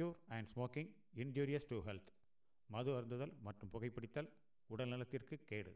Liqueur and smoking injurious to health மது அருந்துதல் மற்றும் புகைப்பிடித்தல் உடல்நலத்திற்கு கேடு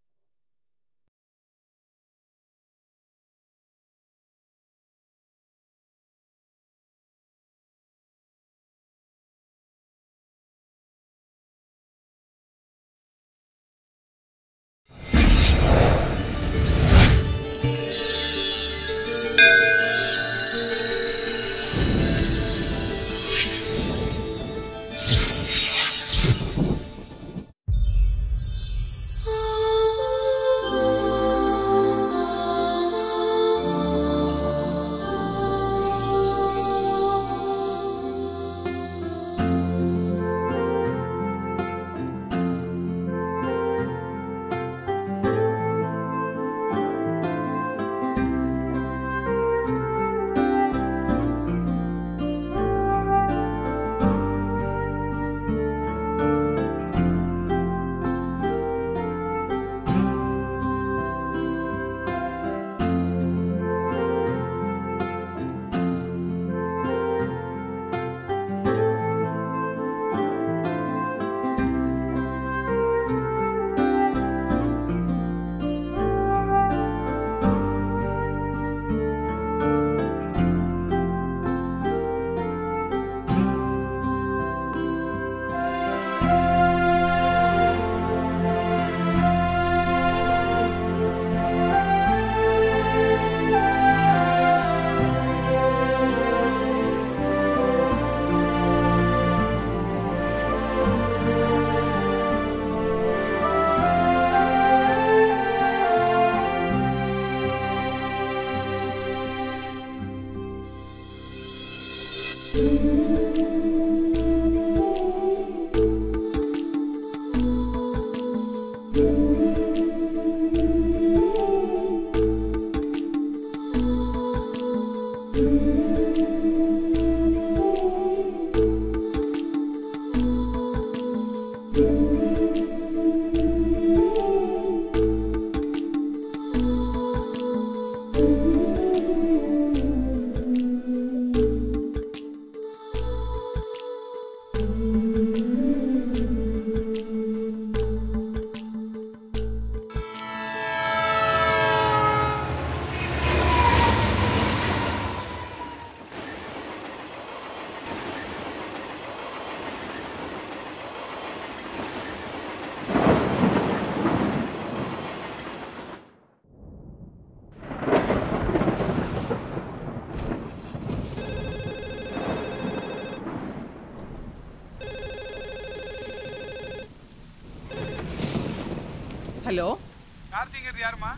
ஹலோ கார்த்திகர் யாருமா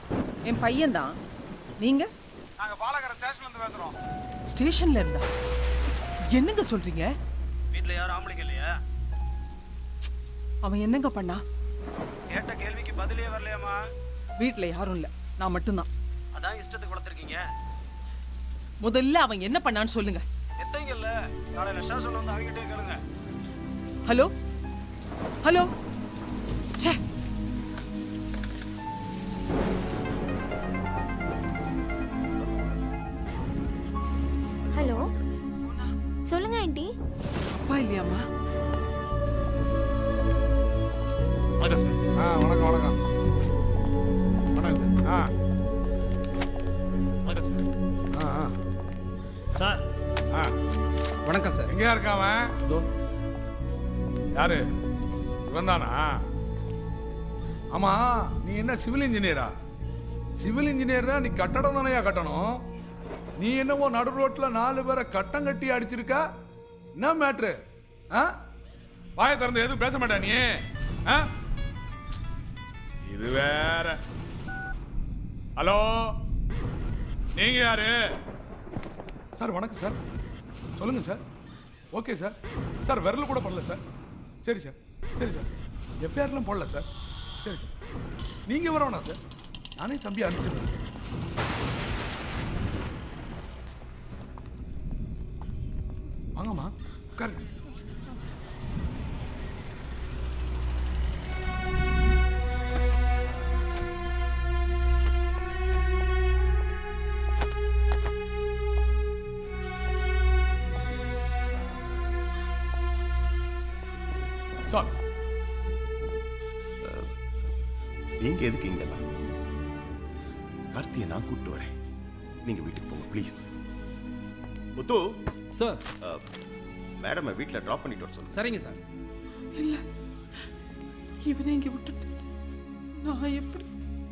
என் பையன்தான் நீங்க நாங்க பாலகர ஸ்டேஷன்ல இருந்து பேசுறோம் ஸ்டேஷன்ல இருந்தா என்னங்க சொல்றீங்க வீட்ல யாரும் ஆம்பளைங்க இல்லையா அவன் என்னங்க பண்ணா கேட்ட கேள்விக்கு பதிலே வரலையாமா வீட்ல யாரும் இல்ல நான் மட்டும்தான் அதான் இஷ்டத்துக்கு வளர்த்துருக்கீங்க முதல்ல அவன் என்ன பண்ணான்னு சொல்லுங்க எத்தங்க இல்ல நாளையில ஸ்டேஷன்ல வந்து அவங்ககிட்டே கேளுங்க ஹலோ ஹலோ ச்சே ஹலோ சொல்லுங்க ஆண்டி அப்பா இல்லையாம்மா வணக்கம் சார் ஆ வணக்கம் வணக்கம் வணக்கம் சார் ஆ வணக்கம் சார் ஆ ஆ சார் ஆ வணக்கம் சார் எங்கேயா இருக்காவன் இதோ யாரு இவன் தானா ஆமா நீ என்ன சிவில் இன்ஜினியரா சிவில் இன்ஜினியர்னா நீ கட்டடம் தானையா கட்டணும் நீ என்னவோ நடு ரோட்ல நாலு பேரை கட்டம் கட்டி அடிச்சிருக்க என்ன மேட்ரு ஆ வாயை திறந்து எதுவும் பேச மாட்டா நீ ஆ இது வேற ஹலோ நீங்க யாரு சார் வணக்கம் சார் சொல்லுங்க சார் ஓகே சார் சார் விரல் கூட பண்ணல சார் சரி சார் சரி சார் எஃப்ஐஆர்லாம் போடல சார் சரி சார் நீங்கள் வர வேணாம் சார் நானே தம்பி அனுப்பிச்சிடுறேன் சார் வாங்கம்மா உட்காருங்க சார் நீங்க எதுக்கு இங்கெல்லாம் கார்த்தியை நான் கூப்பிட்டு வரேன் நீங்க வீட்டுக்கு போங்க ப்ளீஸ் முத்து சார் மேடமை வீட்டில் ட்ராப் பண்ணிட்டு வர சொல்லுங்க சரிங்க சார் இல்ல இவனை இங்க விட்டுட்டு நான் எப்படி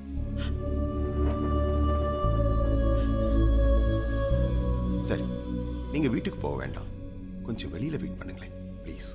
சரி நீங்க வீட்டுக்கு போக வேண்டாம் கொஞ்சம் வெளியில வெயிட் பண்ணுங்களேன் ப்ளீஸ்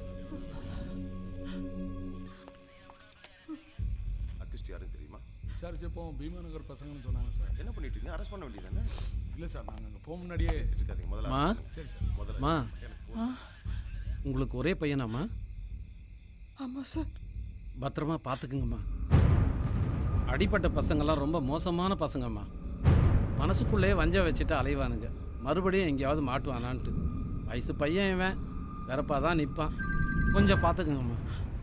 அக்யூஸ்ட் யாரும் தெரியுமா சார் இப்போ பீமா நகர் பசங்கன்னு சொன்னாங்க சார் என்ன பண்ணிட்டு இருக்கீங்க அரெஸ்ட் பண்ண வேண்டியதானே இல்லை சார் நாங்கள் அங்கே போக முன்னாடியே பேசிட்டு இருக்காதீங்க முதல்ல மா. arrest பண்ணுங்க. சரி சார் முதல்ல மா எனக்கு phone உங்களுக்கு ஒரே பையனாம்மா ஆமா சார் பத்திரமா பார்த்துக்குங்கம்மா அடிப்பட்ட பசங்கள்லாம் ரொம்ப மோசமான பசங்கம்மா மனசுக்குள்ளே வஞ்சம் வச்சுட்டு அலைவானுங்க மறுபடியும் எங்கேயாவது மாட்டுவானான்ட்டு வயசு பையன் இவன் வெறப்பா தான் நிற்பான் கொஞ்சம் பார்த்துக்குங்கம்மா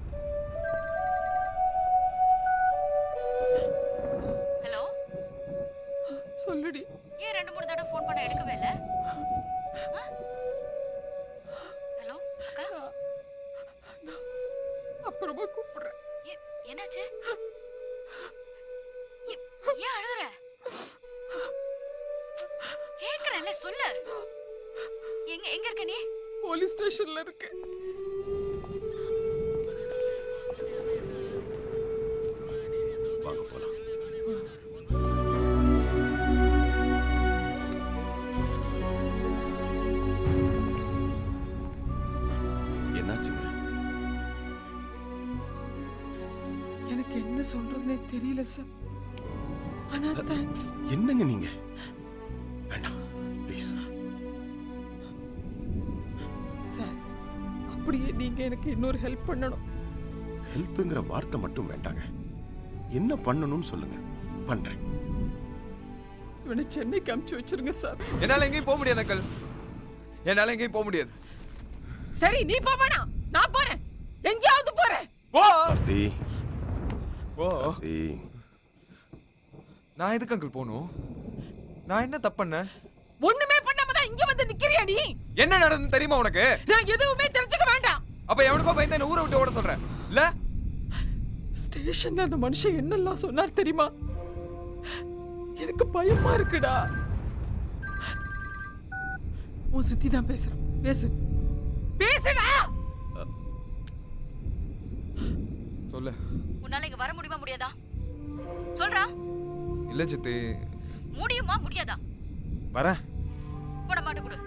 ஹலோ சொல்லுடி ஏன் ரெண்டு மூணு தடவை ஃபோன் பண்ண எடுக்கவே இல்ல ஆ? ஹலோ அக்கா அப்புறமா கூப்பிடுறேன் ஏ- என்னாச்சு ஏ- ஏன் அழுகுற கேக்குறேன்ல சொல்லு எங்க எங்க இருக்க நீ போலீஸ் ஸ்டேஷன்ல இருக்கு வாங்க போலாம் என்னாச்சுங்க எனக்கு என்ன சொல்றதுனே தெரியல சார் ஆனா தேங்க்ஸ் என்னங்க நீங்க வேண்டாம் ப்ளீஸ் சார் அப்படியே நீங்க எனக்கு இன்னொரு ஹெல்ப் பண்ணணும் ஹெல்ப்புங்கிற வார்த்தை மட்டும் வேண்டாங்க என்ன பண்ணணும்னு சொல்லுங்க பண்றேன் இவனை சென்னைக்கு அமுச்சு வச்சிருங்க சார் என்னால எங்கேயும் போக முடியாது அக்கல் என்னால எங்கேயும் போக முடியாது சரி நீ போ வேணாம் நான் போறேன் எங்கேயாவது போறேன் ஓ கார்த்தி ஓ கார்த்தி நான் எதுக்கு அங்கிள் போகணும் நான் என்ன தப்பு பண்ணேன் ஒண்ணுமே பண்ணாம தான் இங்க வந்து நிக்கிறியா நீ என்ன நடந்தது தெரியுமா உனக்கு நான் எதுவுமே தெரிஞ்சுக்க வேண்டாம் அப்ப எவனுக்கோ பயந்து என்ன ஊரை விட்டு ஓட சொல்றேன் இல்ல ஸ்டேஷன்ல அந்த மனுஷன் என்னெல்லாம் சொன்னார் தெரியுமா எனக்கு பயமா இருக்குடா உன் சித்தி தான் பேசுறான் பேசு பேசுடா சொல்லு உன்னால இங்க வர முடியுமா முடியாதா சொல்றா இல்ல சித்தி முடியுமா முடியாதா வரேன் போட மாட்டு கொடு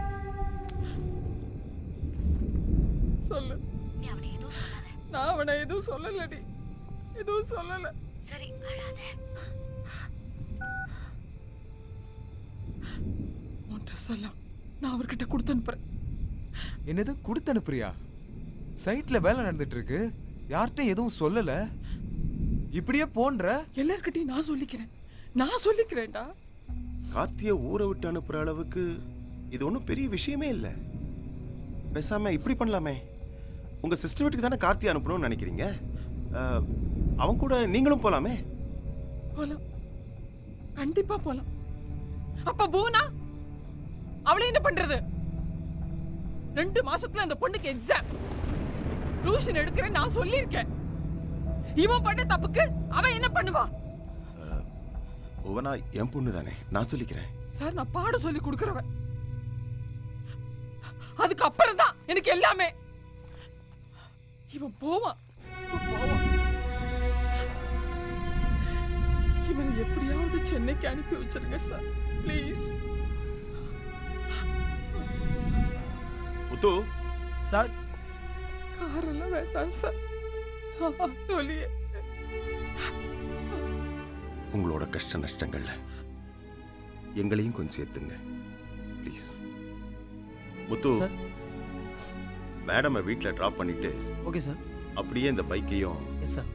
சொல்லு நீ அவனை எதுவும் சொல்லாத நான் அவனை எதுவும் சொல்லலடி எதுவும் சொல்லல சரி அழாத உன் ட்ரெஸ் எல்லாம் நான் அவர்கிட்ட கொடுத்து அனுப்புறேன் என்னது கொடுத்து அனுப்புறியா சைட்ல வேலை நடந்துட்டு இருக்கு யார்கிட்ட எதுவும் சொல்லல இப்படியே போன்ற எல்லார்கிட்டயும் நான் சொல்லிக்கிறேன் நான் சொல்லிக்கிறேன்டா கார்த்தியை ஊரை விட்டு அனுப்புற அளவுக்கு இது ஒன்றும் பெரிய விஷயமே இல்லை பேசாம இப்படி பண்ணலாமே உங்க சிஸ்டர் வீட்டுக்கு தானே கார்த்தி அனுப்பணும்னு நினைக்கிறீங்க அஹ், அவன் கூட நீங்களும் போலாமே போலாம் கண்டிப்பா போலாம் அப்ப பூனா அவளை என்ன பண்றது ரெண்டு மாசத்துல அந்த பொண்ணுக்கு எக்ஸாம் டியூஷன் எடுக்கிறேன் நான் சொல்லியிருக்கேன் இவன் பண்ண தப்புக்கு அவன் என்ன பண்ணுவா ஒவ்வொன்றா என் பொண்ணு தானே நான் சொல்லிக்கிறேன் சார் நான் பாட சொல்லி கொடுக்கறவன் அதுக்கு அப்புறம் தான் எனக்கு எல்லாமே இவன் போவான் இவன் போவான் இவனை எப்படியாவது சென்னைக்கு அனுப்பி வச்சிருங்க சார் ப்ளீஸ் முத்து சார் காரெல்லாம் வேண்டாம் சார் ஆட்டோலியே உங்களோட கஷ்ட நஷ்டங்கள்ல எங்களையும் கொஞ்சம் சேர்த்துங்க ப்ளீஸ் முத்து சார். மேடமை வீட்டில் ட்ராப் பண்ணிட்டு ஓகே சார் அப்படியே இந்த பைக்கையும் எஸ் சார்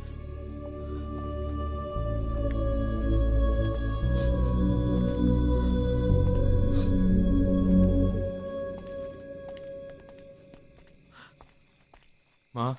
மா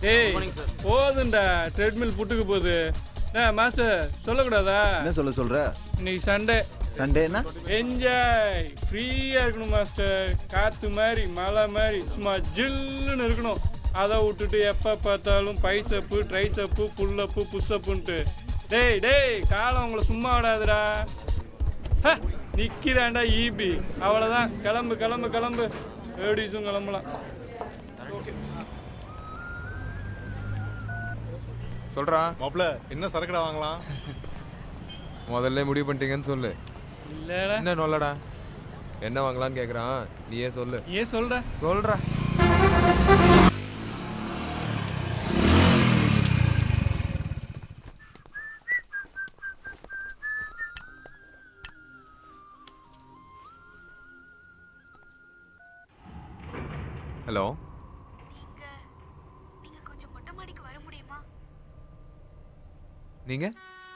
ஏய் போதுண்டா ட்ரெட்மில் புட்டுக்கு போகுது என்ன மாஸ்டர் சொல்லக்கூடாதா என்ன சொல்ல சொல்ற இன்னைக்கு சண்டே சண்டேனா என்ஜாய் ஃப்ரீயா இருக்கணும் மாஸ்டர் காத்து மாதிரி மழை மாதிரி சும்மா ஜில்லுன்னு இருக்கணும் அதை விட்டுட்டு எப்போ பார்த்தாலும் பைசப்பு ட்ரைசப்பு புல்லப்பு புஷ்அப்புன்ட்டு டேய் டேய் காலம் உங்களை சும்மா விடாதுடா ஹ, நிக்கிறான்டா ஈபி அவ்வளோதான் கிளம்பு கிளம்பு கிளம்பு லேடிஸும் கிளம்பலாம் சொல்றா மாப்பிள்ள என்ன சரக்குடா வாங்கலாம் முதல்ல முடிவு பண்ணிட்டீங்கன்னு சொல்லு இல்லடா என்ன நொல்லடா என்ன வாங்கலாம்னு கேக்குறான் நீயே சொல்லு ஏன் சொல்ற சொல்றா ஹலோ நீங்க கொஞ்சம் மொட்டை மாடிக்கு வர முடியுமா நீங்க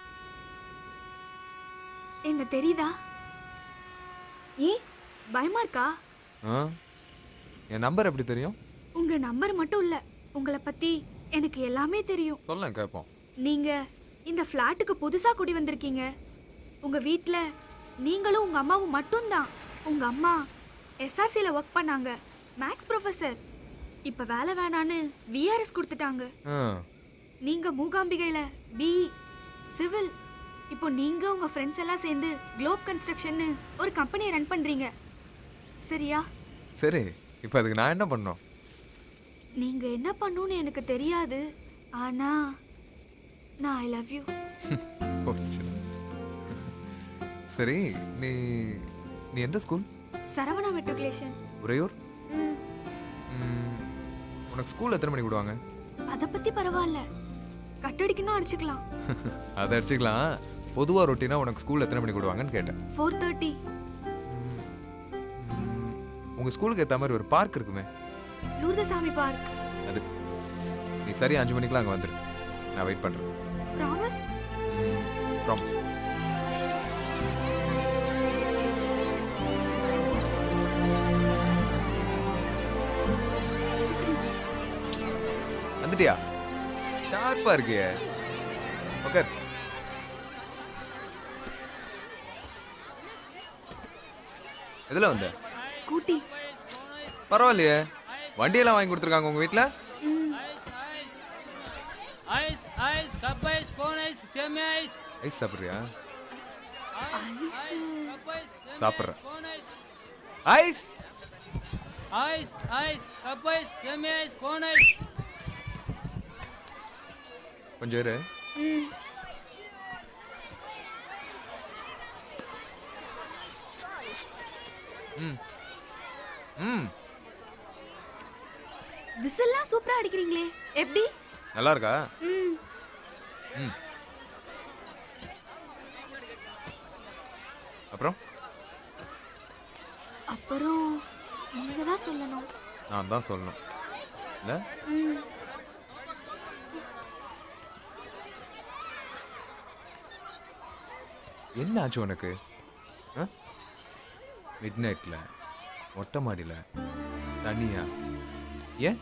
என்ன தெரியுதா ஏ பயமா இருக்கா ஆ என் நம்பர் எப்படி தெரியும் உங்க நம்பர் மட்டும் இல்ல உங்களை பத்தி எனக்கு எல்லாமே தெரியும் சொல்ல கேட்போம் நீங்க இந்த ஃப்ளாட்டுக்கு புதுசா குடி வந்திருக்கீங்க உங்க வீட்ல நீங்களும் உங்க அம்மாவும் மட்டும்தான் உங்க அம்மா எஸ்ஆர்சியில் ஒர்க் பண்ணாங்க மேக்ஸ் ப்ரொஃபசர் இப்ப வேலை வேணான்னு விஆர்எஸ் கொடுத்துட்டாங்க ஆ நீங்க மூகாம்பிகையில பி சிவில் இப்போ நீங்க உங்க ஃப்ரெண்ட்ஸ் எல்லாம் சேர்ந்து குளோப் கன்ஸ்ட்ரக்ஷன் ஒரு கம்பெனியை ரன் பண்றீங்க சரியா சரி இப்போ அதுக்கு நான் என்ன பண்ணோம் நீங்க என்ன பண்ணணும்னு எனக்கு தெரியாது ஆனா நான் ஐ லவ் யூ போச்சு சரி நீ நீ எந்த ஸ்கூல் சரவணா மெட்ரிகுலேஷன் உறையூர் ம், உனக்கு ஸ்கூல் எத்தனை மணிக்கு விடுவாங்க அத பத்தி பரவாயில்ல கட்டடிக்கணும் அடிச்சுக்கலாம் அதை அடிச்சுக்கலாம் பொதுவாக ரொட்டீனாக உனக்கு ஸ்கூல் எத்தனை மணிக்கு விடுவாங்கன்னு கேட்டேன் ஃபோர் தேர்ட்டி உங்கள் ஸ்கூலுக்கு ஏற்ற மாதிரி ஒரு பார்க் இருக்குமே லூர்தசாமி பார்க் அது நீ சரி அஞ்சு மணிக்கெலாம் அங்கே வந்துரு நான் வெயிட் பண்ணுறேன் ப்ராமிஸ் ப்ராமிஸ் வந்துட்டியா ஷார்ப்பா இருக்கியே ஓகே எதில் வந்த ஸ்கூட்டி பரவாயில்லையே வண்டியெல்லாம் வாங்கி கொடுத்துருக்காங்க உங்கள் வீட்டில் ice ice cup ice cone ice semi ice ice சாப்பிட்றியா கப் ஐஸ் சாப்பிட்றேன் cone ice ice ice ice cup ice semi ice cone ice கொஞ்சம் இரு ம் ம் விசில்லாம் சூப்பரா அடிக்கிறீங்களே எப்படி நல்லா இருக்கா ம் ம் அப்புறம் அப்புறம் நீங்க தான் சொல்லணும் நான் தான் சொல்லணும் இல்லை ம் என்ன ஆச்சு உனக்கு மிட் நைட்டில் மொட்டை மாடியில் தனியா ஏன்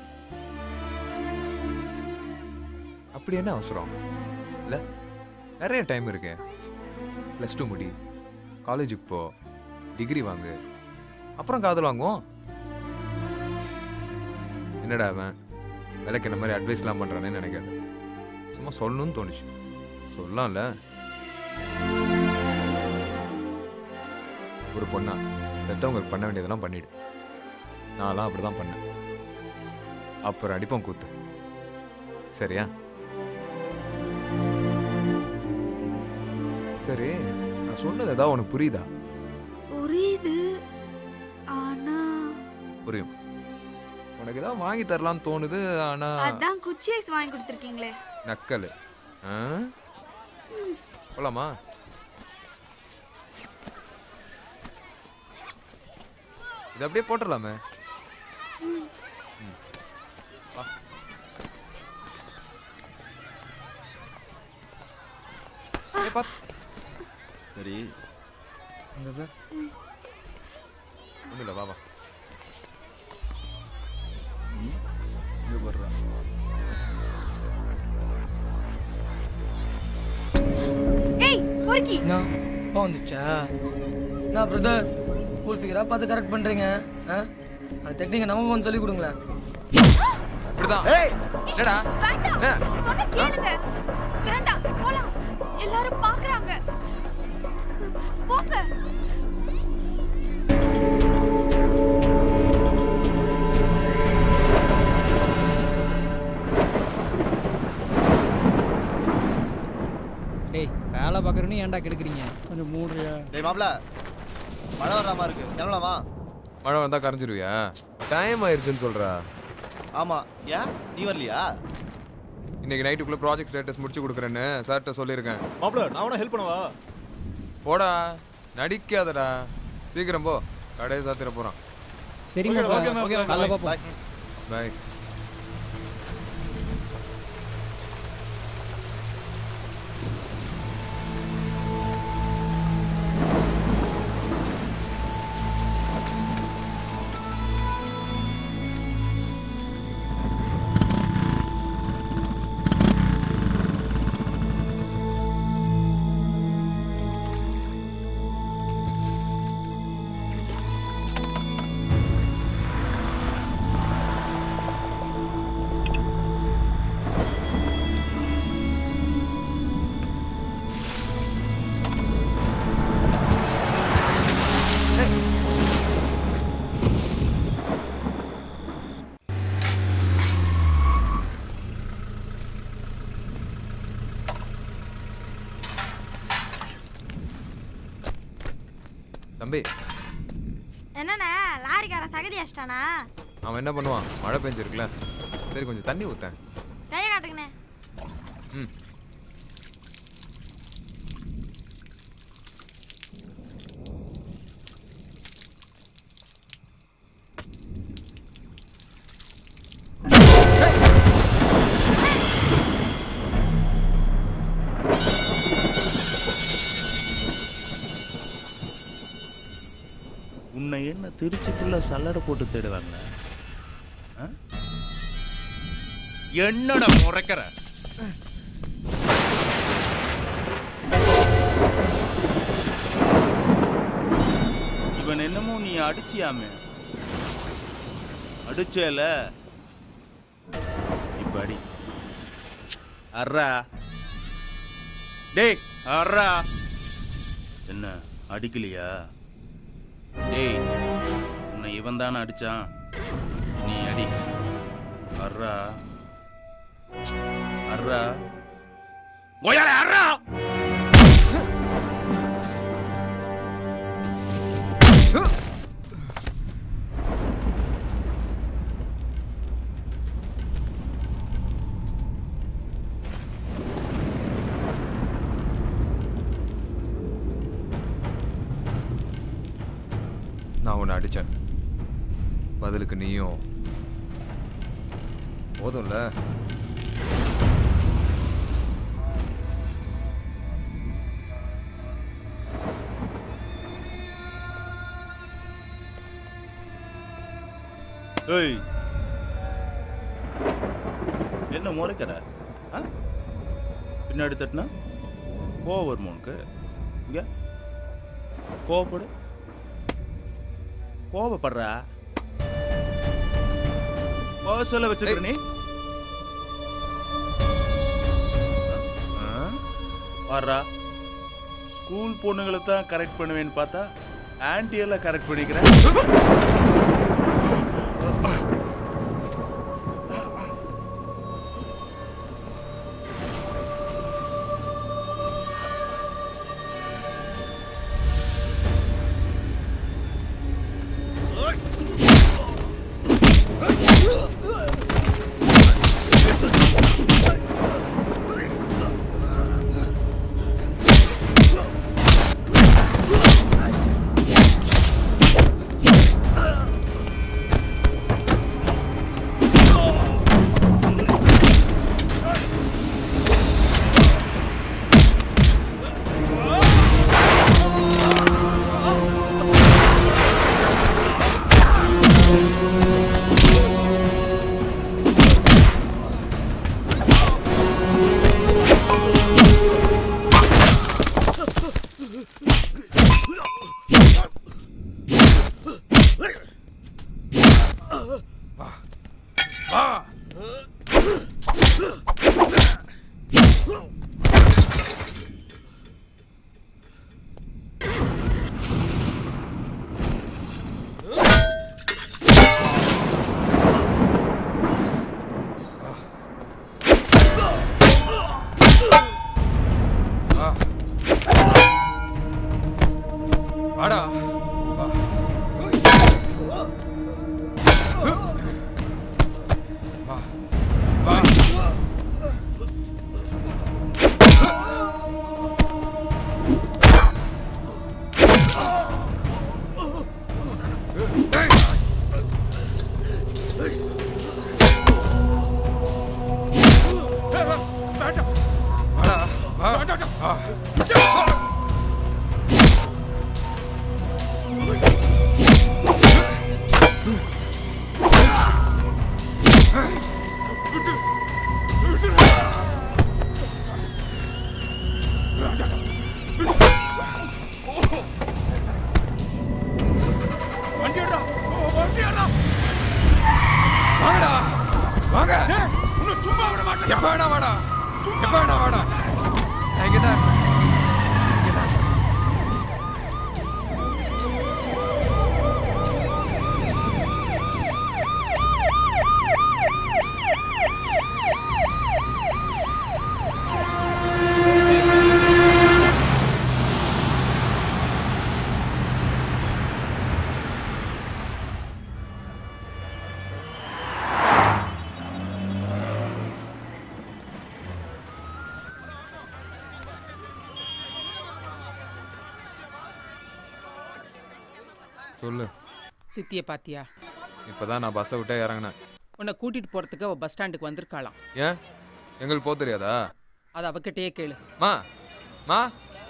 அப்படி என்ன அவசரம் இல்லை நிறைய டைம் இருக்கு ப்ளஸ் டூ முடி காலேஜுக்கு போ டிகிரி வாங்கு அப்புறம் காதல் வாங்குவோம் என்னடா அவன் விலைக்கு இந்த மாதிரி அட்வைஸ்லாம் பண்ணுறானே நினைக்காது சும்மா சொல்லணும்னு தோணுச்சு சொல்லலாம்ல ஒரு பொண்ணா பெற்றவங்களுக்கு பண்ண வேண்டியதெல்லாம் பண்ணிடு நான்லாம் அப்படி தான் பண்ணேன் அப்புறம் அடிப்போம் கூத்து சரியா சரி நான் சொன்னது ஏதாவது உனக்கு புரியுதா புரியுது ஆனா புரியும் உனக்கு ஏதாவது வாங்கி தரலாம்னு தோணுது ஆனா அதான் குச்சி ஐஸ் வாங்கி கொடுத்துருக்கீங்களே நக்கல் ஆ போலாமா இது அப்படியே போட்டுடலாமே ம். வா. ஏய், பாத். சரி இங்க பார். ஒண்ணும் இல்ல, வா வா இங்க போடுறா பொறுக்கி நான் வந்துச்சா நான் பிரதர் ஸ்கூல் ஃபிகரா பார்த்து கரெக்ட் பண்றீங்க ஆ அந்த டெக்னிக்கை நமக்கு கொஞ்சம் சொல்லி கொடுங்களேன் இப்படிதான் என்னடா வேண்டாம் சொன்ன கேளுங்க வேண்டாம் போலாம் எல்லாரும் பாக்குறாங்க போங்க டேய் வேலை பார்க்குறேன்னு ஏன்டா கெடுக்குறீங்க கொஞ்சம் மூடுறியா டேய் மாப்ள மழை வர்ற மாதிரி இருக்கு கிளம்பலாமா மழை வந்தா கரைஞ்சிருவியா டைம் ஆயிருச்சுன்னு சொல்றா ஆமா ஏன் நீ வரலையா இன்னைக்கு நைட்டுக்குள்ள ப்ராஜெக்ட் ஸ்டேட்டஸ் முடிச்சு கொடுக்குறேன்னு சார்கிட்ட சொல்லியிருக்கேன் மாப்ள நான் உன ஹெல்ப் பண்ணவா போடா நடிக்காதடா சீக்கிரம் போ கடையை சாத்திர போறான் சரிங்க Okay, okay, okay, okay, காலைல bye, பார்ப்போம் பாய் தம்பி என்னண்ணே லாரிக்காரன் சகதி அடிச்சிட்டானா அவன் என்ன பண்ணுவான் மழை பெஞ்சிருக்குல சரி கொஞ்சம் தண்ணி ஊத்தேன் கையை காட்டுங்கண்ணே ம் உன்னை என்ன திருச்சி ஃபுல்லாக சல்லடை போட்டு தேடுவாங்க ஆ? என்னடா முறைக்கிற இவன் என்னமோ நீ அடிச்சியாமே அடிச்சேல இப்ப அடி அர்ரா டேய் அர்ரா என்ன அடிக்கலையா டேய் உன்னை இவன் தானே அடிச்சான் நீ அடி அர்ரா அர்ரா கோயால அர்ரா நான் உன்னை அடிச்சேன் பதிலுக்கு நீயும் போதும்ல ஏய் என்ன முறைக்கிற ஆ? பின்னாடி தட்டினா கோவம் வருமா உனக்கு இங்க கோவப்படு கோவப்படுறா கோவ சொல்ல வச்சிருக்க நீ ஆ? வர்றா ஸ்கூல் பொண்ணுங்களை தான் கரெக்ட் பண்ணுவேன்னு பார்த்தா ஆன்டி எல்லாம் கரெக்ட் பண்ணிக்கிறேன் எப்ப வேணா வாடா எப்ப வேணா வாடா நான் இங்கதான் இருக்கேன். இங்கதான் இருக்கேன். சொல்லு சித்தியை பாத்தியா இப்பதான் நான் பஸ்ஸை விட்டே இறங்கினேன் உன்னை கூட்டிட்டு போறதுக்கு அவ பஸ் ஸ்டாண்டுக்கு வந்திருக்காளாம் ஏன் எங்களுக்கு போக தெரியாதா அது அவகிட்டயே கேளு மா மா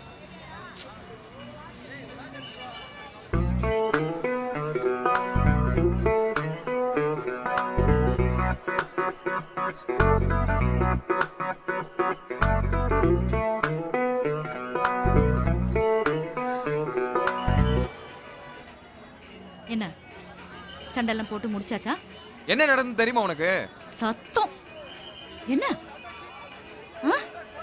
என்ன சண்டெல்லாம் போட்டு முடிச்சாச்சா என்ன நடந்து தெரியுமா உனக்கு சத்தம் என்ன ஆ?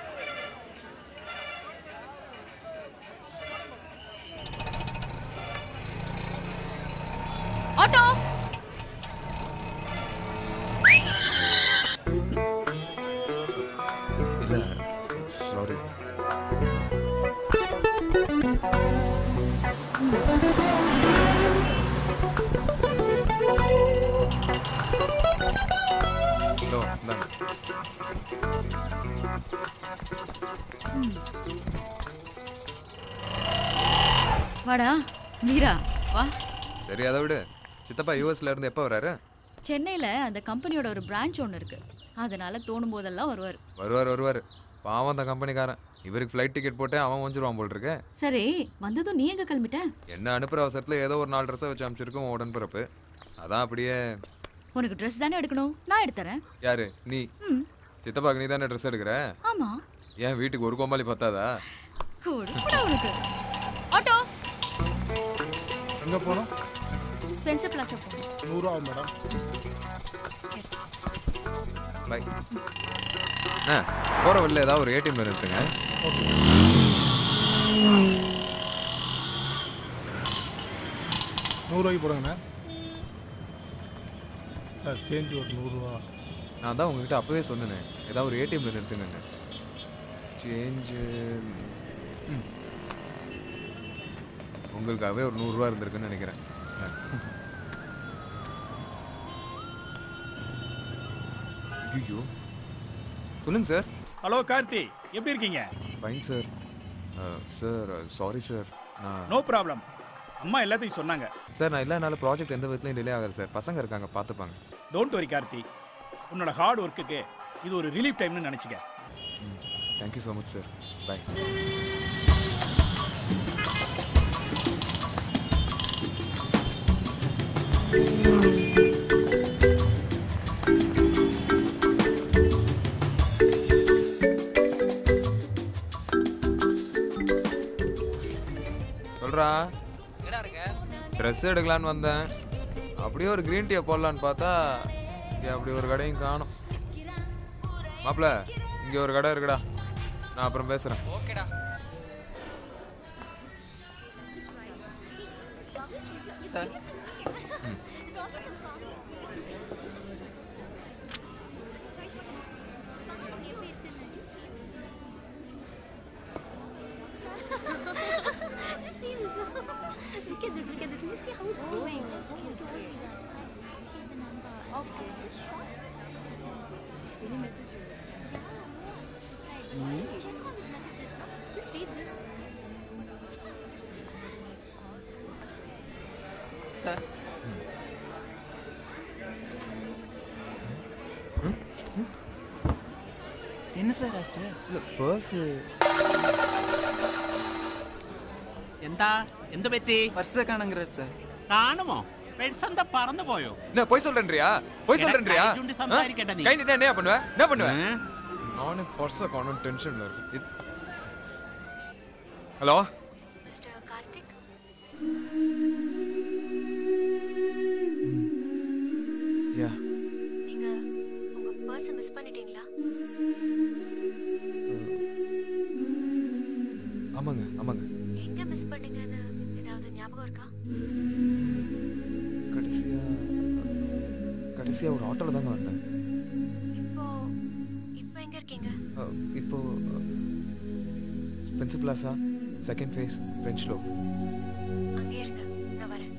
ஆட்டோ இல்ல சாரி ஹலோ இந்தாங்க வாடா மீரா வா சரி அதை விடு சித்தப்பா யூஎஸ்ல இருந்து எப்போ வராரு சென்னையில் அந்த கம்பெனியோட ஒரு பிரான்ச் ஒன்று இருக்கு அதனால தோணும் போதெல்லாம் வருவார் வருவார் வருவார் பாவம் அந்த கம்பெனிக்காரன் இவருக்கு ஃப்ளைட் டிக்கெட் போட்டு அவன் வந்துருவான் போல் இருக்கு சரி வந்ததும் நீ எங்க கிளம்பிட்ட என்ன அனுப்புற அவசரத்தில் ஏதோ ஒரு நாலு ட்ரெஸ்ஸை வச்சு அமைச்சிருக்கோம் உடன்பிறப்பு அதான் அப்படியே உனக்கு ட்ரெஸ் தானே எடுக்கணும் நான் எடுத்துறேன் யாரு நீ ம் சித்தப்பாக்கு நீ தானே ட்ரெஸ் எடுக்கிற ஆமா ஏன் வீட்டுக்கு ஒரு கோமாளி பத்தாதா கொடுப்படா உனக்கு ஆட்டோ எங்கே போகணும் ஸ்பென்சர் பிளாஸா போ நூறுரூவா மேடம் பை அண்ணா போகிற வழியில் ஏதாவது ஒரு ஏடிஎம் நிறுத்துங்க நூறுரூவாய்க்கு போடுங்கண்ணா சார் சேஞ்ச் ஒரு நூறுரூவா நான் தான் உங்ககிட்ட அப்போவே சொன்னேனே ஏதாவது ஒரு ஏடிஎம்ல நிறுத்துங்க சேஞ்சு உங்களுக்காகவே ஒரு நூறுரூவா இருந்திருக்குன்னு நினைக்கிறேன் ஐயோ சொல்லுங்க சார் ஹலோ கார்த்தி எப்படி இருக்கீங்க fine sir sir sorry sir நான் நோ ப்ராப்ளம் அம்மா எல்லாத்தையும் சொன்னாங்க சார் நான் இல்லைனால ப்ராஜெக்ட் எந்த விதத்துலையும் டிலே ஆகாது சார் பசங்க இருக்காங்க பார்த்துப்பாங்க டோன்ட் வரி கார்த்தி உன்னோட ஹார்ட் ஒர்க்குக்கு இது ஒரு ரிலீஃப் டைம்னு நினச்சிக்க thank you so much sir bye சொல்றா எங்கடா இருக்க ட்ரெஸ் எடுக்கலான்னு வந்தேன் அப்படியே ஒரு க்ரீன் டீயை போடலான்னு பார்த்தா இங்கே அப்படி ஒரு கடையும் காணும் மாப்பிள இங்கே ஒரு கடை இருக்குடா நான் அப்புறம் பேசுகிறேன் ஓகேடா sir Just see this. look at this. Look at this. Can you see how it's going? Oh my god. I just can't save the number. Okay. Just short. Will he message you? Yeah, no. Right, but just check on his messages. No? Just read this. Sir என்ன sir ஆச்சு இல்லை purse എന്താ എന്ത് പറ്റി பர்ஸை காணுங்கிறார் sir കാണുമോ പെട്ടെന്താ പറന്നു പോയോ என்ன போய் சொல்றேன்றியா போய் എടാ, சொல்றேன்றியா கை சுண்டி சம்சாரிக்கட்ட நீ. கை நீட்டா என்ன பண்ணுவ என்ன பண்ணுவ நானே பர்ஸை காணும் டென்ஷன்ல இருக்கு ஹலோ மிஸ்டர் கார்த்திக் யா நீங்க உங்க பர்ஸை மிஸ் பண்ணிட்டீங்களா ஞாபகம் இருக்கா கடைசியா கடைசியா ஒரு ஆட்டோல தாங்க வந்தேன் இப்போ இப்போ எங்க இருக்கீங்க அஹ், இப்போ Spencer Plaza second phase French loaf அங்கே இருங்க நான் வரேன்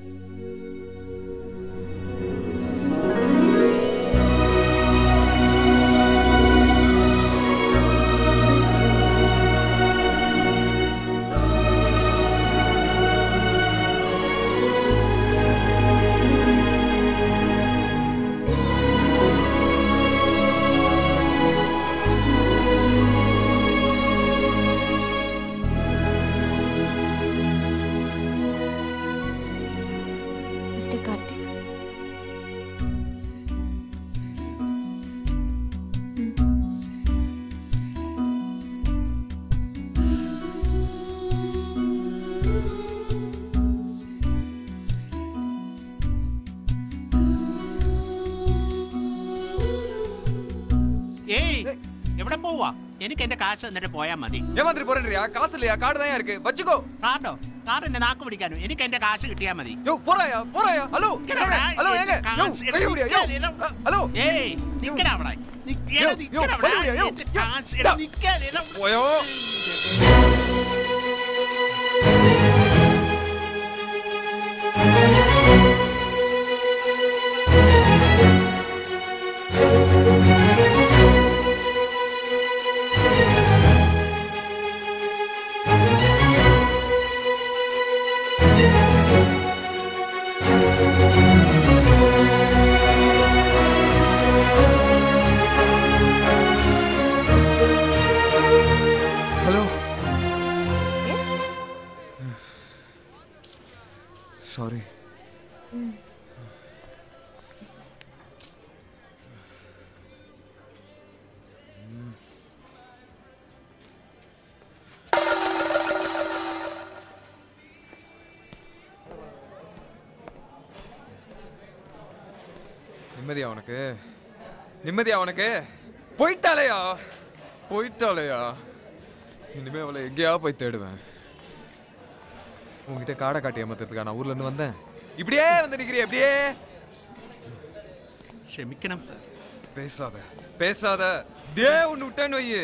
மிஸ்டர் கார்த்திக் ഏയ് എവിടെ പോവാ എനിക്ക് എന്റെ കാശ് എന്നിട്ട് പോയാ മതി ஏமாத்திரி போறேன்றியா காசு இல்லையா கார்டு தான் இருக்கு வச்சுக்கோ കാർഡോ കാർഡ് എന്നെ നാക്ക് പിടിക്കാനും എനിക്ക് എന്റെ കാശ് കിട്ടിയാ മതി யோ போறாயா போறாயா ஹலோ ஹலோ ஏங்க யோ கை முடியா யோ ஹலோ ഏയ് നിക്കടാ അവിടെ നിക്കടാ, யோ, யோ, നിക്കടാ வழி അവിടെ. விடுயா, யோ, എന്റെ யோ, കാശ് டா. നിക്കാതെ, എടാ. போயோ ஹலோ எஸ் சாரி நிம்மதியா உனக்கு நிம்மதியா உனக்கு போயிட்டாலையா போயிட்டாலையா இனிமே அவளை எங்கேயா போய் தேடுவேன் உங்ககிட்ட காடை காட்டி ஏமாத்துறதுக்கா நான் ஊர்ல இருந்து வந்தேன் இப்படியே வந்து நிக்கிறிய இப்படியே ക്ഷമിക്കണം സാർ பேசாத பேசாத டே ஒன்று விட்டேன்னு வையு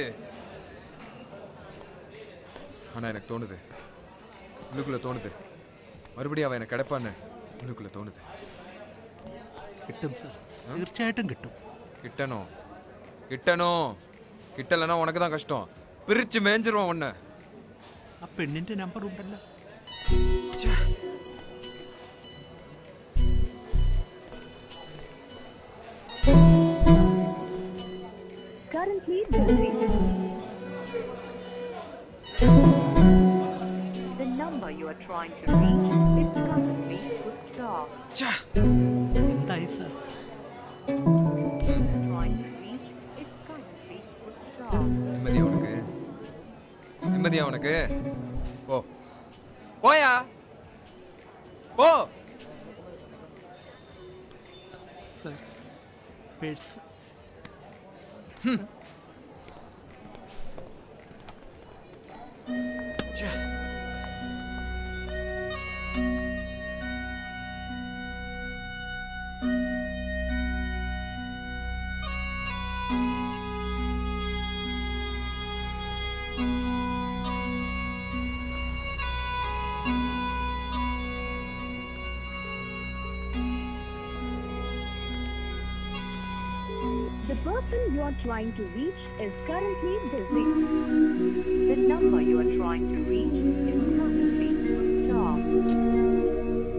ஆனா எனக்கு தோணுது உள்ளுக்குள்ள தோணுது மறுபடியும் அவன் எனக்கு கிடைப்பான்னு உள்ளுக்குள்ள தோணுது കിട്ടും സാർ തീർച്ചയായിട്ടും കിട്ടും கிட்டனோ கிட்டனோ கிட்டலைன்னா உனக்கு தான் கஷ்டம் பிரிச்சு மேய்ஞ்சிருவான் உன்னை ആ പെണ്ണിന്റെ നമ്പർ ഉണ്ടല്ലോ Currently busy. The number you are trying to reach is currently switched off. എന്തായി sir Trying to reach is currently switched off. நிம்மதியா உனக்கு நிம்மதியா உனக்கு போ போயா போ sir purse The person you are trying to reach is currently busy. The number you are trying to reach is currently switched off.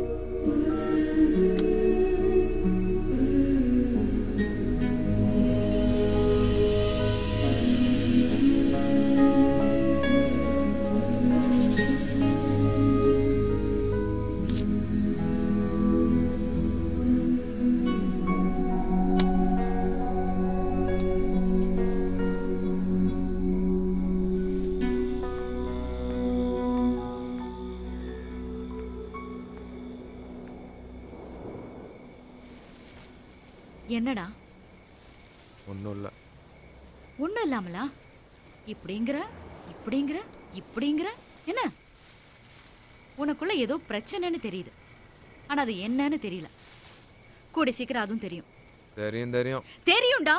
என்னடா ஒன்றும் இல்லை ஒண்ணும் இல்லாமலா இப்படிங்கிற இப்படிங்கிற இப்படிங்கிற என்ன உனக்குள்ள ஏதோ பிரச்சனைன்னு தெரியுது ஆனா அது என்னன்னு தெரியல கூடி சீக்கிரம் அதுவும் தெரியும் தெரியும் தெரியும் தெரியும்டா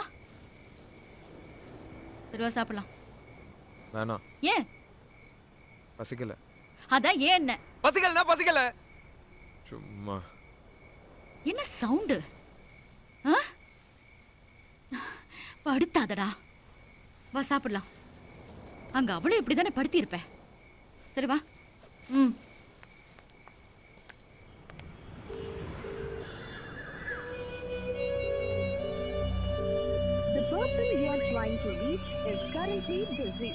சரிவா சாப்பிடலாம் வேணாம் ஏன் பசிக்கல அதான் ஏன் என்ன பசிக்கலனா பசிக்கல சும்மா என்ன சவுண்டு படுத்தாதடா வா சாப்பிடலாம் அங்க அவளும் இப்படிதானே படுத்தி இருப்ப சரி வா ம் The person you are trying to reach is currently busy.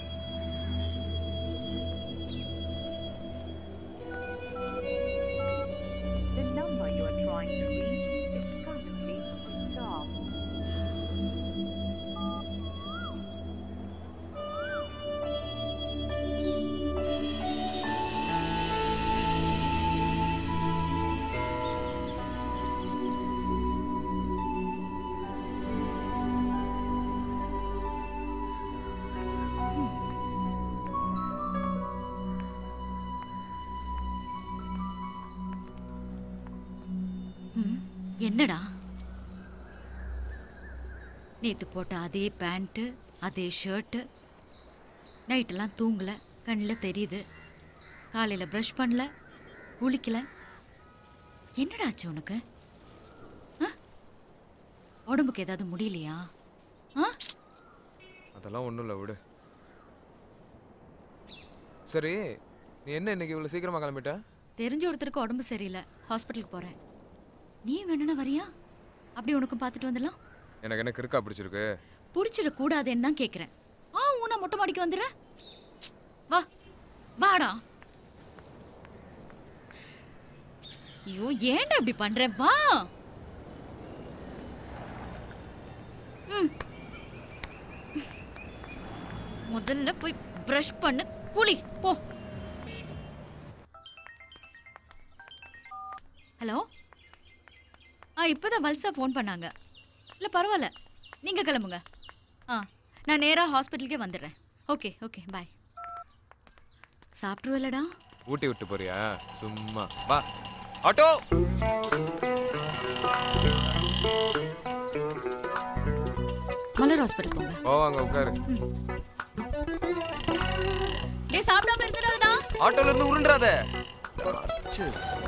The number you are trying to reach is currently switched off. ம், என்னடா நேத்து போட்ட அதே பேண்ட்டு அதே ஷர்ட்டு நைட்டெல்லாம் தூங்கல கண்ணில் தெரியுது காலையில் ப்ரஷ் பண்ணல குளிக்கல என்னடா ஆச்சு உனக்கு ஆ? உடம்புக்கு ஏதாவது முடியலையா ஆ அதெல்லாம் ஒன்றும் இல்லை விடு சரி நீ என்ன இன்னைக்கு இவ்வளோ சீக்கிரமா கிளம்பிட்ட தெரிஞ்ச ஒருத்தருக்கு உடம்பு சரியில்லை ஹாஸ்பிட்டலுக்கு போகிறேன் நீ வேணும்னா வரியா அப்படி உனக்கும் பார்த்துட்டு வந்துடலாம் எனக்கு என்ன கிறுக்கா பிடிச்சிருக்கு பிடிச்சிடக்கூடாதுன்னு தான் கேட்குறேன் ஆ ஊனா மொட்டை மாடிக்கு வந்துடுற வா வாடா ஐயோ ஏன்டா இப்படி பண்ற வா ம். முதல்ல போய் ப்ரஷ் பண்ணு குளி போ ஹலோ ஆ இப்போதான் வல்சா ஃபோன் பண்ணாங்க இல்லை பரவாயில்ல நீங்கள் கிளம்புங்க ஆ நான் நேராக ஹாஸ்பிட்டலுக்கே வந்துடுறேன் ஓகே ஓகே பாய் சாப்பிட்ருவல்லடா ஊட்டி விட்டு போறியா சும்மா வா ஆட்டோ மலர் ஹாஸ்பிட்டல் போங்க போவாங்க உட்காரு டேய் சாப்பிடாம இருந்துடாதடா ஆட்டோல இருந்து உருண்டாத அச்சு.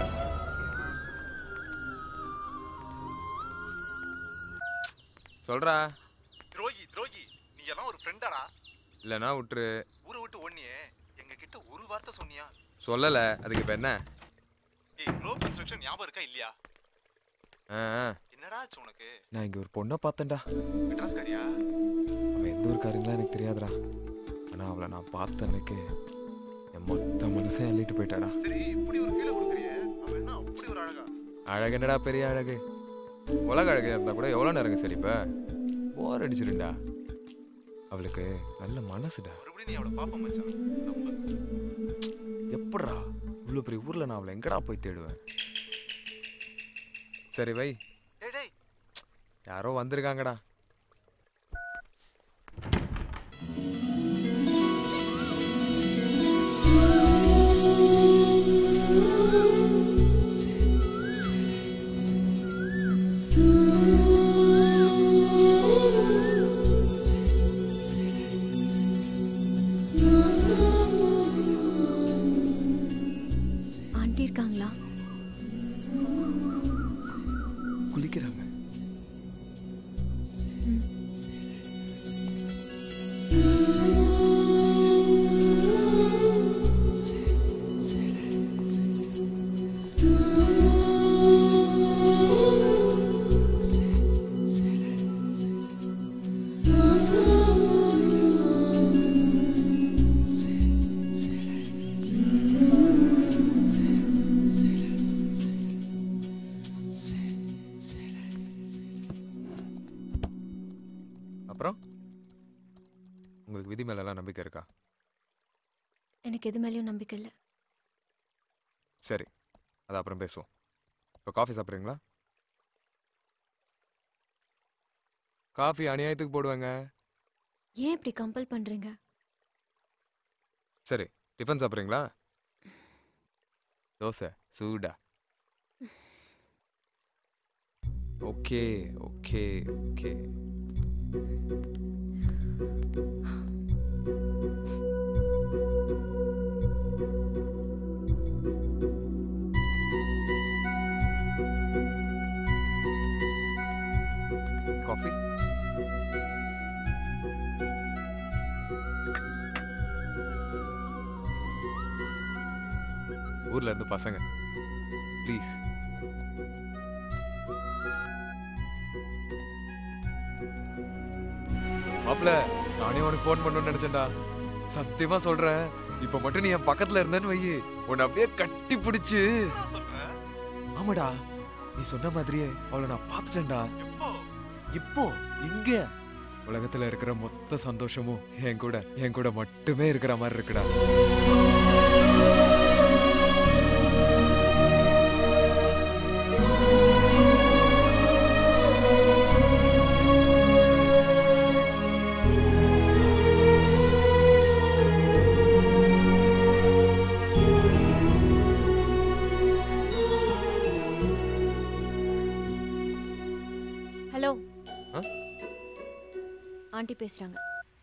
சொல்றா துரோகி துரோகி நீ எல்லாம் ஒரு ஃப்ரெண்டாடா இல்லைன்னா விட்டுரு ஊரை விட்டு ஒன்னியே எங்க கிட்ட ஒரு வார்த்தை சொன்னியா சொல்லல அதுக்கு இப்ப என்ன ஏய் க்ளோப் கன்ஸ்ட்ரக்ஷன் ஞாபகம் இருக்கா இல்லையா ஆ, ஆ. என்னடா ஆச்சு உனக்கு நான் இங்க ஒரு பொண்ணை பார்த்தேன்டா மெட்ராஸ் காரியா அவ எந்த ஊருக்காரங்களா எனக்கு தெரியாதுடா ஆனா அவளை நான் பார்த்த அன்னைக்கு என் மொத்த மனசே அள்ளிட்டு போயிட்டாடா சரி இப்படி ஒரு ஃபீலை கொடுக்குறியே அவன் என்ன அப்படி ஒரு அழகா அழகு என்னடா பெரிய அழகு உலக அழகு இருந்தா கூட எவ்வளோ நேரங்க சரி இப்போ போர் அடிச்சிருண்டா அவளுக்கு நல்ல மனசுடா மறுபடியும் நீ அவளை பாப்ப மச்சான் நம்பு எப்படிடா இவ்வளோ பெரிய ஊரில் நான் அவளை எங்கடா போய் தேடுவேன் சரி வை டேய் டேய் யாரோ வந்திருக்காங்கடா ஆண்டி இருக்காங்களா குளிக்கிறாங்க அப்புறம் உங்களுக்கு விதி மேலெல்லாம் நம்பிக்கை இருக்கா எனக்கு எது மேலேயும் நம்பிக்கை இல்லை சரி அது அப்புறம் பேசுவோம் இப்போ காஃபி சாப்பிட்றீங்களா காஃபி அநியாயத்துக்கு போடுவாங்க ஏன் இப்படி கம்பல் பண்றீங்க சரி டிஃபன் சாப்பிட்றீங்களா தோசை சூடா ஓகே ஓகே ஓகே காஃபி ஊர்ல இருந்து பசங்க ப்ளீஸ் மாப்ள நானே உனக்கு ஃபோன் பண்ணணும்னு நினைச்சேன்டா சத்தியமா சொல்றேன் இப்ப மட்டும் நீ என் பக்கத்துல இருந்தேன்னு வை உன்னை அப்படியே கட்டி பிடிச்சு ஆமாடா நீ சொன்ன மாதிரியே அவளை நான் பார்த்துட்டேன்டா இப்போ இங்க உலகத்துல இருக்கிற மொத்த சந்தோஷமும் என் கூட என் கூட மட்டுமே இருக்கிற மாதிரி இருக்குடா ஹலோ ஆ? ஆண்டி பேசுறாங்க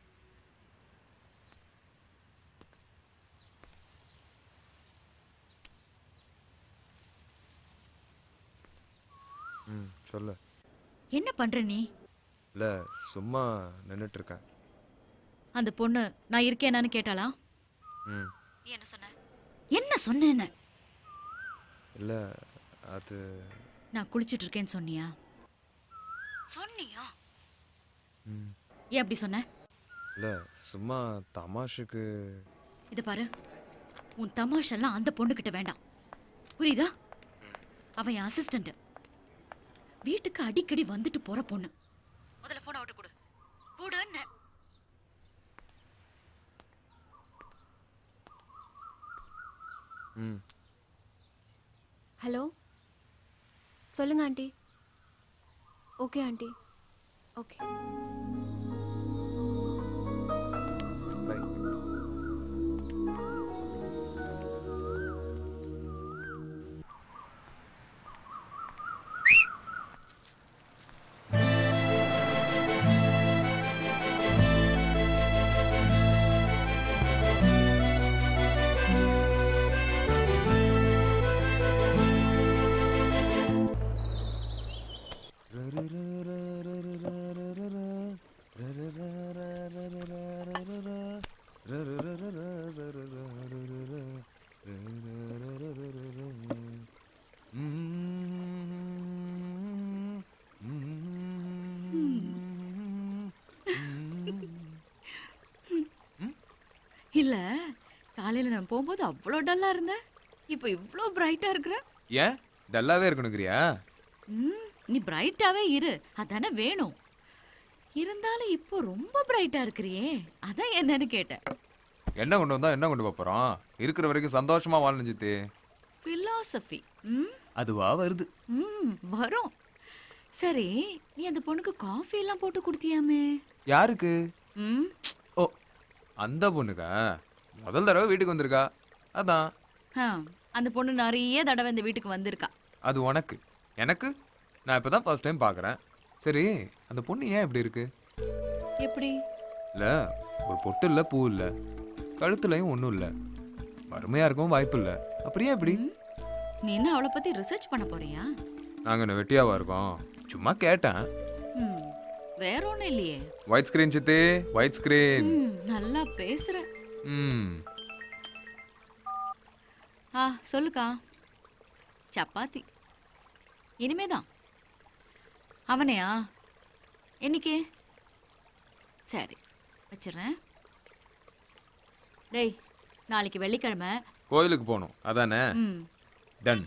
ம் சொல்லு என்ன பண்ற நீ இல்ல சும்மா நின்னுட்டு இருக்கேன் அந்த பொண்ணு நான் இருக்கேனான்னு கேட்டாளா ம் நீ என்ன சொன்ன என்ன சொன்னேன்னு இல்ல அது நான் குளிச்சிட்டு இருக்கேன்னு சொன்னியா சொன்னியா ம் ஏன் அப்படி சொன்ன இல்ல சும்மா தமாஷுக்கு இத பாரு உன் தமாஷெல்லாம் அந்த பொண்ணுகிட்ட வேண்டாம் புரியுதா அவன் என் அசிஸ்டன்ட் வீட்டுக்கு அடிக்கடி வந்துட்டு போற பொண்ணு முதல்ல போன் அவுட்டு கொடு கொடுன்னு ம் ஹலோ சொல்லுங்க aunty okay aunty okay bye இல்ல காலையில நான் போகும்போது அவ்வளோ டல்லா இருந்தேன் இப்போ இவ்வளோ பிரைட்டா இருக்கிற ஏன் டல்லாவே இருக்கணுங்கிறியா ம் நீ பிரைட்டாவே இரு அதானே வேணும் இருந்தாலும் இப்போ ரொம்ப பிரைட்டா இருக்கிறியே அதான் என்னன்னு கேட்டேன் என்ன கொண்டு வந்தா என்ன கொண்டு போப் போறோம் இருக்கிற வரைக்கும் சந்தோஷமா வாழணும் சித்தி philosophy ம் அதுவா வருது ம் வரும் சரி நீ அந்த பொண்ணுக்கு காஃபி எல்லாம் போட்டு கொடுத்தியாமே யாருக்கு ம் ஓ அந்த பொண்ணுக்கா முதல் தடவை வீட்டுக்கு வந்திருக்கா அதான் ஆ, அந்த பொண்ணு நிறைய தடவை இந்த வீட்டுக்கு வந்திருக்கா அது உனக்கு எனக்கு நான் இப்போ தான் ஃபர்ஸ்ட் டைம் பார்க்குறேன் சரி அந்த பொண்ணு ஏன் இப்படி இருக்கு எப்படி இல்லை ஒரு பொட்டு இல்லை பூ இல்லை கழுத்துலையும் ஒன்றும் இல்லை வறுமையாக இருக்கவும் வாய்ப்பு இல்லை அப்புறம் ஏன் இப்படி நீ என்ன அவளை பத்தி ரிசர்ச் பண்ண போறியா நாங்கள் என்ன வெட்டியாவா இருக்கோம் சும்மா கேட்டேன் ம் வேற ஒண்ணும் இல்லையே ஒயிட் ஸ்க்ரீன் சித்தி ஒயிட் ஸ்க்ரீன் ம் நல்லா பேசுற ம் ஆ சொல்லுக்கா சப்பாத்தி இனிமேதான் அவனையா என்னைக்கு சரி வச்சிடுறேன் டேய் நாளைக்கு வெள்ளிக்கிழமை கோயிலுக்கு போகணும் அதானே ம் டன்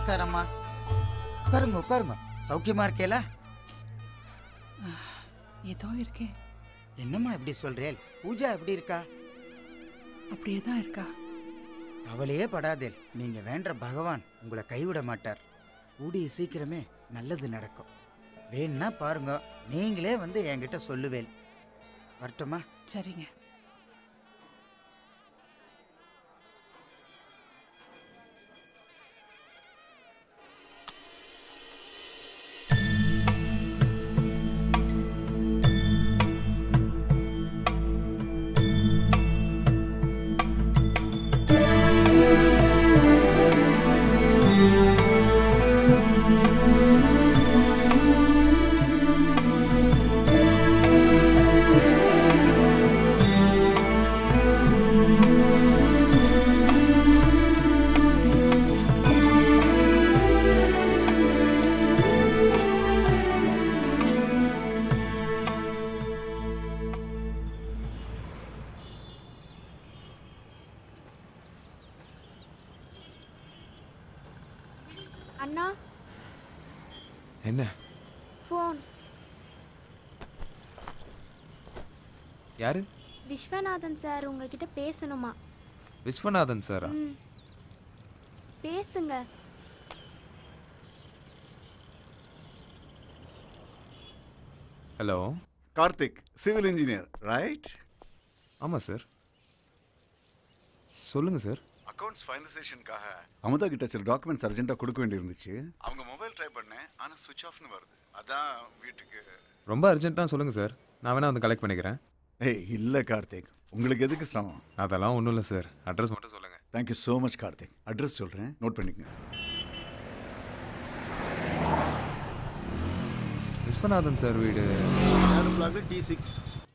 நமஸ்காரம்மா உட்காருங்க உட்காருங்க சௌக்கியமா இருக்கேல ஏதோ இருக்கேன் என்னம்மா இப்படி சொல்றேன் பூஜா எப்படி இருக்கா அப்படியே தான் இருக்கா கவலையே படாதேல் நீங்க வேண்ட பகவான் உங்களை கைவிட மாட்டார் கூடிய சீக்கிரமே நல்லது நடக்கும் வேணும்னா பாருங்க நீங்களே வந்து என்கிட்ட சொல்லுவேல் வரட்டுமா சரிங்க அண்ணா என்ன ஃபோன் யாரு விஸ்வநாதன் சார் உங்ககிட்ட பேசணுமா விஸ்வநாதன் சாரா ம். பேசுங்க hello Karthik civil engineer right ஆமாம் சார் சொல்லுங்கள் சார் அக்கவுண்ட்ஸ் ஃபைனலைசேஷனுக்காக அமுதா கிட்ட சில டாக்குமெண்ட்ஸ் அர்ஜென்ட்டாக கொடுக்க வேண்டியிருந்துச்சு அவங்க மொபைல் ட்ரை பண்ணேன் ஆனால் சுவிட்ச் ஆஃப்னு வருது அதான் வீட்டுக்கு ரொம்ப அர்ஜென்ட்டாக சொல்லுங்கள் சார் நான் வேணா வந்து கலெக்ட் பண்ணிக்கிறேன் ஏய் இல்லை கார்த்திக் உங்களுக்கு எதுக்கு சிரமம் அதெல்லாம் ஒன்றும் இல்லை சார் அட்ரஸ் மட்டும் சொல்லுங்கள் thank you so much Karthik address சொல்கிறேன் நோட் பண்ணிக்கங்க விஸ்வநாதன் சார் வீடு டி சிக்ஸ்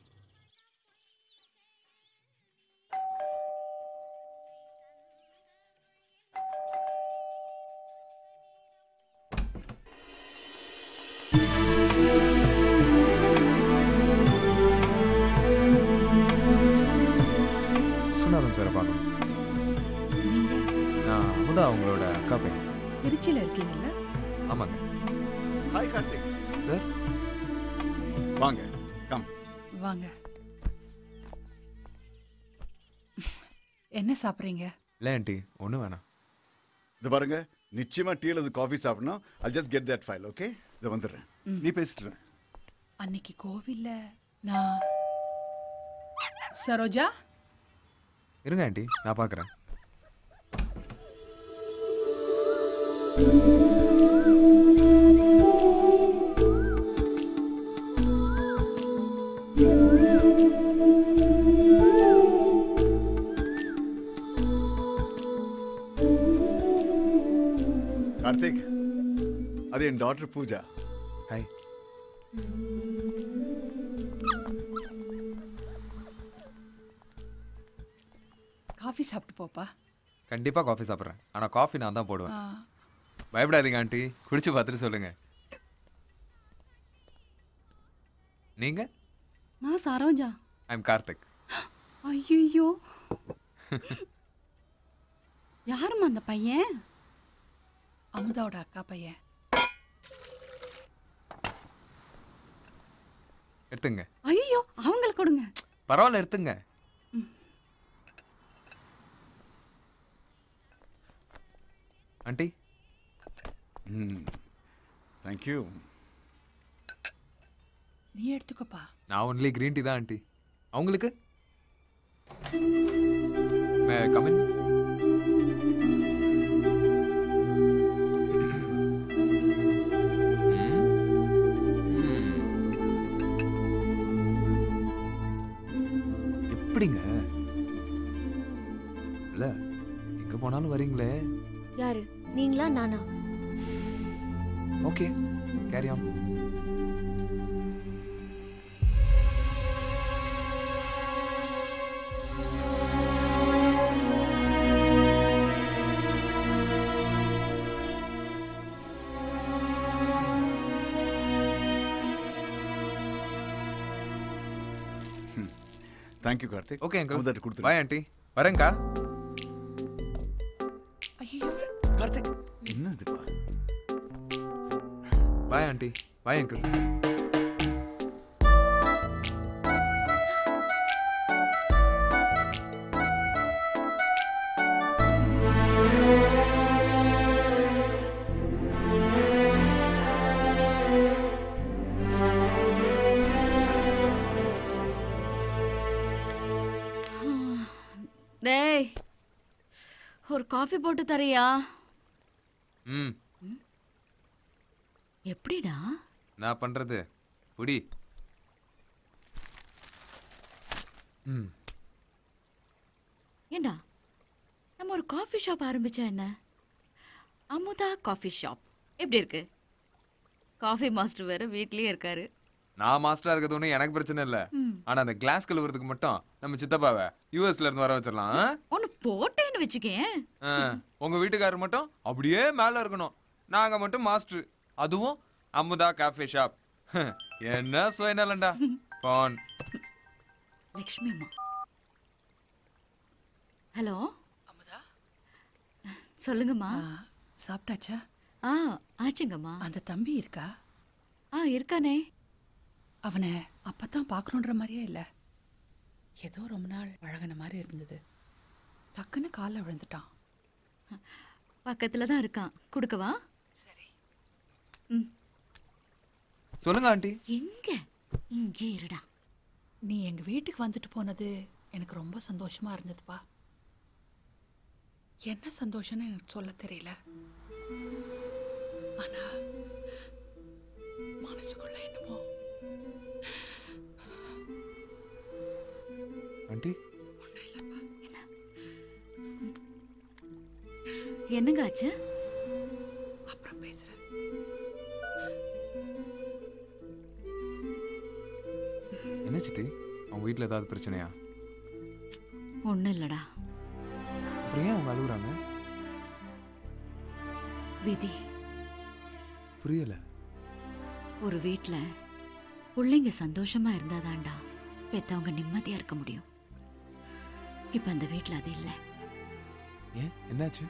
விஸ்வநாதன் சாரை பார்க்கணும் நான் அமுதா அவங்களோட அக்கா பையன் திருச்சியில இருக்கீங்கல்ல ஆமாங்க ஹாய் கார்த்திக் சார் வாங்க கம் வாங்க என்ன சாப்பிட்றீங்க இல்லை ஆண்டி ஒன்றும் வேணாம் இது பாருங்க நிச்சயமா டீ அல்லது காஃபி சாப்பிடணும் I just get that file okay இதை வந்துடுறேன் ம். நீ பேசிட்டு அன்னைக்கு கோவில்ல நான் சரோஜா இருங்க ஆண்டி நான் பார்க்குறேன் கார்த்திக் அது என் டாட்டர் பூஜா ஹாய் காஃபி சாப்பிட்டு போப்பா கண்டிப்பாக காஃபி சாப்பிட்றேன் ஆனால் காஃபி நான் தான் போடுவேன் ஆ, பயப்படாதீங்க ஆண்டி குடிச்சு பார்த்துட்டு சொல்லுங்க நீங்க நான் சரோஜா ஐ எம் கார்த்திக் ஐயோ யாரும்மா அந்த பையன் அமுதாவோட அக்கா பையன் எடுத்துங்க ஐயோ அவங்களுக்கு கொடுங்க பரவாயில்ல எடுத்துங்க ஆண்டி ம் தேங்க்யூ நீ எடுத்துக்கோப்பா நான் ஒன்லி க்ரீன் டீ தான் ஆண்டி அவங்களுக்கு கமின் எப்படிங்க இல்ல எங்க போனாலும் வரீங்களே யாரு நீங்களா நானா okay carry on thank you Karthik okay uncle அமுதாட்ட கொடுத்துரு பாய் ஆண்டி வரேங்க்கா ஐயோ கார்த்திக் என்ன இதுப்பா பாய் ஆண்டி பாய் அங்கிள் டேய் ஒரு காஃபி போட்டு தரியா ம் எப்படிடா நான் பண்றது புடி ம் ஏண்டா நம்ம ஒரு காஃபி ஷாப் ஆரம்பிச்சா என்ன அமுதா காஃபி ஷாப் எப்படி இருக்கு காஃபி மாஸ்டர் வேற வீட்லயே இருக்காரு நான் மாஸ்டரா இருக்கிறது ஒன்றும் எனக்கு பிரச்சனை இல்லை ம். ஆனா அந்த கிளாஸ் கழுவுறதுக்கு மட்டும் நம்ம சித்தப்பாவை யூஎஸ்ல இருந்து வர வச்சிடலாம் ஆ? ஒன்று போட்டேன்னு வச்சுக்கேன் ஆ, உங்க வீட்டுக்காரர் மட்டும் அப்படியே மேல இருக்கணும் நாங்க மட்டும் மாஸ்டர் அதுவும் அமுதா காஃபே ஷாப் என்ன சுயநலண்டா போன் லக்ஷ்மி அம்மா ஹலோ அமுதா சொல்லுங்கம்மா சாப்பிட்டாச்சா ஆ ஆச்சுங்கம்மா அந்த தம்பி இருக்கா ஆ இருக்கானே அவனை அப்பதான் பார்க்கணுன்ற மாதிரியே இல்லை ஏதோ ரொம்ப நாள் பழகின மாதிரி இருந்தது டக்குன்னு காலில் விழுந்துட்டான் பக்கத்துல தான் இருக்கான் கொடுக்கவா சரி ம் சொல்லுங்க ஆண்டி எங்க இங்கே இருடா நீ எங்க வீட்டுக்கு வந்துட்டு போனது எனக்கு ரொம்ப சந்தோஷமா இருந்ததுப்பா என்ன சந்தோஷம்னு எனக்கு சொல்ல தெரியல ஆனா மனசுக்குள்ள என்னமோ ஆண்டி என்னங்க ஆச்சு அப்புறம் பேசுறேன் என்ன சித்தி அவங்க வீட்டில் ஏதாவது பிரச்சனையா ஒன்றும் இல்லடா அப்புறம் ஏன் அவங்க அழுகுறாங்க விதி புரியல ஒரு வீட்ல பிள்ளைங்க சந்தோஷமா இருந்தாதான்டா பெத்தவங்க நிம்மதியா இருக்க முடியும் இப்ப அந்த வீட்ல அது இல்லை ஏன் என்னாச்சு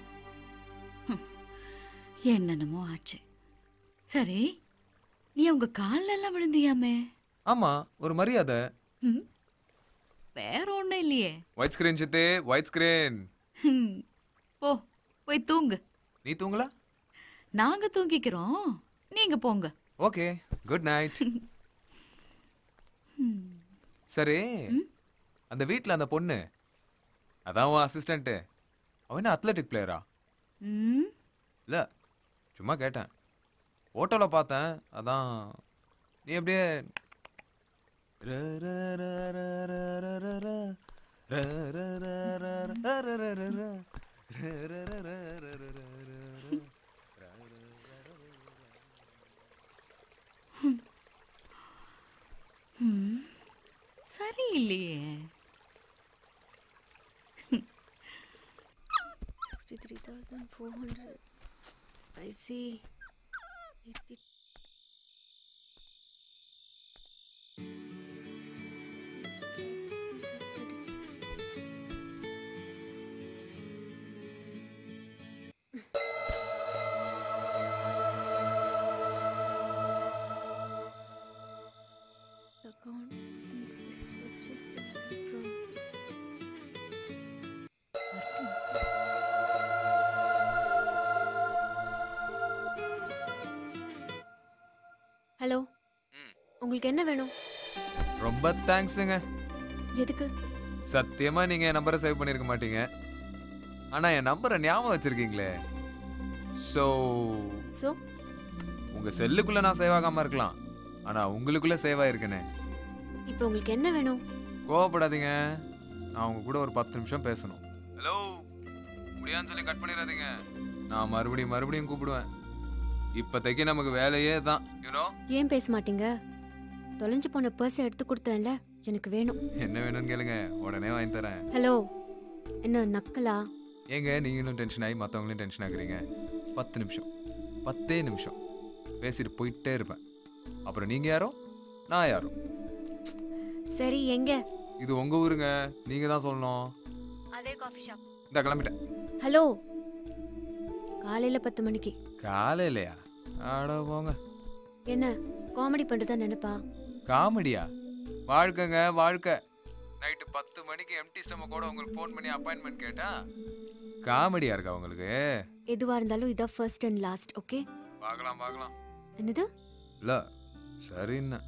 என்னென்னமோ ஆச்சு சரி நீ அவங்க கால்ல எல்லாம் விழுந்தியாமே ஆமா ஒரு மரியாதை ம், வேற ஒண்ணும் இல்லையே ஒயிட் ஸ்கிரீன் சித்தி ஒயிட் ஸ்கிரீன் ம், போ போய் தூங்கு நீ தூங்கல நாங்க தூங்கிக்கிறோம் நீங்க போங்க ஓகே குட் நைட் சரி அந்த வீட்டில் அந்த பொண்ணு அதான் உன் அசிஸ்டண்ட்டு அவன் என்ன அத்லெட்டிக் பிளேயரா ம் இல்லை சும்மா கேட்டேன் ஓட்டோவில் பார்த்தேன் அதான் நீ அப்படியே ர ர ர ர ர ர ர ர. ர ர ர ர ர ர ர ர ர ர. ர ர ர ர ர ர ர ர ர. ம், சரியில்லையே sixty three thousand four hundred spicy eighty account since I purchased the land from hello உங்களுக்கு என்ன வேணும் ரொம்ப தேங்க்ஸுங்க எதுக்கு சத்தியமா நீங்க என் நம்பரை சேவ் பண்ணிருக்க மாட்டீங்க ஆனா என் நம்பரை ஞாபகம் வச்சிருக்கீங்களே ஸோ ஸோ உங்க செல்லுக்குள்ள நான் சேவ் ஆகாம இருக்கலாம் ஆனா உங்களுக்குள்ள சேவ் ஆயிருக்கேனே இப்போ உங்களுக்கு என்ன வேணும் கோவப்படாதீங்க நான் உங்க கூட ஒரு பத்து நிமிஷம் பேசணும் ஹலோ முடியான்னு சொல்லி கட் பண்ணிடாதீங்க நான் மறுபடியும் மறுபடியும் கூப்பிடுவேன் இப்போதைக்கு நமக்கு வேலையே தான் யூனோ ஏன் பேச மாட்டீங்க தொலைஞ்சு போன பர்ஸை எடுத்து கொடுத்தேன்ல எனக்கு வேணும் என்ன வேணும்னு கேளுங்க உடனே வாங்கி தரேன் ஹலோ என்ன நக்கலா ஏங்க நீங்களும் டென்ஷன் ஆகி மற்றவங்களையும் டென்ஷன் ஆகுறீங்க பத்து நிமிஷம் பத்தே நிமிஷம் பேசிட்டு போயிட்டே இருப்பேன் அப்புறம் நீங்கள் யாரோ நான் யாரோ சரி எங்க இது உங்கள் ஊருங்க நீங்கள் தான் சொல்லணும் அதே காஃபி ஷாப் இந்த கிளம்பிட்டேன் ஹலோ காலையில பத்து மணிக்கு காலையிலையா ஆட போங்க என்ன காமெடி பண்ணுறதா நினைப்பா காமெடியா வாழ்க்கைங்க வாழ்க்கை நைட்டு பத்து மணிக்கு எம்டி ஸ்டமக்கோட உங்களுக்கு ஃபோன் பண்ணி அப்பாயின்மெண்ட் கேட்டா காமெடியா இருக்கா உங்களுக்கு எதுவாக இருந்தாலும் இதான் ஃபர்ஸ்ட் அண்ட் லாஸ்ட் ஓகே பார்க்கலாம் பார்க்கலாம் என்னது இல்ல சரின்னு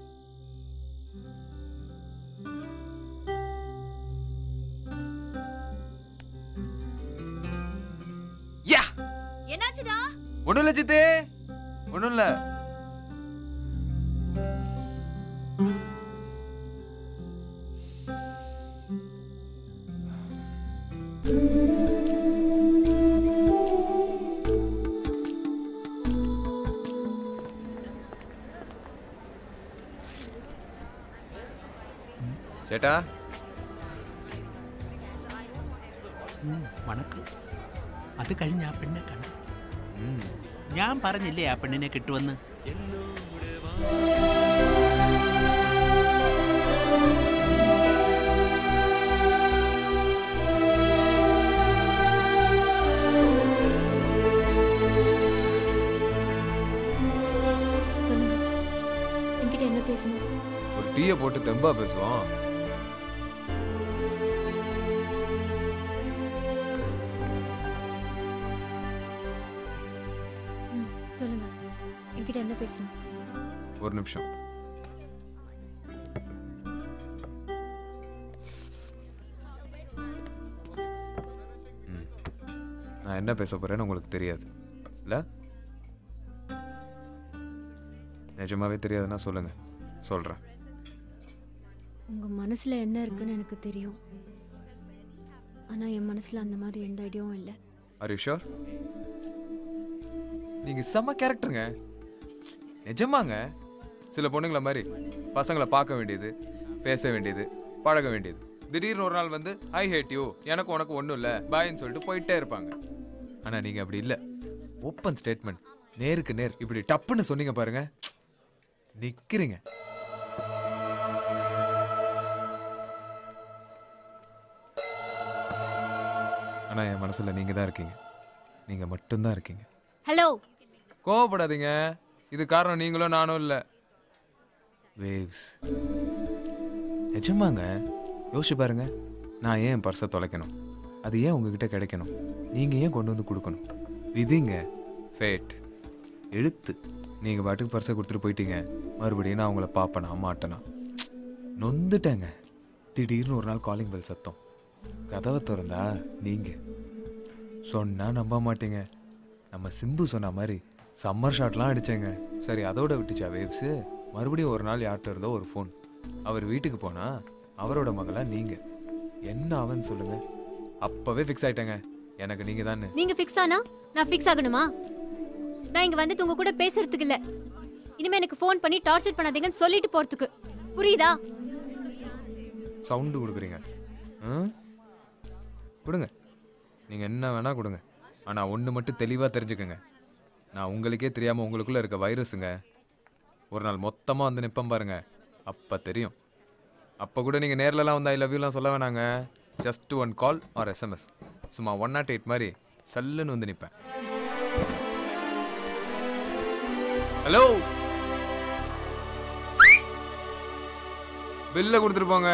யா என்னாச்சுடா ஒண்ணும் இல்ல சித்தே ஒண்ணும் இல்ல ചേട്ടാ വണക്കം അത് കഴിഞ്ഞ് ആ പെണ്ണെ കണ്ടു ഞാൻ പറഞ്ഞില്ലേ ആ പെണ്ണിനെ കിട്ടുമെന്ന് சொல்லுங்க என்கிட்ட என்ன பேசணும் ஒரு டீயை போட்டு தெம்பா பேசுவோம் ம் சொல்லுங்க என்கிட்ட என்ன பேசணும் ஒரு நிமிஷம் ம். நான் என்ன பேச போறேன்னு உங்களுக்கு தெரியாது இல்ல நிஜமாவே தெரியாதுன்னா சொல்லுங்க சொல்றேன் உங்க மனசுல என்ன இருக்குன்னு எனக்கு தெரியும் ஆனா என் மனசுல அந்த மாதிரி எந்த ஐடியாவும் இல்லை ஆர் யூ ஷோர் நீங்க செம்ம கேரக்டருங்க நிஜமாங்க சில பொண்ணுங்கள மாதிரி பசங்களை பார்க்க வேண்டியது பேச வேண்டியது பழக வேண்டியது திடீர்னு ஒரு நாள் வந்து ஐ ஹேட் யூ எனக்கு உனக்கு ஒன்றும் இல்லை பாயின்னு சொல்லிட்டு போயிட்டே இருப்பாங்க ஆனா நீங்க அப்படி இல்லை ஓப்பன் ஸ்டேட்மெண்ட் நேருக்கு நேர் இப்படி டப்புன்னு சொன்னீங்க பாருங்க நிக்கிறீங்க ஆனா என் மனசுல நீங்க தான் இருக்கீங்க நீங்க மட்டும்தான் இருக்கீங்க ஹலோ கோவப்படாதீங்க இது காரணம் நீங்களும் நானும் இல்லை வேவ்ஸ் நிஜமாங்க யோசிச்சு பாருங்க நான் ஏன் என் பர்ஸை தொலைக்கணும் அது ஏன் உங்ககிட்ட கிடைக்கணும் நீங்கள் ஏன் கொண்டு வந்து கொடுக்கணும் விதிங்க ஃபேட் எழுத்து நீங்கள் பாட்டுக்கு பர்ஸை கொடுத்துட்டு போயிட்டீங்க மறுபடியும் நான் உங்களை பார்ப்பேனா மாட்டேனா நொந்துட்டேங்க திடீர்னு ஒரு நாள் காலிங் பெல் சத்தம் கதவை திறந்தா நீங்கள் சொன்னா நம்ப மாட்டீங்க நம்ம சிம்பு சொன்ன மாதிரி சம்மர் ஷாட்லாம் அடிச்சேங்க சரி அதோட விட்டுச்சா வேவ்ஸு மறுபடியும் ஒரு நாள் யார்கிட்ட இருந்தோ ஒரு ஃபோன் அவர் வீட்டுக்கு போனா அவரோட மகளா நீங்க என்ன அவன் சொல்லுங்க அப்பவே ஃபிக்ஸ் ஆயிட்டேங்க எனக்கு நீங்க தானே நீங்க ஃபிக்ஸ் ஆனா நான் ஃபிக்ஸ் ஆகணுமா நான் இங்க வந்துட்டு உங்க கூட பேசுறதுக்கு இல்ல இனிமே எனக்கு ஃபோன் பண்ணி டார்ச்சர் பண்ணாதீங்கன்னு சொல்லிட்டு போறதுக்கு புரியுதா சவுண்டு கொடுக்குறீங்க ம்? கொடுங்க நீங்கள் என்ன வேணால் கொடுங்க ஆனால் ஒன்று மட்டும் தெளிவாக தெரிஞ்சுக்கங்க நான் உங்களுக்கே தெரியாமல் உங்களுக்குள்ளே இருக்க வைரஸுங்க ஒரு நாள் மொத்தமாக வந்து நிற்பேன் பாருங்க அப்போ தெரியும் அப்போ கூட நீங்கள் நேர்லலாம் வந்து ஐ லவ் யூலாம் சொல்ல வேணாங்க just one call or SMS சும்மா ஒன் நாட் எயிட் மாதிரி சல்லுன்னு வந்து நிற்பேன் ஹலோ பில்லை கொடுத்துட்டு போங்க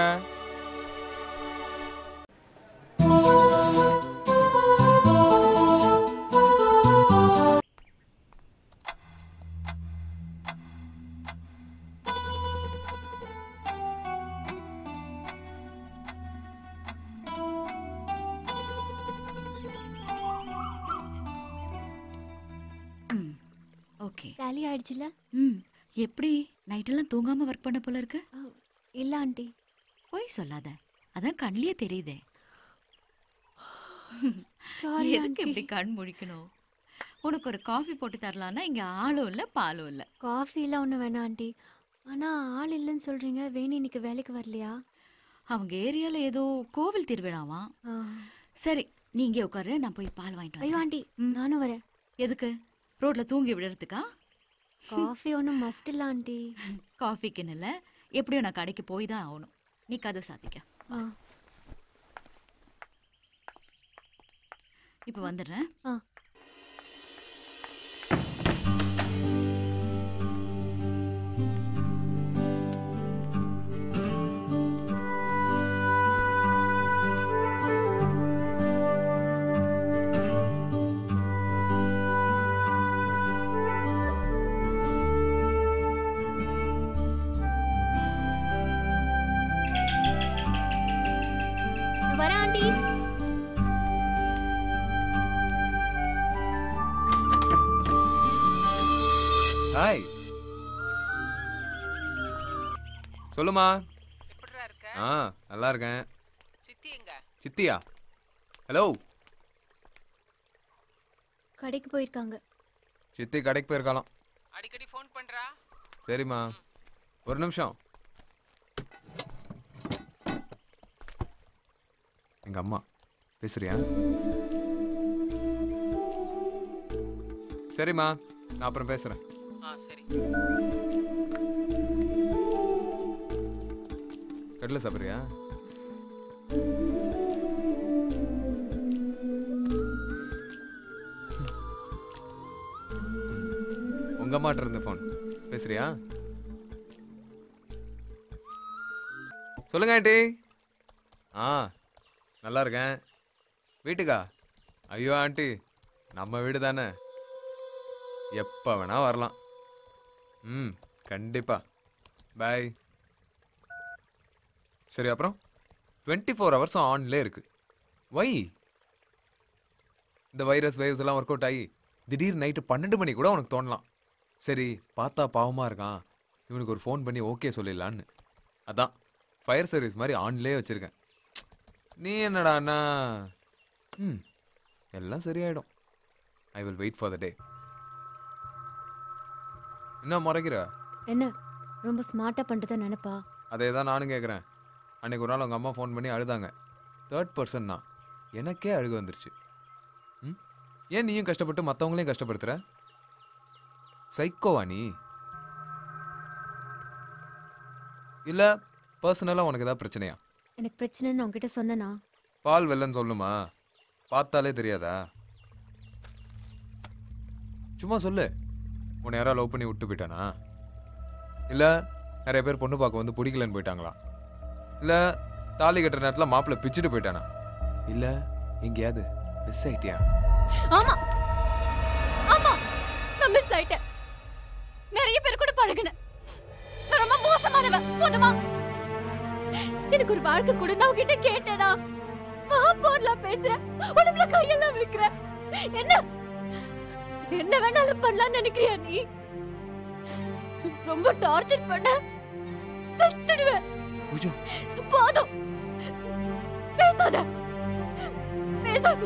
ஓகே டேலி ஆயிடுச்சுல ம் எப்படி நைட்டெல்லாம் தூங்காம ஒர்க் பண்ண போல இருக்கு இல்ல ஆண்டி போய் சொல்லாத அதான் கண்ணிலே தெரியுதே Sorry, எதுக்கு aunty. இப்படி கண் முழிக்கணும் உனக்கு ஒரு காஃபி போட்டு தரலான்னா இங்க ஆளும் இல்ல பாலும் இல்ல காஃபி எல்லாம் ஒன்றும் வேணாம் ஆண்டி ஆனா ஆள் இல்லைன்னு சொல்றீங்க வேணி இன்னைக்கு வேலைக்கு வரலையா அவங்க ஏரியால ஏதோ கோவில் திருவிழாவா ஆ. சரி நீ இங்கே உட்காரு நான் போய் பால் வாங்கிட்டு ஐயோ வரேன் ஆண்டி நானும் வரேன் எதுக்கு ரோட்ல தூங்கி விடுறதுக்கா காஃபி ஒன்றும் மஸ்ட் இல்லை ஆண்டி காஃபிக்குன்னு இல்லை எப்படியும் நான் கடைக்கு போய் தான் ஆகணும் நீ கதை சாத்திக்க ஆ இப்போ வந்துடுறேன் ஆ வரேன் ஆண்டி ஹாய் சொல்லுமா ஆ நல்லா இருக்கேன் சித்தி எங்க சித்தியா ஹலோ கடைக்கு போயிருக்காங்க சித்தி கடைக்கு போயிருக்கலாம் அடிக்கடி ஃபோன் பண்றா சரிம்மா ஒரு நிமிஷம் எங்க அம்மா பேசுறியா சரிம்மா நான் அப்புறம் பேசுறேன் ஆ சரி கடலை சாப்பிட்றியா உங்க அம்மாட்ட இருந்த ஃபோன் பேசுறியா சொல்லுங்க ஆண்டி ஆ நல்லா இருக்கேன் வீட்டுக்கா ஐயோ ஆண்டி நம்ம வீடு தானே எப்போ வேணா வரலாம் ம் கண்டிப்பா பாய் சரி அப்புறம் டுவெண்ட்டி ஃபோர் ஹவர்ஸும் ஆன்லே இருக்கு வை இந்த வைரஸ் வேவ்ஸ் எல்லாம் ஒர்க் அவுட் ஆகி திடீர் நைட்டு பன்னெண்டு மணி கூட உனக்கு தோணலாம் சரி பார்த்தா பாவமாக இருக்கான் இவனுக்கு ஒரு ஃபோன் பண்ணி ஓகே சொல்லிடலான்னு அதான் ஃபயர் சர்வீஸ் மாதிரி ஆன்லேயே வச்சுருக்கேன் நீ என்னடாண்ணா ம் எல்லாம் சரியாயிடும் I will wait for the day என்ன முறைக்கிற என்ன ரொம்ப ஸ்மார்ட்டா பண்ணிட்டு நினைப்பா அதே தான் நானும் கேட்குறேன் அன்னைக்கு ஒரு நாள் உங்கள் அம்மா ஃபோன் பண்ணி அழுதாங்க தேர்ட் பர்சன் தான் எனக்கே அழுக வந்துருச்சு ம் ஏன் நீயும் கஷ்டப்பட்டு மற்றவங்களையும் கஷ்டப்படுத்துற சைக்கோவா நீ இல்லை பர்சனலாக உனக்கு ஏதாவது பிரச்சனையா எனக்கு பிரச்சனைன்னு உன்கிட்ட சொன்னனா பால் வெள்ளன்னு சொல்லுமா பார்த்தாலே தெரியாதா சும்மா சொல்லு உன்னை யாரோ லவ் பண்ணி விட்டு போயிட்டானா இல்லை நிறைய பேர் பொண்ணு பார்க்க வந்து பிடிக்கலன்னு போயிட்டாங்களா இல்லை தாலி கட்டுற நேரத்தில் மாப்பிள்ளை பிச்சுட்டு போயிட்டானா இல்லை எங்கேயாவது மிஸ் ஆயிட்டியா ஆமா ஆமா நான் மிஸ் ஆயிட்டேன் நிறைய பேர் கூட பழகுனேன் நான் ரொம்ப மோசமானவன் போதுமா எனக்கு ஒரு வாழ்க்கை கூட நான் உன்கிட்ட கேட்டேனா போர்லாம் பேசுறேன் உடம்புல கையெல்லாம் வைக்கிற என்ன என்ன வேணாலும் பண்ணலாம்னு நினைக்கிறியா நீ ரொம்ப டார்ச்சர் பண்ண செத்துடுவேன் பூஜா போதும் பேசாத பேசாத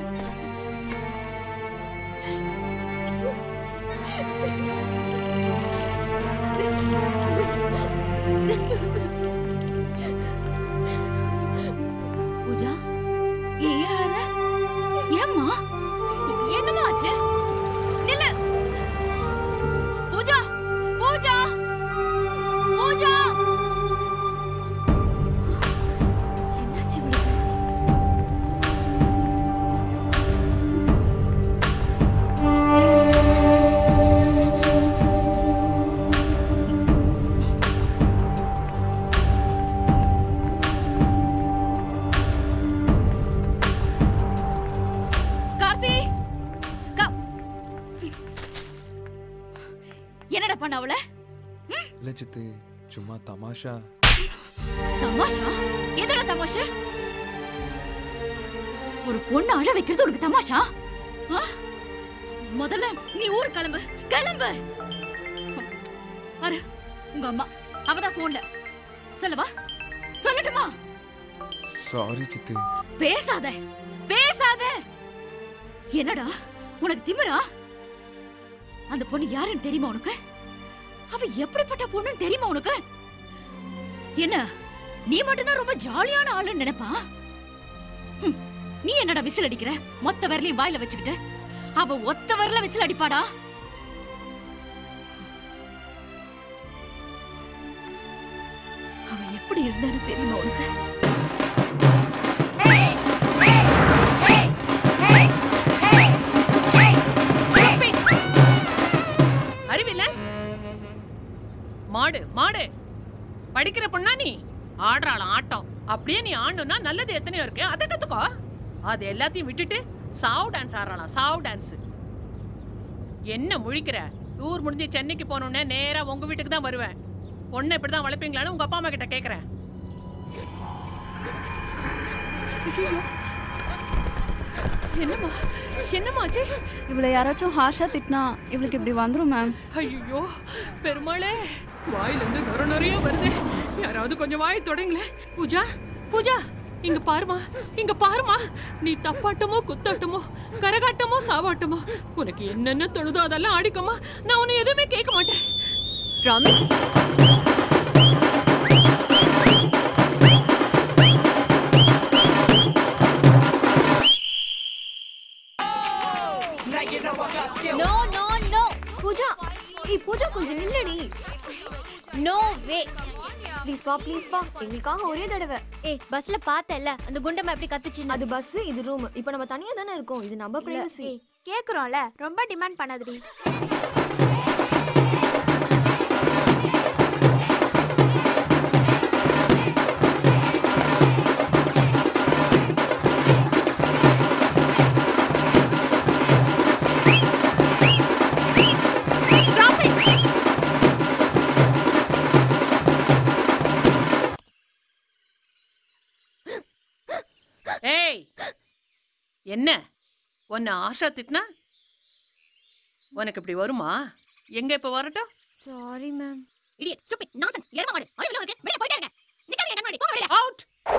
பூஜா ஏன் அழற ஏம்மா என்னம்மா ஆச்சு நில்லு பூஜா பூஜா பூஜா என்னாச்சு இவளுக்கு கார்த்தி கா என்னடா பண்ண அவள இல்லை சித்து சும்மா தமாஷா தமாஷா எதடா தமாஷா ஒரு பொண்ணு அழ வைக்கிறது உனக்கு தமாஷா ஆ? முதல்ல நீ ஊர் கிளம்பு கிளம்பு பாரு உங்க அம்மா அவதான் போன்ல சொல்லவா சொல்லட்டுமா சாரி சித்து பேசாத பேசாத என்னடா உனக்கு திமிரா அந்த பொண்ணு யாருன்னு தெரியுமா உனக்கு அவ எப்படிப்பட்ட பொண்ணுன்னு தெரியுமா உனக்கு என்ன நீ மட்டும்தான் ரொம்ப ஜாலியான ஆளுன்னு நினைப்பா ஹம், நீ என்னடா விசில் அடிக்கிற மொத்த விரலையும் வாயில வச்சுக்கிட்டு அவ ஒத்த விரல விசில் அடிப்பாடா அவ எப்படி இருந்தான்னு தெரியுமா உனக்கு அறிவில்ல மாடு மாடு படிக்கிற பொண்ணா நீ ஆடுறாளாம் ஆட்டம் அப்படியே நீ ஆடணும்னா நல்லது எத்தனையோ இருக்கு அதை கத்துக்கோ அது எல்லாத்தையும் விட்டுட்டு சாவ் டான்ஸ் ஆடுறாளாம் சாவ் டான்ஸ் என்ன முழிக்கிற டூர் முடிஞ்சு சென்னைக்கு போனோடனே நேரா உங்க வீட்டுக்கு தான் வருவேன் பொண்ணை இப்படி தான் வளர்ப்பீங்களான்னு உங்க அப்பா அம்மா கிட்ட கேக்குறேன் என்னம்மா என்னம்மா ஆச்சு இவளை யாராச்சும் ஹார்ஷா திட்டினா இவளுக்கு இப்படி வந்துரும் மேம் ஐயோ பெருமாளே வாயிலிருந்து நொர நொறைய வருது யாராவது கொஞ்சம் வாய் தொடங்களேன் பூஜா பூஜா இங்க பாருமா இங்க பாருமா நீ தப்பாட்டமோ குத்தாட்டமோ கரகாட்டமோ சாவாட்டமோ உனக்கு என்னென்ன தொழுதோ அதெல்லாம் ஆடிக்கோமா நான் உன்னை எதுவுமே கேட்க மாட்டேன் promise no no no Pooja ஏய் பூஜா கொஞ்சம் நில்லடி நோ வே ப்ளீஸ் பா ப்ளீஸ் பா எங்களுக்காக ஒரே தடவை ஏய் பஸ்ல பார்த்தல அந்த குண்டம்மா எப்படி கத்துச்சு அது பஸ் இது ரூம் இப்போ நம்ம தனியா தானே இருக்கோம் இது நம்ம பிரைவசி கேக்குறோம்ல ரொம்ப டிமாண்ட் பண்ணாதடி ஏய் என்ன உன்னை ஆஷா திட்டினா உனக்கு இப்படி வருமா எங்க இப்ப வரட்டும் sorry ma'am idiot stupid nonsense ஏறமா மாடு ஒரு வெளிய இருக்கு வெளிய போயிட்டே இருங்க நிக்காதீங்க கண்ணாடி போங்க வெளிய அவுட்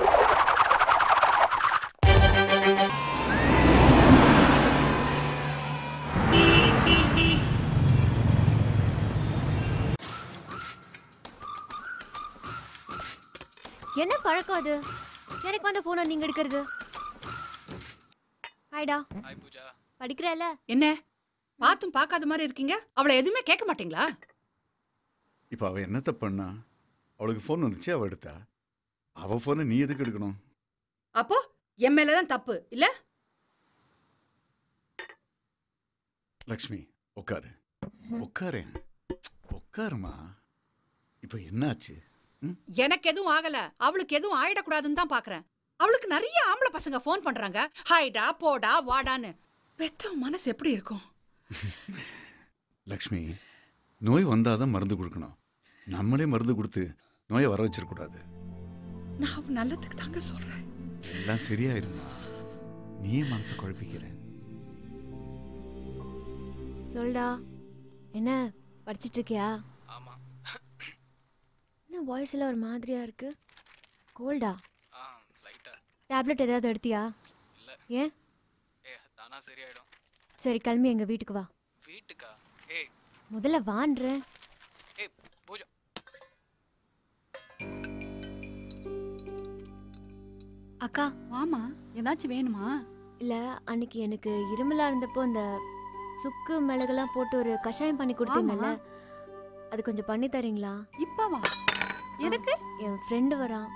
என்ன பழக்கம் அது எனக்கு வந்த போனை நீங்க எடுக்கிறது ஹாய்டா ஹாய் பூஜா படிக்கிறல என்ன பார்த்தும் பார்க்காத மாதிரி இருக்கீங்க அவளை எதுவுமே கேட்க மாட்டீங்களா இப்போ அவள் என்னத்த பண்ணா அவளுக்கு ஃபோன் வந்துச்சு அவள் எடுத்தா அவள் ஃபோனை நீ எதுக்கு எடுக்கணும் அப்போ என் மேல தான் தப்பு இல்ல லக்ஷ்மி உட்காரு உட்காரேன் உட்காருமா இப்போ என்னாச்சு எனக்கு எதுவும் ஆகல அவளுக்கு எதுவும் ஆயிடக்கூடாதுன்னு தான் பாக்குறேன் அவளுக்கு நிறைய ஆம்பளை பசங்க ஃபோன் பண்றாங்க ஹாய்டா போடா வாடான்னு பெத்த மனசு எப்படி இருக்கும் லக்ஷ்மி நோய் வந்தாதான் மருந்து கொடுக்கணும் நம்மளே மருந்து கொடுத்து நோயை வர வச்சிடக்கூடாது நான் அவ நல்லதுக்கு தாங்க சொல்றேன் எல்லாம் சரியாயிருமா நீயே மனசை குழப்பிக்கிற சொல்டா என்ன படிச்சிட்டு இருக்கியா ஆமா என்ன வாய்ஸ்ல ஒரு மாதிரியா இருக்கு கோல்டா ஆ லைட்டா டேப்லெட் ஏதாவது எடுத்தியா இல்ல ஏன் ஏ தானா சரியாயிடும் சரி கிளம்பி எங்க வீட்டுக்கு வா வீட்டுக்கா ஏய் முதல்ல வான்றேன் ஏய் பூஜா அக்கா வாமா ஏதாச்சும் வேணுமா இல்ல அன்னைக்கு எனக்கு இருமலா இருந்தப்போ இந்த சுக்கு மிளகுலாம் போட்டு ஒரு கஷாயம் பண்ணி கொடுத்தீங்கல்ல அது கொஞ்சம் பண்ணி தரீங்களா இப்பவா எதுக்கு என் ஃப்ரெண்டு வரான்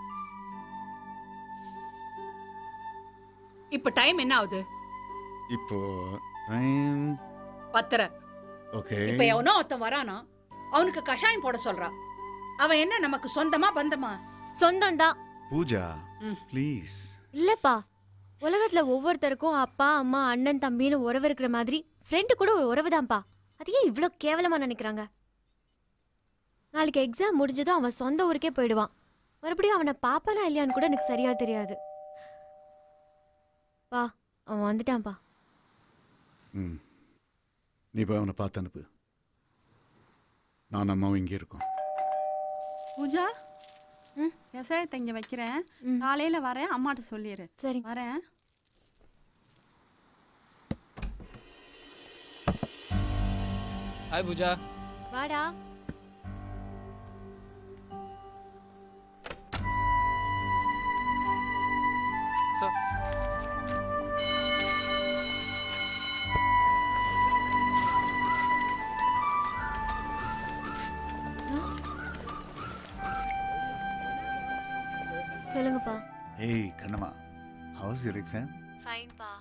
இப்ப டைம் என்ன ஆகுது இப்போ டைம் பத்தரை ஓகே இப்ப எவனோ ஒருத்தன் வரானா அவனுக்கு கஷாயம் போட சொல்றா அவன் என்ன நமக்கு சொந்தமா பந்தமா சொந்தம் தான் பூஜா ம். ப்ளீஸ் இல்லப்பா உலகத்துல ஒவ்வொருத்தருக்கும் அப்பா அம்மா அண்ணன் தம்பின்னு உறவு இருக்கிற மாதிரி ஃப்ரெண்டு கூட ஒரு உறவு தான்ப்பா அது ஏன் இவ்வளோ கேவலமா நினைக்கிறாங்க நாளைக்கு எக்ஸாம் முடிஞ்சதும் அவன் சொந்த ஊருக்கே போயிடுவான் மறுபடியும் அவனை பாப்பானா இல்லையான்னு கூட எனக்கு சரியா தெரியாது பா அவன் வந்துட்டான்ப்பா ம் நீ போய் அவனை பார்த்து அனுப்பு நான் அம்மாவும் இங்கே இருக்கோம் பூஜா விவசாயத்தை இங்க வைக்கிறேன் காலையில வரேன் அம்மாட்ட சொல்லிடு சரி வரேன் ஹாய் பூஜா வாடா சார் சொல்லுங்கப்பா ஏய் கண்ணம்மா ஹவுஸ் யூர் எக்ஸாம் ஃபைன்பா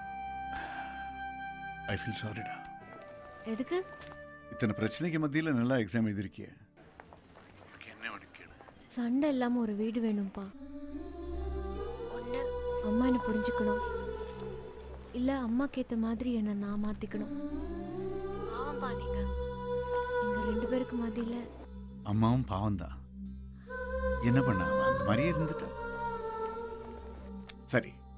ஐ ஃபீல் சாரிடா எதுக்கு இத்தனை பிரச்சனைக்கு மத்தியில் நல்லா எக்ஸாம் எழுதிருக்கிய உனக்கு என்ன வேணும் கேளு சண்டை இல்லாம ஒரு வீடு வேணும்ப்பா ஒண்ணு அம்மா என்ன புரிஞ்சுக்கணும் இல்ல அம்மாக்கு ஏத்த மாதிரி என்ன நான் மாத்திக்கணும் பாவம்பா நீங்க எங்க ரெண்டு பேருக்கு மத்தியில அம்மாவும் பாவம்தான் என்ன பண்ண அவ அந்த மாதிரியே இருந்துட்டா சரி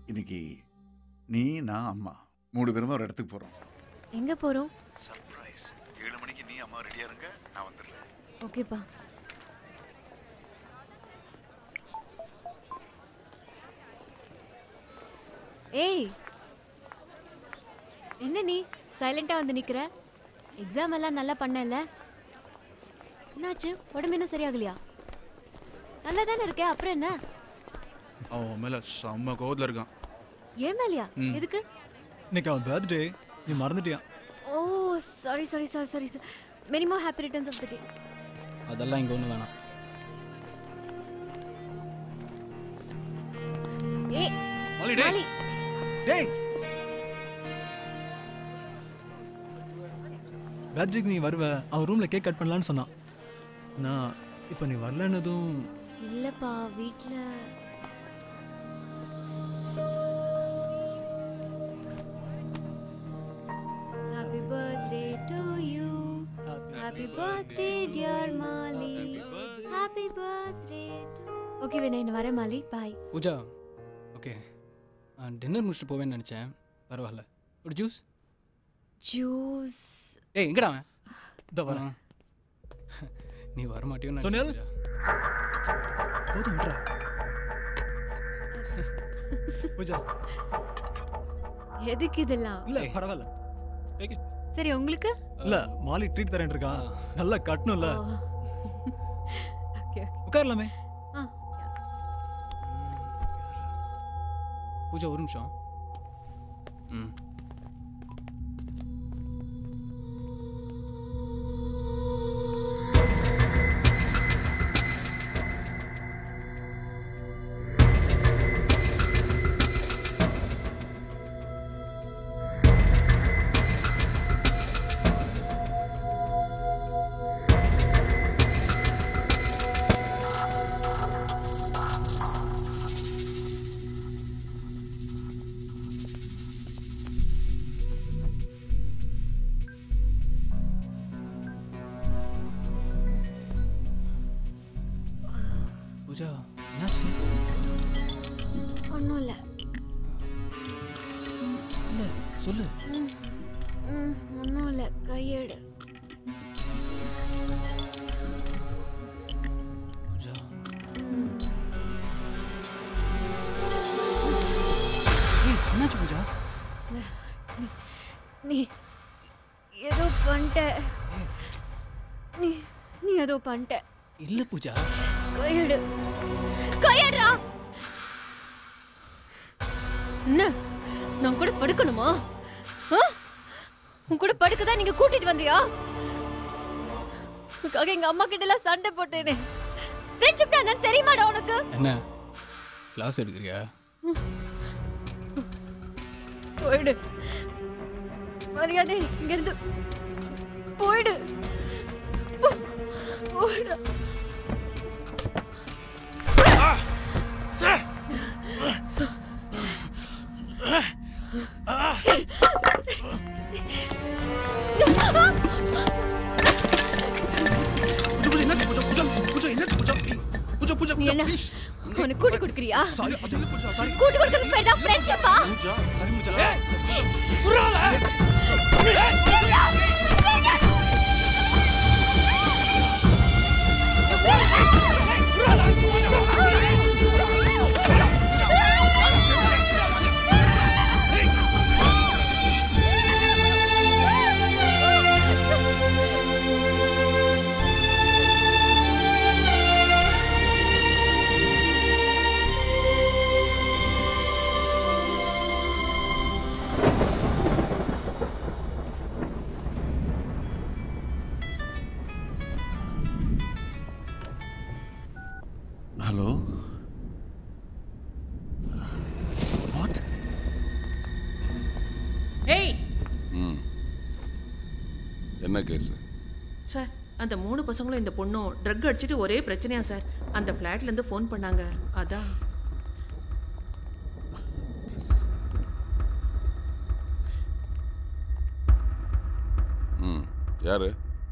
இன்னைக்கு நீ நான் அம்மா மூணு பேருமா ஒரு இடத்துக்கு போறோம் எங்க போறோம் சர்ப்ரைஸ் ஏழு மணிக்கு நீ அம்மா ரெடியா இருங்க நான் வந்துடுறேன் ஓகேப்பா ஏய் என்ன நீ சைலண்டா வந்து நிக்கிற எக்ஸாம் எல்லாம் நல்லா பண்ணல என்னாச்சு உடம்பு இன்னும் சரியாகலையா நல்லா தானே இருக்கே அப்புறம் என்ன அவன் மேல செம்ம கோவத்தில் இருக்கான் ஏன் மேலையா ம். எதுக்கு இன்னைக்கு அவன் பர்த்டே நீ மறந்துட்டியா oh sorry sorry sorry sorry many more happy returns of the day அதெல்லாம் இங்கே ஒன்றும் வேணாம் ஏய் மாலி, டேய். மாலி டேய் பர்த்டேக்கு நீ வருவ அவன் ரூமில் கேக் கட் பண்ணலான்னு சொன்னான் நான் இப்போ நீ வரலன்னதும் இல்லப்பா வீட்ல happy birthday to you happy birthday dear Mali happy birthday to okay Vinay நான் வரேன் Mali bye Pooja okay dinner முடிச்சுட்டு போவேன்னு நினச்சேன் பரவாயில்ல ஒரு ஜூஸ் ஜூஸ் ஏய் எங்கடா அவன் இதோ வரேன். ஆ. நீ வர மாட்டியோன்னு சொன்னேல்? போதும் விட்றா பூஜா எதுக்கு இதெல்லாம் இல்ல பரவாயில்ல சரி உங்களுக்கு இல்ல மாலி ட்ரீட் தரேன் இருக்கா நல்லா கட்டணும்ல ஓகே உட்காரலாமே ஆ பூஜா ஒரு நிமிஷம் ம் பூஜா என்னாச்சு ஒன்றும் இல்லை இல்ல சொல்லு ம் ம் ஒன்றும் இல்லை கையெடு பூஜா ம் ஏய் என்னாச்சு பூஜா இல்ல, நீ நீ ஏதோ பண்ணிட்ட நீ நீ ஏதோ பண்ணிட்ட இல்ல பூஜா கையெடு கையெடுறா என்ன நான் கூட படுக்கணுமா ஆ? உன் கூட படுக்க தான் நீங்க கூட்டிட்டு வந்தியா உனக்காக எங்க அம்மா கிட்ட எல்லாம் சண்டை போட்டேனே ஃப்ரெண்ட்ஷிப்னா என்னன்னு தெரியுமாடா உனக்கு என்ன கிளாஸ் எடுக்கிறியா போயிடு மரியாதை இங்க இருந்து போயிடு போ- போயிடு நீ என்ன உனக்கு கூட்டி கொடுக்குறியா சாரி அஜய் பூஜா சாரி கூட்டி கொடுக்கறது பேர் தான் ஃப்ரெண்ட்ஷிப்பா பூஜா சாரி பூஜா சீ. ஹலோ வாட் ஏய் ம் என்ன கேஸ் சார் அந்த மூணு பசங்களும் இந்த பொண்ணும் ட்ரக் அடிச்சிட்டு ஒரே பிரச்சனையா சார் அந்த ஃப்ளாட்ல இருந்து ஃபோன் பண்ணாங்க அதான் ம் யாரு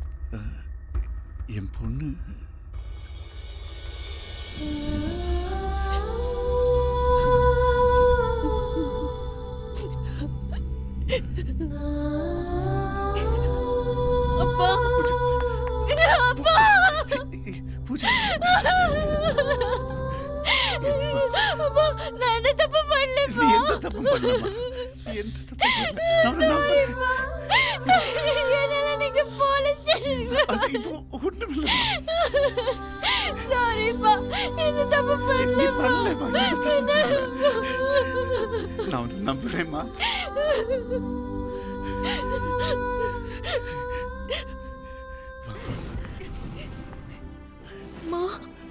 என் பொண்ணு தப்பும் பண்ணலம்மா எந்த தப்பும் பண்ணல. அவனை நம்புறேன். என்னால நீங்க போலீஸ் ஸ்டேஷனுக்கு அது இது ஒண்ணுமில்ல சாரிப்பா இந்த தப்பு நீ பண்ணலம்மா எந்த தப்பும் பண்ணல. பண்ணல நான் உன்னை நம்புறேம்மா மா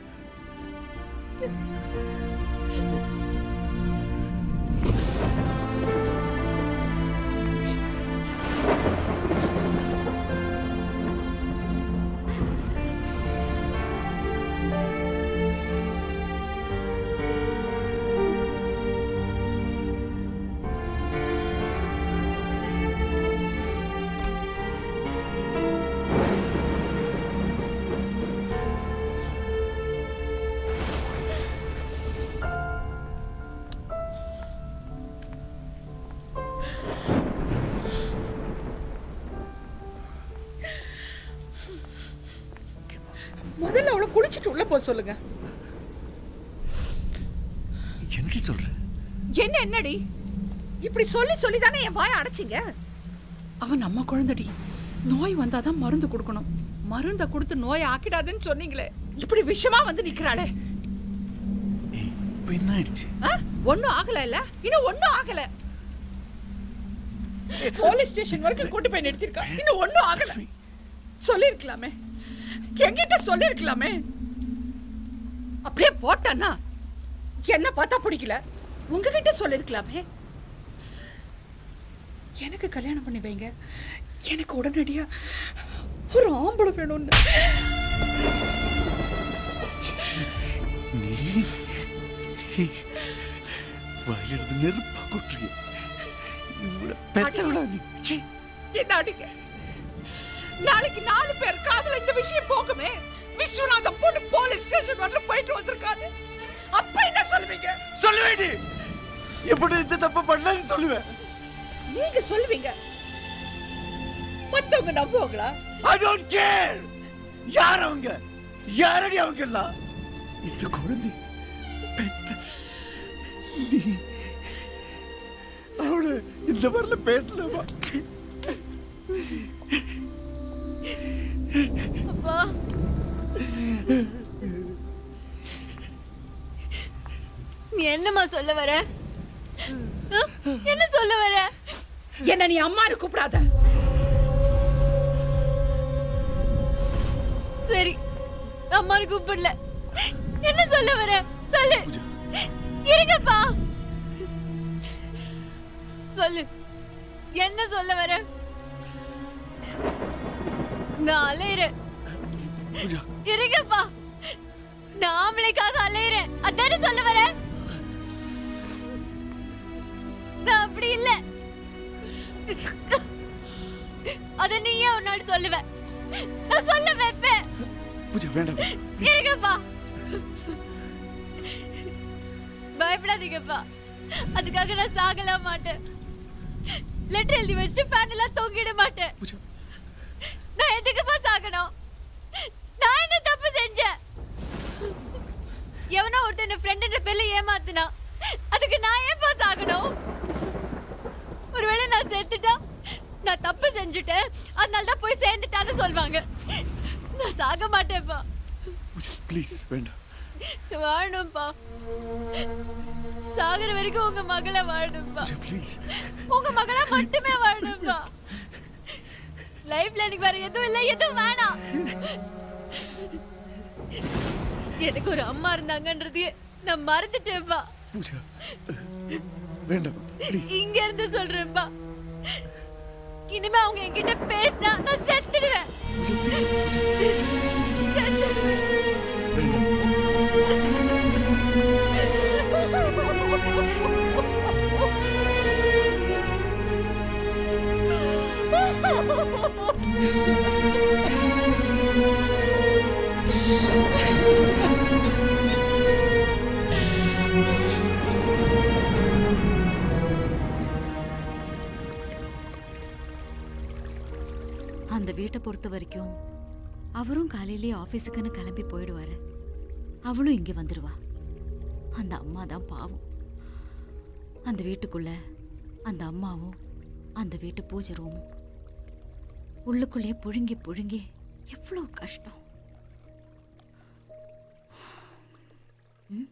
முதல்ல அவளை குளிச்சுட்டு உள்ள போக சொல்லுங்க என்னடி சொல்ற என்ன என்னடி இப்படி சொல்லி சொல்லி தானே என் வாயை அடைச்சிங்க அவன் நம்ம குழந்தைடி நோய் வந்தாதான் மருந்து கொடுக்கணும் மருந்த கொடுத்து நோயை ஆக்கிடாதுன்னு சொன்னீங்களே இப்படி விஷமா வந்து நிக்கிறாளே இப்ப என்ன ஆயிடுச்சு ஆ? ஒண்ணும் ஆகல இல்ல இன்னும் ஒண்ணும் ஆகல போலீஸ் ஸ்டேஷன் வரைக்கும் கூட்டி போய் நிறுத்திருக்கா இன்னும் ஒண்ணும் ஆகல சொல்லிருக்கலாமே என்கிட்ட சொல்லிருக்கலாமே அப்படியே போட்டானா என்ன பார்த்தா பிடிக்கல உங்ககிட்ட சொல்லிருக்கலாமே எனக்கு கல்யாணம் பண்ணி வைங்க எனக்கு உடனடியா ஒரு ஆம்பளை வேணும்னு நீ நீ வாயிலிருந்து நெருப்பா கொட்டுறிய இவ்வளவு பெத்தவளா நீ சீ, என்ன அடிங்க நாளைக்கு நாலு பேர் காதுல இந்த விஷயம் போகுமே விஸ்வநாதம் பொண்ணு போலீஸ் ஸ்டேஷன் வரல போயிட்டு வந்திருக்காரு அப்ப என்ன சொல்லுவீங்க சொல்லுவேடி எப்படி இந்த தப்பு பண்ணலன்னு சொல்லுவேன் நீங்க சொல்லுவீங்க மத்தவங்க நம்புவாங்களா ஐ டோன்ட் கேர் யார் அவங்க யாரடி அவங்க எல்லாம் இந்த குழந்தை பெத்த நீ அவளை இந்த மாதிரில பேசலாமா அப்பா நீ என்னம்மா சொல்ல வர ஆ? என்ன சொல்ல வர என்ன நீ அம்மானு கூப்பிடாத சரி அம்மானு கூப்பிடல என்ன சொல்ல வர சொல்லு இருங்கப்பா சொல்லு என்ன சொல்ல வர நான் அலையிறேன் இருங்கப்பா நான் ஆம்பளைக்காக அலையிறேன் அதானே சொல்ல வர நான் அப்படி இல்ல அத நீயே ஒரு நாள் சொல்லுவ நான் சொல்ல வைப்பேன் பூஜா வேண்டாம் இருங்கப்பா பயப்படாதீங்கப்பா அதுக்காக நான் சாகல மாட்டேன் லெட்டர் எழுதி வச்சுட்டு ஃபேன் எல்லாம் தொங்கிட மாட்டேன் நான் எதுக்குப்பா சாகணும் நான் என்ன தப்பு செஞ்சேன் எவனோ ஒருத்தன் ஃப்ரெண்ட் பேர்ல ஏமாத்துனா அதுக்கு நான் ஏன்பா சாகணும் ஒருவேளை நான் செத்துட்டா நான் தப்பு செஞ்சுட்டேன் அதனால தான் போய் சேர்ந்துட்டான்னு சொல்வாங்க நான் சாக மாட்டேன்ப்பா ப்ளீஸ் வேண்டாம் நான் வாழணும்ப்பா சாகுற வரைக்கும் உங்க மகளை வாழணும்ப்பா ப்ளீஸ் உங்க மகளா மட்டுமே வாழணும்ப்பா லைஃப்ல எனக்கு வேற எதுவும் இல்லை எதுவும் வேணாம் எனக்கு ஒரு அம்மா இருந்தாங்கன்றது நான் மறந்துட்டேன்ப்பா பூஜா வேண்டாம் ப்ளீஸ் இங்க இருந்து சொல்றேன்ப்பா இனிமே அவங்க என்கிட்ட பேசினா நான் செத்துடுவேன் அந்த வீட்டை பொறுத்த வரைக்கும் அவரும் காலையிலேயே ஆஃபீஸுக்குன்னு கிளம்பி போயிடுவாரு அவளும் இங்கே வந்துடுவா அந்த அம்மா தான் பாவம் அந்த வீட்டுக்குள்ள அந்த அம்மாவும் அந்த வீட்டு பூஜை ரூமும் உள்ளுக்குள்ளே புழுங்கி புழுங்கி எவ்வளோ கஷ்டம் ம்?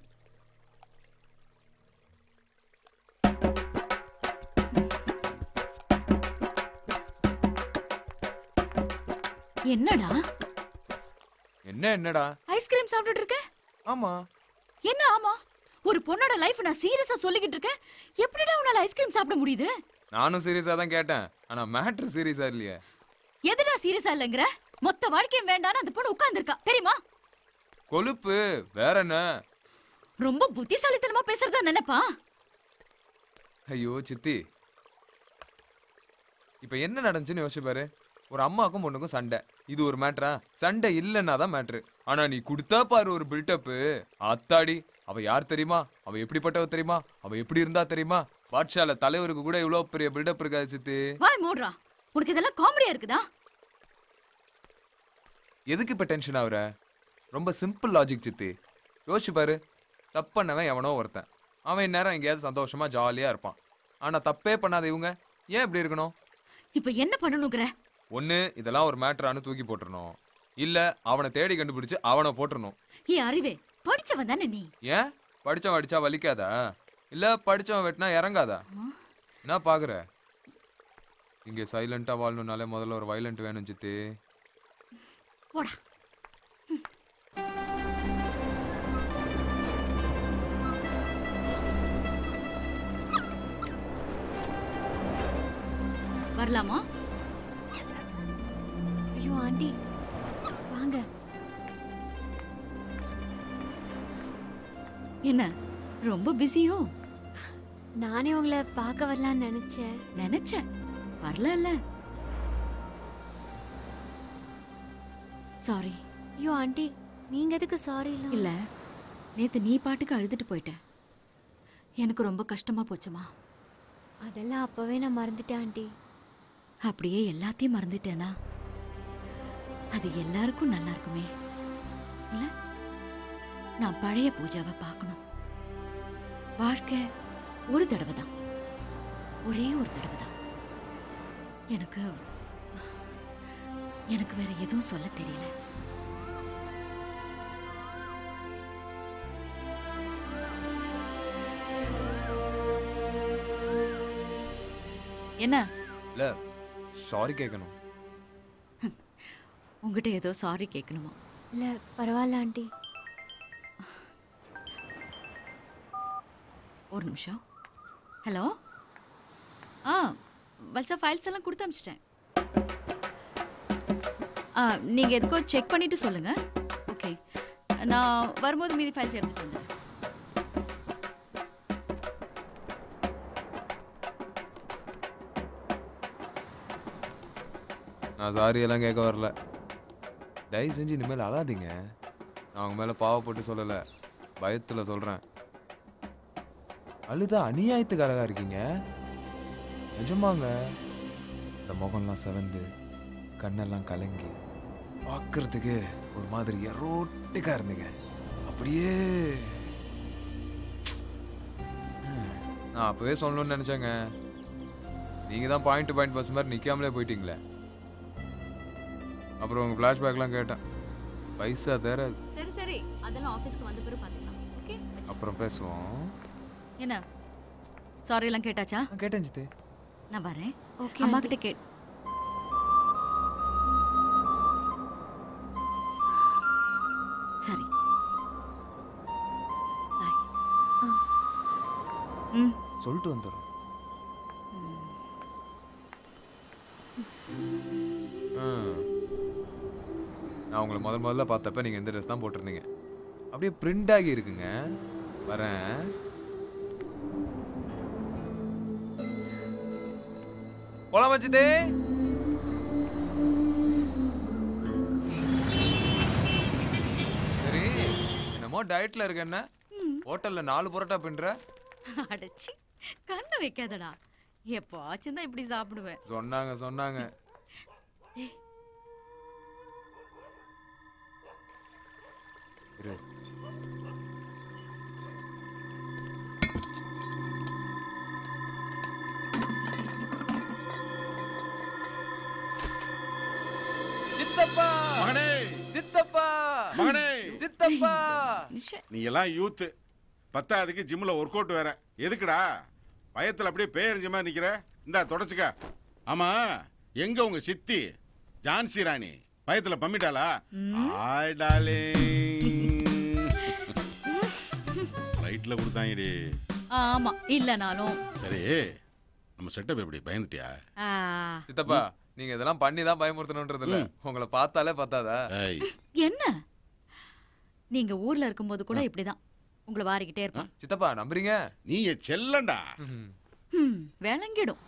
என்னடா என்ன என்னடா ஐஸ்கிரீம் சாப்பிட்டுட்டு இருக்க ஆமா என்ன ஆமா ஒரு பொண்ணோட லைஃப் நான் சீரியஸா சொல்லிக்கிட்டு இருக்கேன் எப்படிடா உன்னால ஐஸ்கிரீம் சாப்பிட முடியுது நானும் சீரியஸா தான் கேட்டேன் ஆனா மேட்ரு சீரியஸா இல்லையே எதுடா சீரியஸா இல்லைங்கிற மொத்த வாழ்க்கையும் வேண்டான்னு அந்த பொண்ணு உட்கார்ந்திருக்கா தெரியுமா கொழுப்பு வேற என்ன ரொம்ப புத்திசாலித்தனமா பேசுறதா நினைப்பா ஐயோ சித்தி இப்ப என்ன நடந்துச்சுன்னு யோசிச்சு பாரு ஒரு அம்மாக்கும் பொண்ணுக்கும் சண்டை இது ஒரு மேட்ரா சண்டை இல்லைன்னா தான் மேட்ரு ஆனா நீ கொடுத்தா பாரு ஒரு பில்டப்பு அத்தாடி அவ யார் தெரியுமா அவ எப்படிப்பட்டவ தெரியுமா அவ எப்படி இருந்தா தெரியுமா பாட்ஷால தலைவருக்கு கூட இவ்வளவு பெரிய பில்டப் இருக்காது சித்தி வாய் மூடுறா உனக்கு இதெல்லாம் காமெடியா இருக்குதா எதுக்கு இப்ப டென்ஷன் ஆகுற ரொம்ப சிம்பிள் லாஜிக் சித்தி யோசிச்சு பாரு தப்பண்ணவன் எவனோ ஒருத்தன் அவன் இந்நேரம் எங்கேயாவது சந்தோஷமா ஜாலியா இருப்பான் ஆனா தப்பே பண்ணாத இவங்க ஏன் இப்படி இருக்கணும் இப்ப என்ன பண்ணணுங்கிற ஒண்ணு இதெல்லாம் ஒரு மேட்டரானு தூக்கி போட்டுறணும் இல்ல அவனை தேடி கண்டுபிடிச்சு அவனை போட்டுறணும் ஏ அறிவே படிச்சவன் தானே நீ ஏன் படிச்சவன் அடிச்சா வலிக்காதா இல்ல படிச்சவன் வெட்டினா இறங்காதா என்ன பாக்குற இங்க சைலண்டா வாழணும்னாலே முதல்ல ஒரு வைலண்ட் வேணும் சித்தி போடா வரலாமா ஐயோ ஆண்டி வாங்க என்ன ரொம்ப பிஸியோ நானே உங்களை பார்க்க வரலான்னு நினைச்சேன் நினைச்சேன் வரல சாரி ஐயோ ஆண்டி நீங்க எதுக்கு சாரி இல்ல நேத்து நீ பாட்டுக்கு அழுதுட்டு போயிட்ட எனக்கு ரொம்ப கஷ்டமா போச்சுமா அதெல்லாம் அப்பவே நான் மறந்துட்டேன் ஆண்டி அப்படியே எல்லாத்தையும் மறந்துட்டேனா அது எல்லாருக்கும் நல்லா இருக்குமே இல்ல நான் பழைய பூஜாவை பார்க்கணும் வாழ்க்கை ஒரு தடவை தான் ஒரே ஒரு தடவை தான் எனக்கு எனக்கு வேற எதுவும் சொல்ல தெரியல என்ன இல்ல சாரி கேட்கணும் உங்ககிட்ட ஏதோ சாரி கேட்கணுமா இல்ல பரவாயில்ல ஆண்டி ஒரு நிமிஷம் ஹலோ ஆ வல்சா ஃபைல்ஸ் எல்லாம் கொடுத்து அமிச்சிட்டேன் ஆ நீங்கள் எதுக்கோ செக் பண்ணிட்டு சொல்லுங்க ஓகே நான் வரும்போது மீதி ஃபைல்ஸ் எடுத்துட்டு வந்துடுறேன் நான் சாரி எல்லாம் கேட்க வரல தயவு செஞ்சு இனிமேல் அழாதீங்க நான் அவங்க மேலே பாவப்பட்டு சொல்லலை பயத்தில் சொல்கிறேன் அழுதா அநியாயத்துக்கு அழகா இருக்கீங்க நிஜமாங்க இந்த முகம்லாம் செவந்து கண்ணெல்லாம் கலங்கி பார்க்கறதுக்கு ஒரு மாதிரி எரோட்டிக்கா இருந்தீங்க அப்படியே நான் அப்பவே சொல்லணும்னு நினைச்சேங்க நீங்க தான் பாயிண்ட் டு பாயிண்ட் பஸ் மாதிரி நிக்காமலே போயிட்டீங்களே அப்புறம் உங்க ஃப்ளாஷ்பேக்லாம் கேட்டேன் பைசா தேர சரி சரி அதெல்லாம் ஆஃபீஸ்க்கு வந்த பிறகு பார்த்துக்கலாம் ஓகே அப்புறம் பேசுவோம் என்ன சாரி எல்லாம் கேட்டாச்சா கேட்டேன் சித்தே நான் வரேன் ஓகே அம்மா ஆண்டி. கிட்ட கேட் சரி பாய் ம் சொல்லிட்டு வந்துடுறோம் ஆ. நான் உங்களை முதல் முதல்ல பார்த்தப்ப நீங்கள் எந்த ட்ரெஸ் தான் போட்டிருந்தீங்க அப்படியே பிரிண்ட் ஆகி இருக்குங்க வரேன் போலாம் வச்சுதே சரி என்னமோ டயட்ல இருக்க என்ன ஹோட்டல்ல நாலு புரோட்டா பின்ற அடச்சி கண்ணை வைக்காதடா எப்போச்சும் தான் இப்படி சாப்பிடுவேன் சொன்னாங்க சொன்னாங்க ஏய், இரு. 嗯 ஆ மனுஷன் நீ எல்லாம் யூத்து பத்தாவதுக்கு ஜிம்மில் ஒர்க் அவுட் வேற எதுக்குடா பயத்தில் அப்படியே பேரிஞ்ச மாதிரி நிற்கிற இந்தா தொடச்சுக்க ஆமாம் எங்கே உங்கள் சித்தி ஜான்சி ராணி பயத்தில் பம்மிட்டாளா ஆய் டாலிங் ரைட்டில் கொடுத்தாங்கடி ஆமா இல்லனாலும் சரி நம்ம செட்டப் எப்படி பயந்துட்டியா ஆ, சித்தப்பா நீங்க இதெல்லாம் பண்ணி தான் பயமுறுத்தணுன்றது இல்ல உங்களை பார்த்தாலே பத்தாதா என்ன நீங்க ஊர்ல இருக்கும்போது கூட இப்படிதான் உங்களை வாரிக்கிட்டே இருப்பான் சித்தப்பா நம்புறீங்க நீங்க செல்லண்டா ம், விளங்கிடும்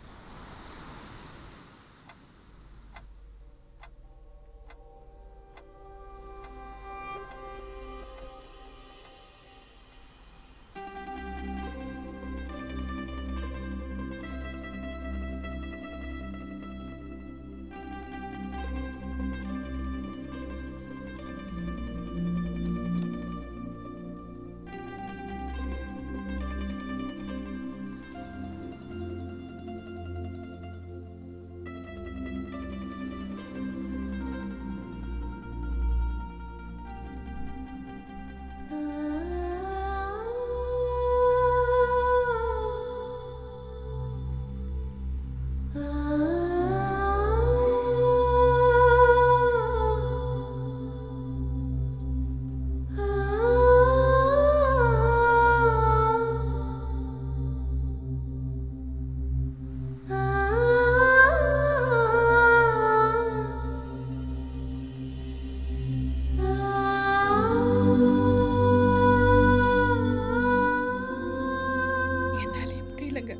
என்னால முடியலங்க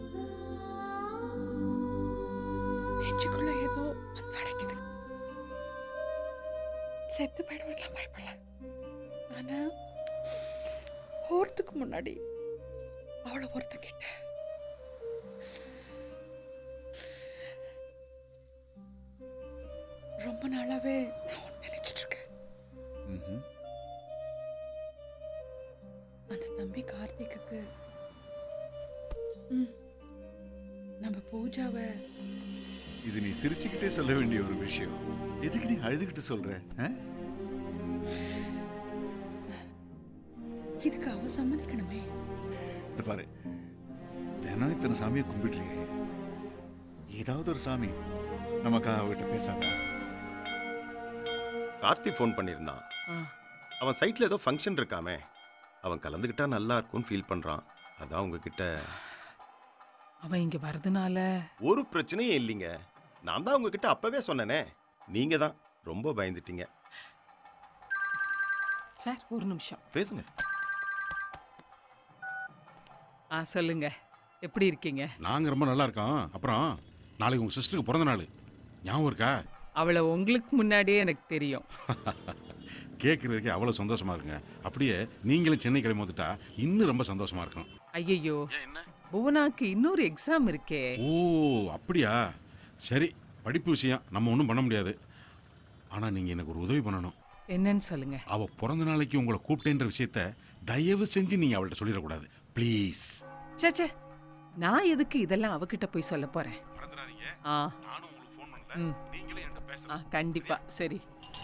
நெஞ்சுக்குள்ள ஏதோ வந்து அடைக்குது செத்து போயிடுவேன்லாம் பயப்படல ஆனா போறதுக்கு முன்னாடி அவளை ஒருத்த கிட்ட ரொம்ப நாளாவே நான் ஒன்று நினைச்சிட்டு இருக்கேன் அந்த தம்பி கார்த்திக்குக்கு ம், நம்ம பூஜாவை இது நீ சிரிச்சுக்கிட்டே சொல்ல வேண்டிய ஒரு விஷயம் எதுக்கு நீ அழுதுகிட்டு சொல்ற ஆ? இதுக்கு அவ சம்மதிக்கணுமே இந்த பாரு தினம் இத்தனை சாமியை கும்பிடுறீங்க ஏதாவது ஒரு சாமி நமக்காக அவகிட்ட பேசாதா கார்த்தி ஃபோன் பண்ணியிருந்தான் ஆ. அவன் சைட்டில் ஏதோ ஃபங்க்ஷன் இருக்காமே அவன் கலந்துக்கிட்டா நல்லா இருக்கும்னு ஃபீல் பண்ணுறான் அதான் உங்ககிட்ட அவன் இங்க வரதுனால ஒரு பிரச்சனையும் இல்லைங்க நான் தான் உங்ககிட்ட அப்பவே சொன்னேனே நீங்க தான் ரொம்ப பயந்துட்டீங்க சார் ஒரு நிமிஷம் பேசுங்க ஆ சொல்லுங்க எப்படி இருக்கீங்க நாங்கள் ரொம்ப நல்லா இருக்கோம் அப்புறம் நாளைக்கு உங்கள் சிஸ்டருக்கு பிறந்த நாள் ஞாபகம் இருக்கா அவளை உங்களுக்கு முன்னாடியே எனக்கு தெரியும் கேட்குறதுக்கே அவ்வளோ சந்தோஷமா இருக்குங்க அப்படியே நீங்களும் சென்னை கிளம்பி வந்துட்டா இன்னும் ரொம்ப சந்தோஷமா இருக்கும் ஐயையோ புவனாக்கு இன்னொரு எக்ஸாம் இருக்கே ஓ அப்படியா சரி படிப்பு விஷயம் நம்ம ஒன்றும் பண்ண முடியாது ஆனால் நீங்கள் எனக்கு ஒரு உதவி பண்ணணும் என்னன்னு சொல்லுங்க அவள் பிறந்த நாளைக்கு உங்களை கூப்பிட்டேன்ற விஷயத்த தயவு செஞ்சு நீங்கள் அவள்கிட்ட சொல்லிடக்கூடாது ப்ளீஸ் சேச்சே நான் எதுக்கு இதெல்லாம் அவகிட்ட போய் சொல்ல போறேன் ஆ ம். ஆ கண்டிப்பா சரி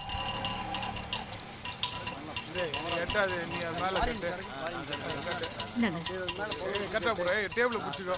எட்டாது நீ அது மேல கட்டு இந்தாங்க. ஏய், கட்டா போற டேபிள் பிடிச்சிக்கோ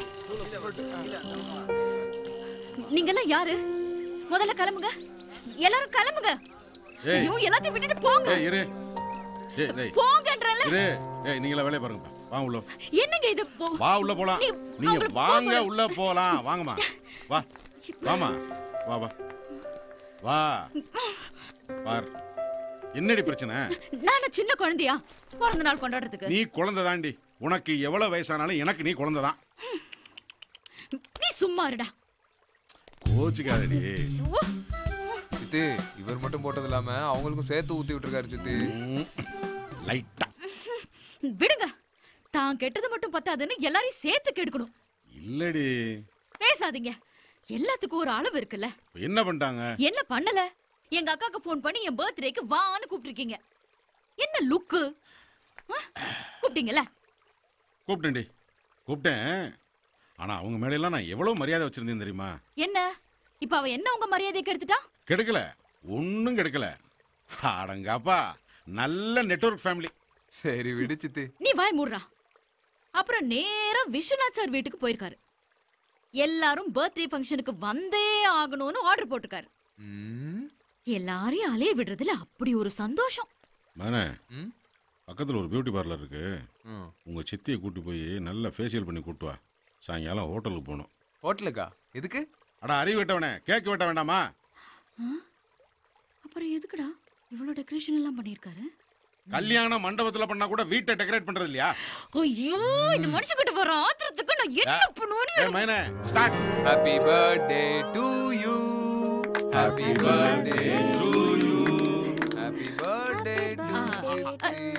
நீங்கெல்லாம் யாரு முதல்ல கிளம்புங்க எல்லாரும் கிளம்புங்க ஏய். ஐயோ எல்லாத்தையும் விட்டுட்டு போங்க ஏய் இரு ஏய் டேய் போங்கன்றல இரு ஏய் நீங்களா வேலையை பாருங்கப்பா வாங்க உள்ள என்னங்க இது போ வா உள்ள போலாம் நீ- நீங்க அவங்கள போக வாங்க சொல்லு. உள்ள போலாம் வாங்கம்மா வா வாமா வா வா வா பார் என்னடி பிரச்சனை நான் சின்ன குழந்தையா பிறந்த நாள் கொண்டாடுறதுக்கு நீ குழந்தை தாண்டி உனக்கு எவ்வளவு வயசானாலும் எனக்கு நீ குழந்தை தான் நீ சும்மா இருடா கோச்சுக்காதடி சித்தி இவர் மட்டும் போட்டது இல்லாம அவங்களுக்கும் சேர்த்து ஊத்தி விட்டுருக்காரு சித்தி லைட்டா விடுங்க தான் கெட்டது மட்டும் பத்தாதுன்னு எல்லாரையும் சேர்த்து கெடுக்கணும் இல்லடி பேசாதீங்க எல்லாத்துக்கும் ஒரு அளவு இருக்குல்ல என்ன பண்ணிட்டாங்க என்ன பண்ணல எங்க அக்காக்கு ஃபோன் பண்ணி என் பர்த்டேக்கு வான்னு கூப்பிட்டிருக்கீங்க என்ன லுக்கு கூப்பிட்டீங்கல்ல கூப்பிட்டேன்டி கூப்பிட்டேன் ஆனா அவங்க மேலையெல்லாம் நான் எவ்வளவு மரியாதை வச்சிருந்தேன் தெரியுமா என்ன இப்ப அவ என்ன உங்க மரியாதையை கெடுத்துட்டா கெடுக்கல ஒன்றும் கெடுக்கல அடங்கப்பா நல்ல நெட்வொர்க் ஃபேமிலி சரி விடு சித்தி நீ வாய் மூடுறா அப்புறம் நேரா விஸ்வநாத் சார் வீட்டுக்கு போயிருக்காரு எல்லாரும் பர்த்டே ஃபங்க்ஷனுக்கு வந்தே ஆகணும்னு ஆர்டர் போட்டுருக்காரு எல்லாரையும் அலைய விடுறதுல அப்படி ஒரு சந்தோஷம் மகனே பக்கத்தில் ஒரு பியூட்டி பார்லர் இருக்கு உங்கள் சித்தியை கூட்டி போய் நல்லா ஃபேஷியல் பண்ணி கூட்டு வா சாயங்காலம் ஹோட்டலுக்கு போகணும் ஹோட்டலுக்கா எதுக்கு அட அறிவு வெட்டவனே கேக் வெட்ட வேண்டாமா அப்புறம் எதுக்குடா இவ்வளவு டெக்கரேஷன் எல்லாம் பண்ணியிருக்காரு கல்யாண மண்டபத்தில் பண்ணா கூட வீட்டை டெக்கரேட் பண்றது இல்லையா ஐயோ இந்த மனுஷங்கிட்ட வர ஆத்திரத்துக்கு நான் என்ன ஏ பண்ணுவேன்னு மகனே start happy birthday to you happy birthday to you happy birthday to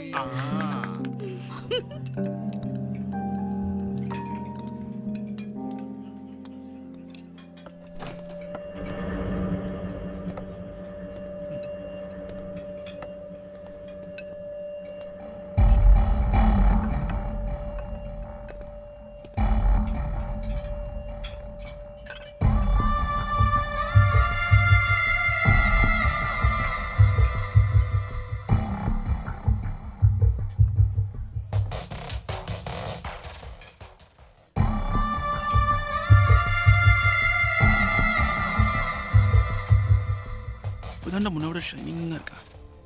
இப்போதாண்டா முன்ன விட ஷைனிங்காக இருக்கா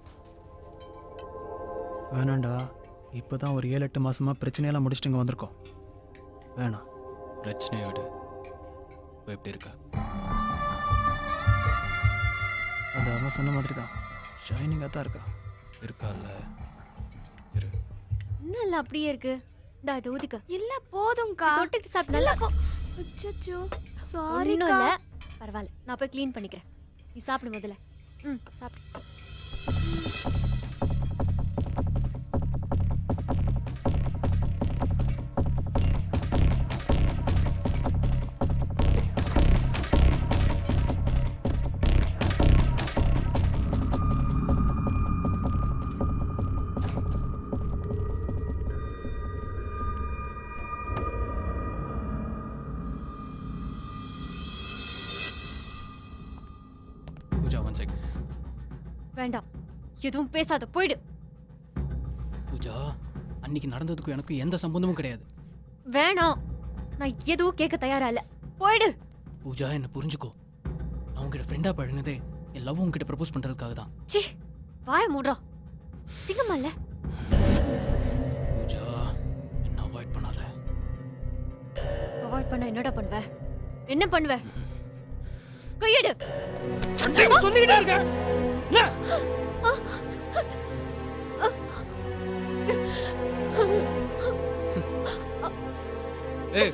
வேணாண்டா இப்போ தான் ஒரு ஏழு எட்டு மாசமாக பிரச்சனையெல்லாம் முடிச்சுட்டு இங்கே வந்திருக்கோம் வேணாம் பிரச்சனையை விடு இப்போ எப்படி இருக்கா அது அவன் சொன்ன மாதிரி தான் ஷைனிங்காக தான் இருக்கா இருக்கால்ல இன்னும் இல்லை அப்படியே இருக்கு இந்தா இது ஊதிக்க இல்ல போதும்க்கா தொட்டுக்கிட்டு சாப்பிட்டு நல்லா அச்சச்சோ ஒன்றும் சாரிக்கா இல்லை பரவாயில்ல நான் போய் க்ளீன் பண்ணிக்கிறேன் நீ சாப்பிடு முதல்ல ம் சாப்பிடு பூஜா ஒன் செக் வேண்டாம் எதுவும் பேசாத போயிடு பூஜா அன்னைக்கு நடந்ததுக்கும் எனக்கும் எந்த சம்பந்தமும் கிடையாது வேணாம் நான் எதுவும் கேட்க தயாரா இல்ல போயிடு பூஜா என்ன புரிஞ்சுக்கோ நான் உங்ககிட்ட ஃப்ரெண்டா பழகினதே என் லவ் உங்ககிட்ட ப்ரப்போஸ் பண்றதுக்காக தான் சி வாய மூடுறா சிங்கமா இல்ல பூஜா என்ன அவாய்ட் பண்ணாத அவாய்ட் பண்ண என்னடா பண்ணுவ என்ன பண்ணுவ கையெடு சொல்லிக்கிட்டே இருக்க ஏய்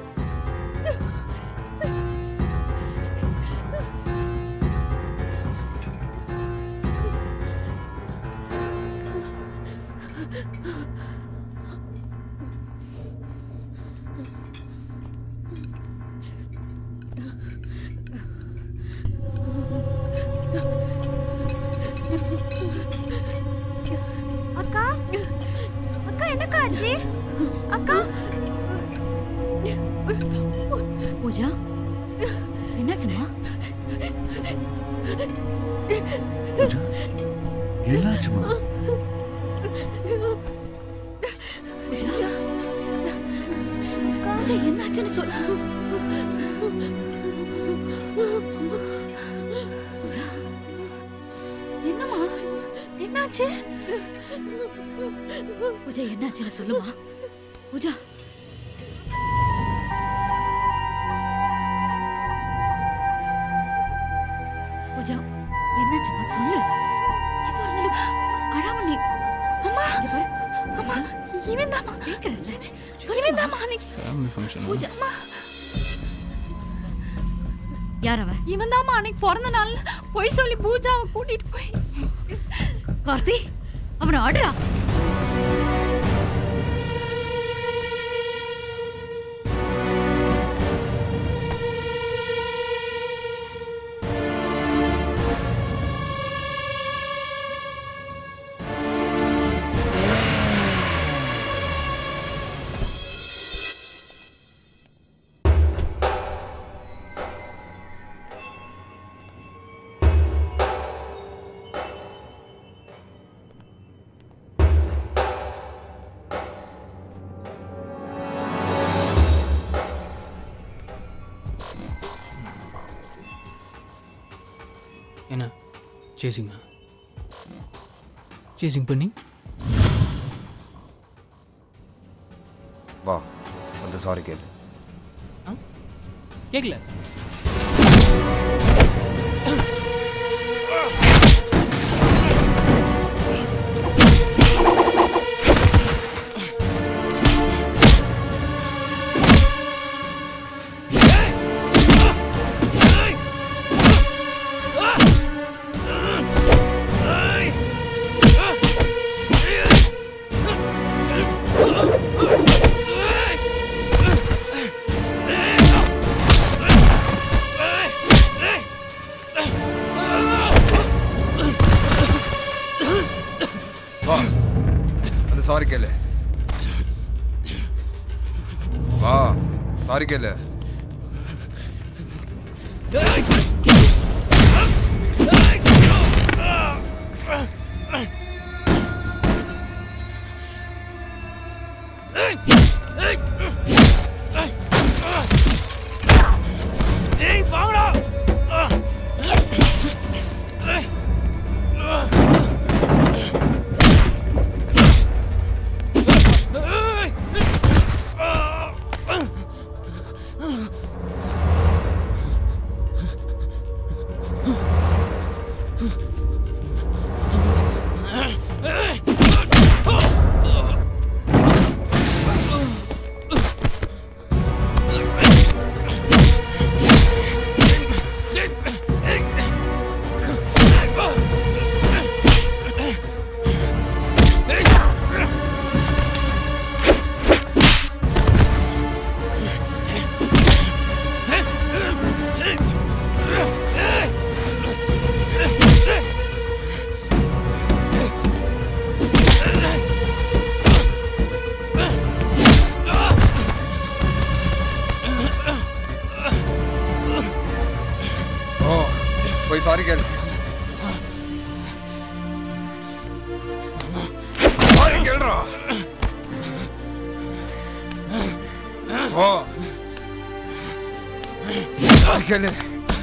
அக்கா அக்கா என்னக்கா ஆச்சு அக்கா பூஜா என்னாச்சுமா என்னாச்சுமா பூஜா பூஜா என்னாச்சுன்னு சொல்லு பூஜா என்னம்மா என்னாச்சு பூஜா என்னாச்சுன்னு சொல்லுமா பூஜா பூஜா என்னாச்சும்மா சொல்லு எதுவா இருந்தாலும் அழாம நீ அம்மா இங்க பாரு அம்மா இவன் தாமா கேக்குறேன்ல இவன் தாமா அன்னைக்கு ஃபேமிலி ஃபங்க்ஷன் பூஜா யார் அவன் இவன் தாமா அன்னைக்கு பிறந்த நாள் பொய் சொல்லி பூஜாவை கூட்டிட்டு போய் கார்த்தி அவனை ஆடுறா சேசிங்கா சேசிங் பண்ணி வா வந்து சாரி கேளு கேட்கல வா வந்து சாரி கேளு வா சாரி கேளு ஏய் வாங்கடா ஓ போய் சாரி கேளு சாரி கேளுடா ஓ சாரி கேளு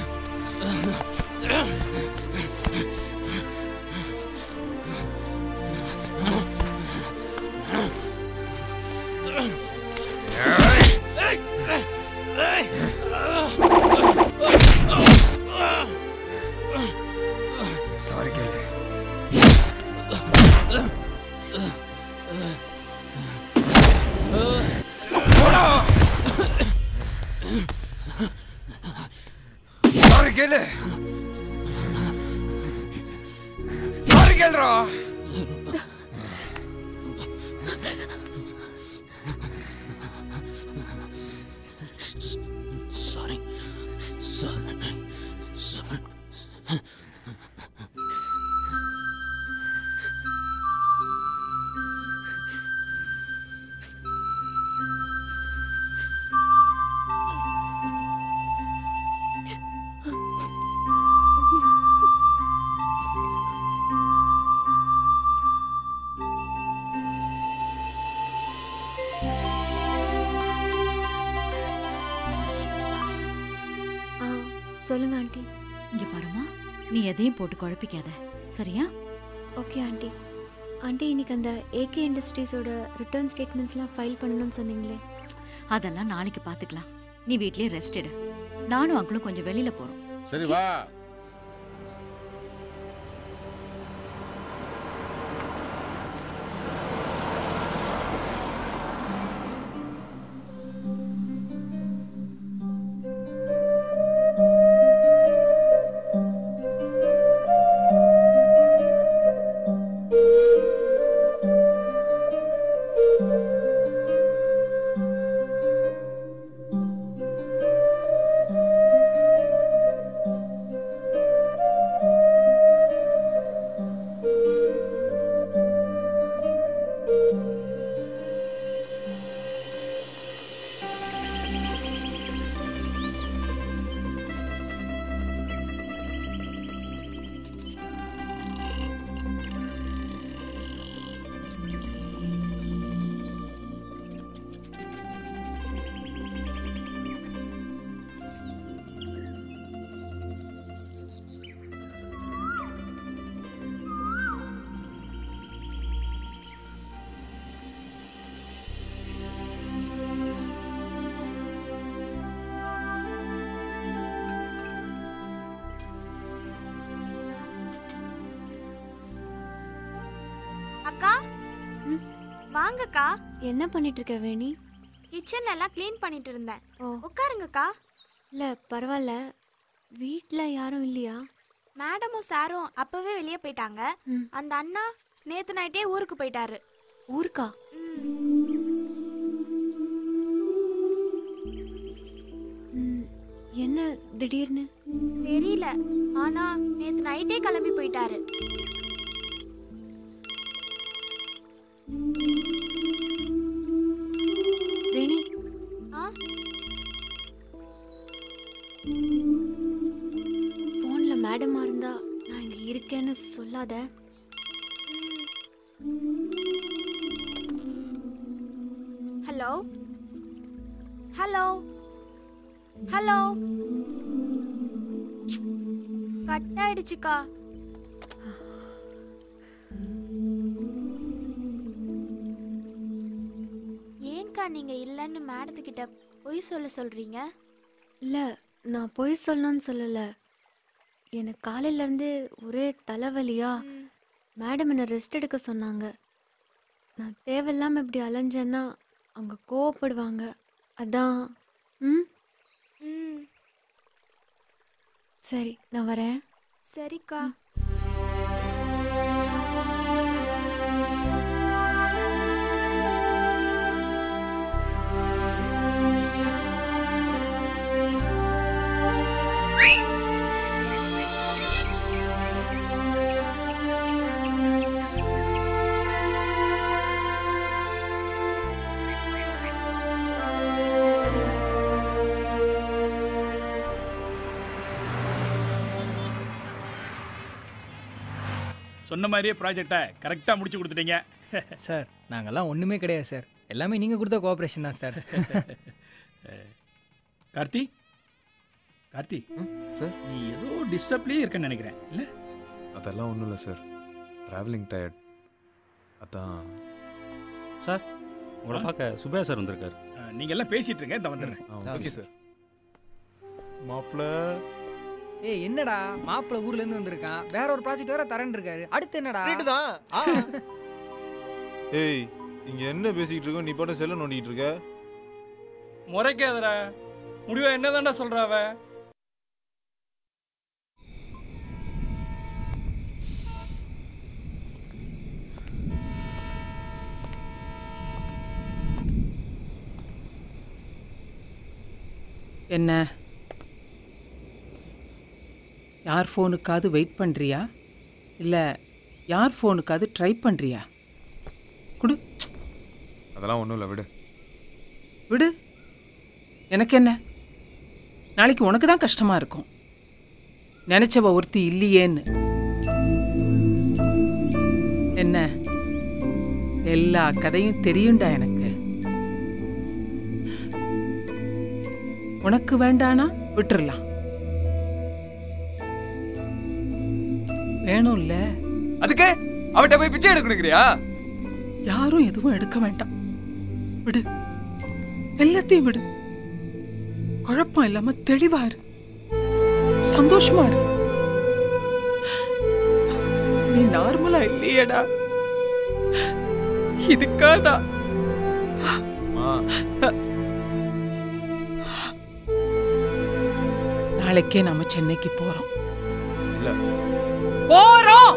சாரி கேளு போடா சாரி கேளு சாரி கேளுடா சாரி சாரி சாரி ஆ சொல்லுங்க ஆண்டி இங்க பாருமா நீ எதையும் போட்டு குழப்பிக்காத சரியா ஓகே ஆண்டி ஆண்டி இன்னைக்கு அந்த ஏகே இண்டஸ்ட்ரீஸோட ரிட்டர்ன் ஸ்டேட்மெண்ட்ஸ்லாம் ஃபைல் பண்ணணும்னு சொன்னீங்களே அதெல்லாம் நாளைக்கு பார்த்துக்கலாம் நீ வீட்லயே ரெஸ்ட் எடு நானும் அங்கிளும் கொஞ்சம் வெளியில போறோம் சரி வா வாங்கக்கா என்ன பண்ணிட்டு இருக்க வேணி கிச்சன்ல எல்லாம் க்ளீன் பண்ணிட்டு இருந்தேன் உட்காருங்கக்கா இல்ல பரவாயில்ல வீட்ல யாரும் இல்லையா மேடமும் சாரும் அப்பவே வெளியே போயிட்டாங்க அந்த அண்ணா நேத்து நைட்டே ஊருக்கு போயிட்டாரு ஊருக்கா ம், என்ன திடீர்னு தெரியல ஆனா நேத்து நைட்டே கிளம்பி போயிட்டாரு வேணி ஆ ஃபோன்ல மேடமா இருந்தா நான் இங்க இருக்கேன்னு சொல்லாத ஹலோ ஹலோ ஹலோ கட் ஆயிடுச்சுக்கா ஏன்க்கா நீங்க இல்லைன்னு மேடத்துக்கிட்ட பொய் சொல்ல சொல்றீங்க இல்ல நான் பொய் சொல்லணும்னு சொல்லல எனக்கு காலையில இருந்து ஒரே தலைவலியா மேடம் என்ன ரெஸ்ட் எடுக்க சொன்னாங்க நான் தேவையில்லாம இப்படி அலைஞ்சேன்னா அவங்க கோவப்படுவாங்க அதான் ம் ம் சரி நான் வரேன் சரிக்கா சொன்ன மாதிரியே ப்ராஜெக்டை கரெக்டாக முடிச்சு கொடுத்துட்டீங்க சார் நாங்கெல்லாம் ஒன்றுமே கிடையாது சார் எல்லாமே நீங்கள் கொடுத்த கோஆப்ரேஷன் தான் சார் கார்த்தி கார்த்தி சார் நீ ஏதோ டிஸ்டர்ப்லேயே இருக்கேன்னு நினைக்கிறேன் இல்லை அதெல்லாம் ஒன்றும் இல்லை சார் ட்ராவலிங் டயர்ட் அதான் சார் உங்களை பார்க்க சுப்பையா சார் வந்திருக்காரு நீங்கள் எல்லாம் பேசிட்டு இருங்க இந்த வந்துடுறேன் ஓகே சார் மாப்பிள்ள ஏய் என்னடா மாப்பிள்ள ஊர்ல இருந்து வந்திருக்கான் வேற ஒரு ப்ராஜெக்ட் வேற தரேன் இருக்காரு அடுத்து என்னடா தான் ஏய் இங்க என்ன பேசிக்கிட்டு இருக்கோம் நீ பாட்டு செல்ல நோண்டிட்டு இருக்க முறைக்காதடா முடிவா என்னதான்டா சொல்றா அவ என்ன யார் ஃபோனுக்காவது வெயிட் பண்ணுறியா இல்லை யார் ஃபோனுக்காவது ட்ரை பண்ணுறியா அதெல்லாம் ஒன்றும் இல்லை விடு விடு எனக்கு என்ன நாளைக்கு உனக்கு தான் கஷ்டமா இருக்கும் நினைச்சவ ஒருத்தி இல்லையேன்னு என்ன எல்லா கதையும் தெரியும்டா எனக்கு உனக்கு வேண்டானா விட்டுறலாம் வேணும்ல அதுக்கு அவட்ட போய் பிச்சை எடுக்கணுங்கிறியா யாரும் எதுவும் எடுக்க வேண்டாம் விடு எல்லாத்தையும் விடு குழப்பம் இல்லாம தெளிவா இரு சந்தோஷமா இரு நீ நார்மலா இல்லையேடா இதுக்காடா நாளைக்கே நாம சென்னைக்கு போறோம் இல்லை போறோம்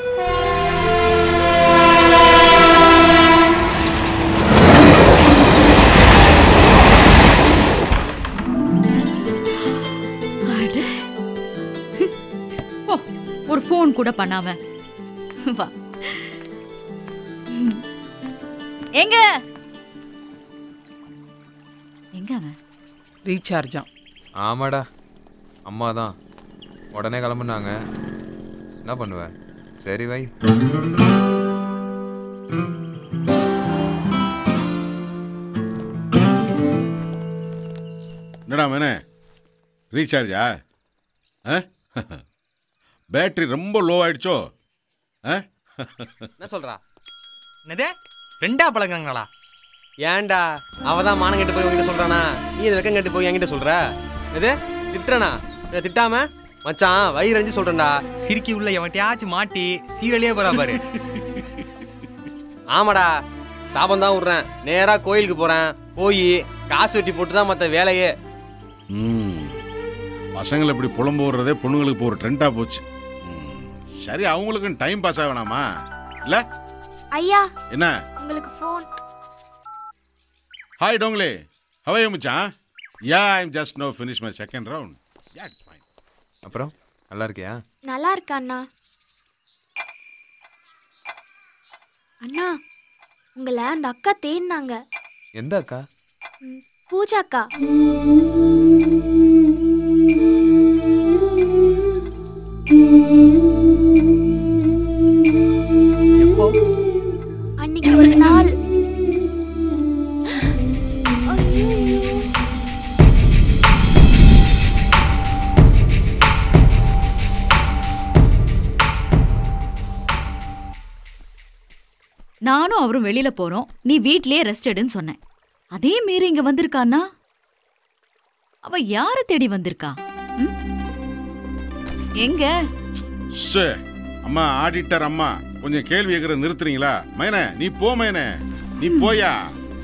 அட. ஓ ஒரு ஃபோன் கூட பண்ணாம வா எங்க எங்க அவன் ரீசார்ஜா ஆமாடா அம்மா தான் உடனே கிளம்புனாங்க என்ன பண்ணுவ சரி வை என்னடா மேனே ரீசார்ஜா ஆ பேட்டரி ரொம்ப லோ ஆயிடுச்சோ ஆ என்ன சொல்றா என்னதே ரெண்டா பழங்காங்களா ஏன்டா அவ தான் மானம் கெட்டு போய் உங்ககிட்ட சொல்றானா நீ இது வெக்கம் கெட்டு போய் என்கிட்ட சொல்ற எது திட்டுறானா என்ன திட்டாம மச்சான் வயிறு அஞ்சு சொல்றேன்டா சிரிக்கி உள்ள எவன்ட்டையாச்சும் மாட்டி சீரழியே போறா பாரு ஆமாடா சாபம் தான் விட்றேன் நேராக கோயிலுக்கு போகிறேன் போய் காசு வெட்டி போட்டு தான் மற்ற வேலையே ம் பசங்களை இப்படி புலம்பு விடுறதே பொண்ணுங்களுக்கு இப்போ ஒரு ட்ரெண்டாக போச்சு ம், சரி அவங்களுக்கும் டைம் பாஸ் ஆகணாமா இல்ல ஐயா என்ன உங்களுக்கு ஃபோன் ஹாய் டோங்லே ஹவை மச்சான் yeah I'm just no finish my second round yeah it's fine அப்புறம் நல்லா இருக்கியா நல்லா இருக்கா அண்ணா அண்ணா உங்களை அந்த அக்கா தேடினாங்க எந்த அக்கா ம், பூஜா அக்கா எப்போ அன்னைக்கு ஒரு நாள் நானும் அவரும் வெளியில போறோம் நீ வீட்லயே ரெஸ்ட் எடுன்னு சொன்னேன் அதே மீறி இங்க வந்திருக்கான்னா அவ யார தேடி வந்திருக்கா ம்? எங்க சே அம்மா ஆடிட்டர் அம்மா கொஞ்சம் கேள்வி கேட்கற நிறுத்துறீங்களா மைனே நீ போ மைனே நீ போயா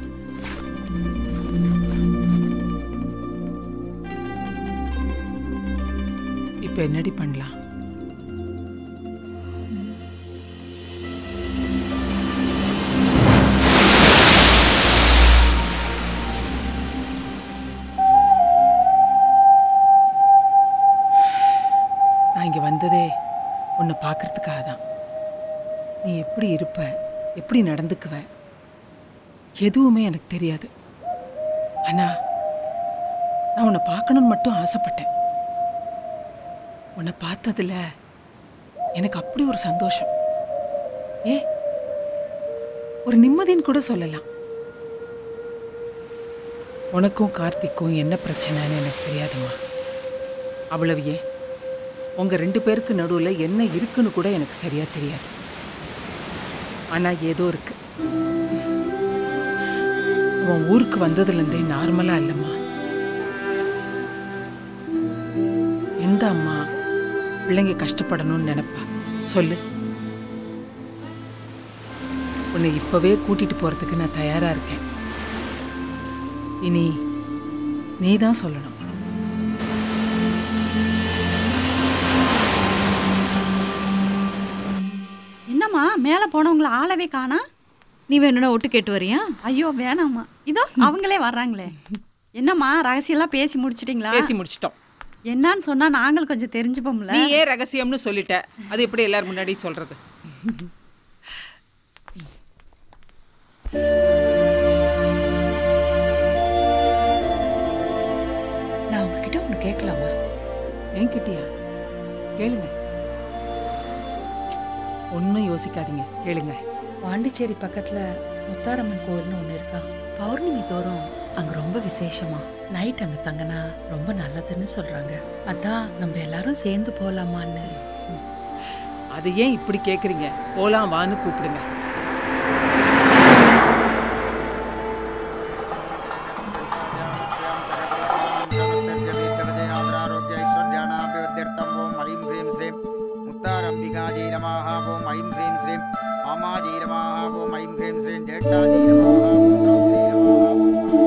இப்போ என்னடி பண்ணலாம் நான் இங்கே வந்ததே உன்னை பார்க்கறதுக்காக தான் நீ எப்படி இருப்ப எப்படி நடந்துக்குவ எதுவுமே எனக்கு தெரியாது ஆனா நான் உன்னை பார்க்கணும்னு மட்டும் ஆசைப்பட்டேன் உன்னை பார்த்ததுல எனக்கு அப்படி ஒரு சந்தோஷம் ஏ ஒரு நிம்மதின்னு கூட சொல்லலாம் உனக்கும் கார்த்திக்கும் என்ன பிரச்சனைன்னு எனக்கு தெரியாதும்மா அவ்வளவு ஏன் உங்க ரெண்டு பேருக்கு நடுவுல என்ன இருக்குன்னு கூட எனக்கு சரியா தெரியாது ஆனா ஏதோ இருக்கு உன் ஊருக்கு வந்ததுல இருந்தே நார்மலா இல்லம்மா எந்த அம்மா பிள்ளைங்க கஷ்டப்படணும்னு நினைப்பா சொல்லு உன்னை இப்பவே கூட்டிட்டு போறதுக்கு நான் தயாரா இருக்கேன் இனி நீ தான் சொல்லணும் என்னம்மா மேலே போனவங்கள ஆளவே காணா நீ வேணும்னா ஒட்டு கேட்டு வரியா ஐயோ வேணாம்மா இதோ அவங்களே வர்றாங்களே என்னம்மா ரகசியம்லாம் பேசி முடிச்சிட்டிங்களா பேசி முடிச்சிட்டோம் என்னன்னு சொன்னா நாங்களும் கொஞ்சம் தெரிஞ்சுப்போம்ல நீ ஏன் ரகசியம்னு சொல்லிட்ட அது எப்படி எல்லாரும் முன்னாடி சொல்றது நான் உங்ககிட்ட ஒன்று கேட்கலாமா என்கிட்டயா கேளுங்க ஒன்றும் யோசிக்காதீங்க கேளுங்க பாண்டிச்சேரி பக்கத்துல முத்தாரம்மன் கோவில்னு ஒன்று இருக்கா பௌர்ணமி தோறும் அங்க ரொம்ப விசேஷமா நைட் அங்க தங்கினா ரொம்ப நல்லதுன்னு சொல்றாங்க அதான் நம்ம எல்லாரும் சேர்ந்து போலாமான்னு அது ஏன் இப்படி கேட்குறீங்க போலாம் வான்னு கூப்பிடுங்க सर्वविघ्नविजयाद्रारोग्यैश्वर्याणाभिवृद्ध्यर्थम् ॐ ऐं ह्रीं श्रीं मुक्तारम्बिकायै नमः ॐ ऐं ह्रीं श्रीं वामायै नमः ॐ ऐं ह्रीं श्रीं ज्येष्ठायै नमः ॐ गौरी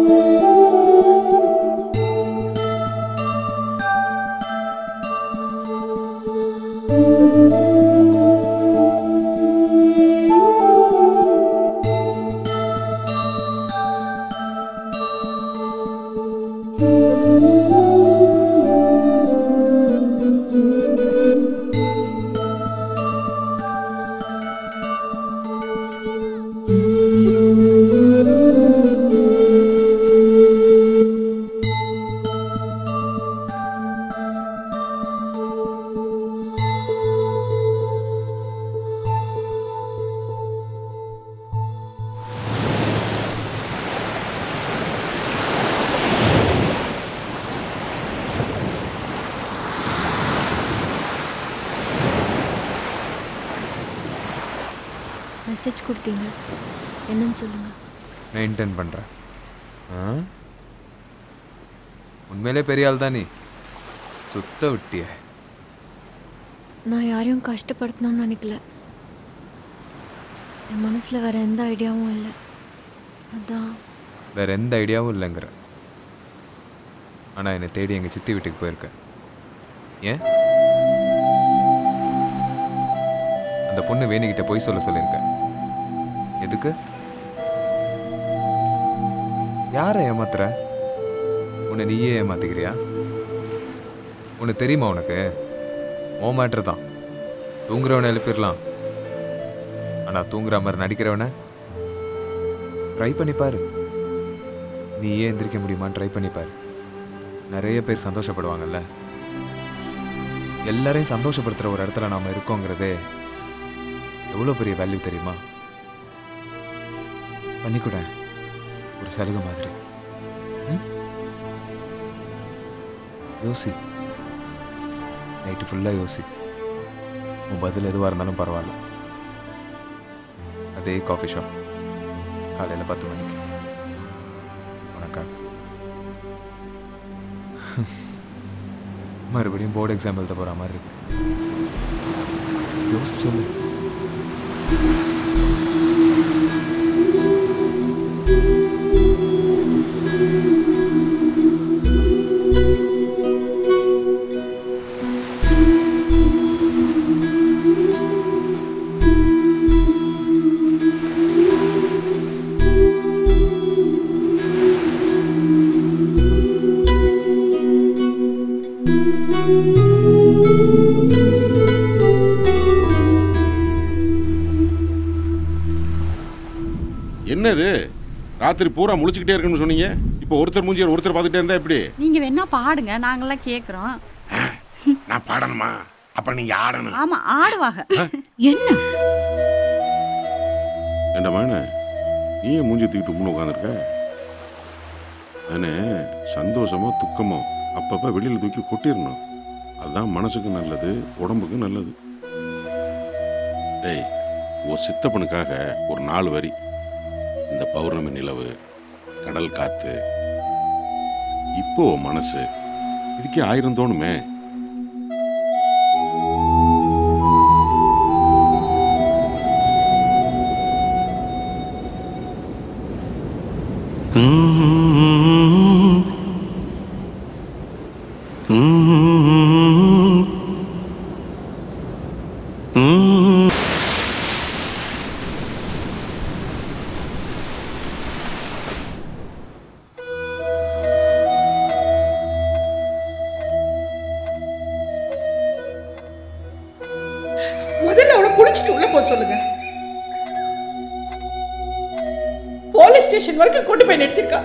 மெசேஜ் கொடுத்தீங்க என்னன்னு சொல்லுங்க மெயின்டைன் பண்ணுறேன் ஆ உண்மையிலே பெரிய ஆள் தான் நீ சுத்த விட்டிய நான் யாரையும் கஷ்டப்படுத்தணும்னு நினைக்கல என் மனசில் வேற எந்த ஐடியாவும் இல்லை அதான் வேற எந்த ஐடியாவும் இல்லைங்கிற ஆனால் என்னை தேடி எங்கள் சித்தி வீட்டுக்கு போயிருக்க ஏன் அந்த பொண்ணு வேணிக்கிட்ட போய் சொல்ல சொல்லியிருக்க எதுக்கு யாரை ஏமாத்துற உன்னை நீயே ஏமாத்திக்கிறியா உனக்கு தெரியுமா உனக்கு ஓ மேட்ரு தான் தூங்குறவனை எழுப்பிடலாம் ஆனால் தூங்குற மாதிரி நடிக்கிறவனை ட்ரை பண்ணி பாரு நீ ஏன் எந்திரிக்க முடியுமான்னு ட்ரை பண்ணி பாரு நிறைய பேர் சந்தோஷப்படுவாங்கல்ல எல்லாரையும் சந்தோஷப்படுத்துகிற ஒரு இடத்துல நாம் இருக்கோங்கிறதே எவ்வளோ பெரிய வேல்யூ தெரியுமா பண்ணிக்கூட ஒரு சலுகை மாதிரி ம்? யோசி நைட்டு ஃபுல்லாக யோசி உன் பதில் எதுவாக இருந்தாலும் பரவாயில்ல அதே காஃபி ஷாப் காலையில் பத்து மணிக்கு உனக்காக மறுபடியும் போர்டு எக்ஸாம் எழுத போகிற மாதிரி இருக்கு யோசிச்சு சொல்லு என்னது ராத்திரி பூரா முழிச்சுக்கிட்டே இருக்கணும்னு சொன்னீங்க இப்போ ஒருத்தர் மூஞ்சியர் ஒருத்தர் பார்த்துட்டே இருந்தா எப்படி நீங்க வேணா பாடுங்க நாங்கெல்லாம் கேக்குறோம் நான் பாடணுமா அப்ப நீங்க ஆடணும் ஆமா ஆடுவாங்க என்ன ஏண்டா மகனே நீ ஏன் மூஞ்சி தூக்கிட்டு முன்ன உட்காந்துருக்க நானே சந்தோஷமோ துக்கமோ அப்பப்போ வெளியில் தூக்கி கொட்டிடணும் அதுதான் மனசுக்கு நல்லது உடம்புக்கு நல்லது டேய் ஒரு சித்தப்பனுக்காக ஒரு நாலு வரி இந்த பௌர்ணமி நிலவு கடல் காத்து இப்போ உன் மனசு இதுக்கே ஆயிரம் தோணுமே முதல்ல அவளை குளிச்சுட்டு உள்ள போக சொல்லுங்க போலீஸ் ஸ்டேஷன் வரைக்கும் கொண்டு போய் நிறுத்திருக்கா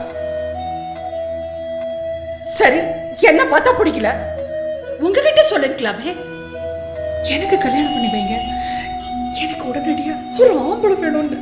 சரி என்ன பார்த்தா பிடிக்கல உங்ககிட்ட சொல்லிருக்கலாமே எனக்கு கல்யாணம் பண்ணி வைங்க எனக்கு உடனடியா ஒரு ஆம்பளை வேணும்னு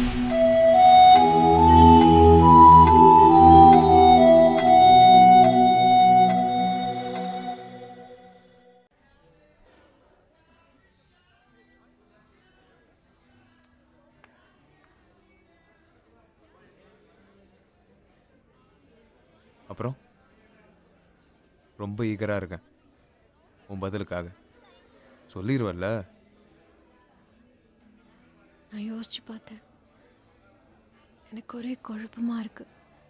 அப்புறம் ரொம்ப ஈகராக இருக்கேன் உன் பதிலுக்காக சொல்லிடுவல்ல நான் யோசிச்சு பார்த்தேன் எனக்கு ஒரே குழப்பமா இருக்கு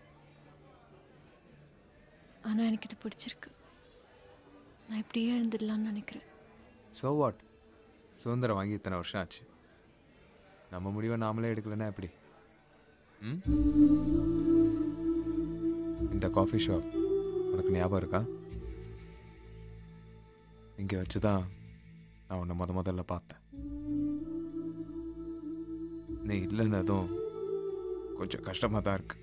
ஆனா எனக்கு இது பிடிச்சிருக்கு நான் இப்படியே இருந்துடலாம்னு நினைக்கிறேன் ஸோ வாட் சுதந்திரம் வாங்கி இத்தனை வருஷம் ஆச்சு நம்ம முடிவை நாமளே எடுக்கலன்னா எப்படி ம் இந்த காஃபி ஷாப் உனக்கு ஞாபகம் இருக்கா இங்கே வச்சு தான் நான் உன்னை முத முதல்ல பார்த்தேன் நீ இல்லைன்னதும் கொஞ்சம் கஷ்டமாக தான் இருக்கு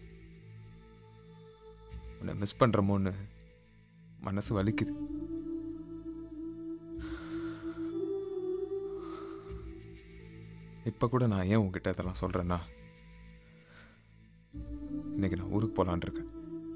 உன்னை மிஸ் பண்ணுறமோன்னு மனசு வலிக்குது இப்போ கூட நான் ஏன் உங்ககிட்ட இதெல்லாம் சொல்கிறேன்னா இன்னைக்கு நான் ஊருக்கு போகலான் இருக்கேன்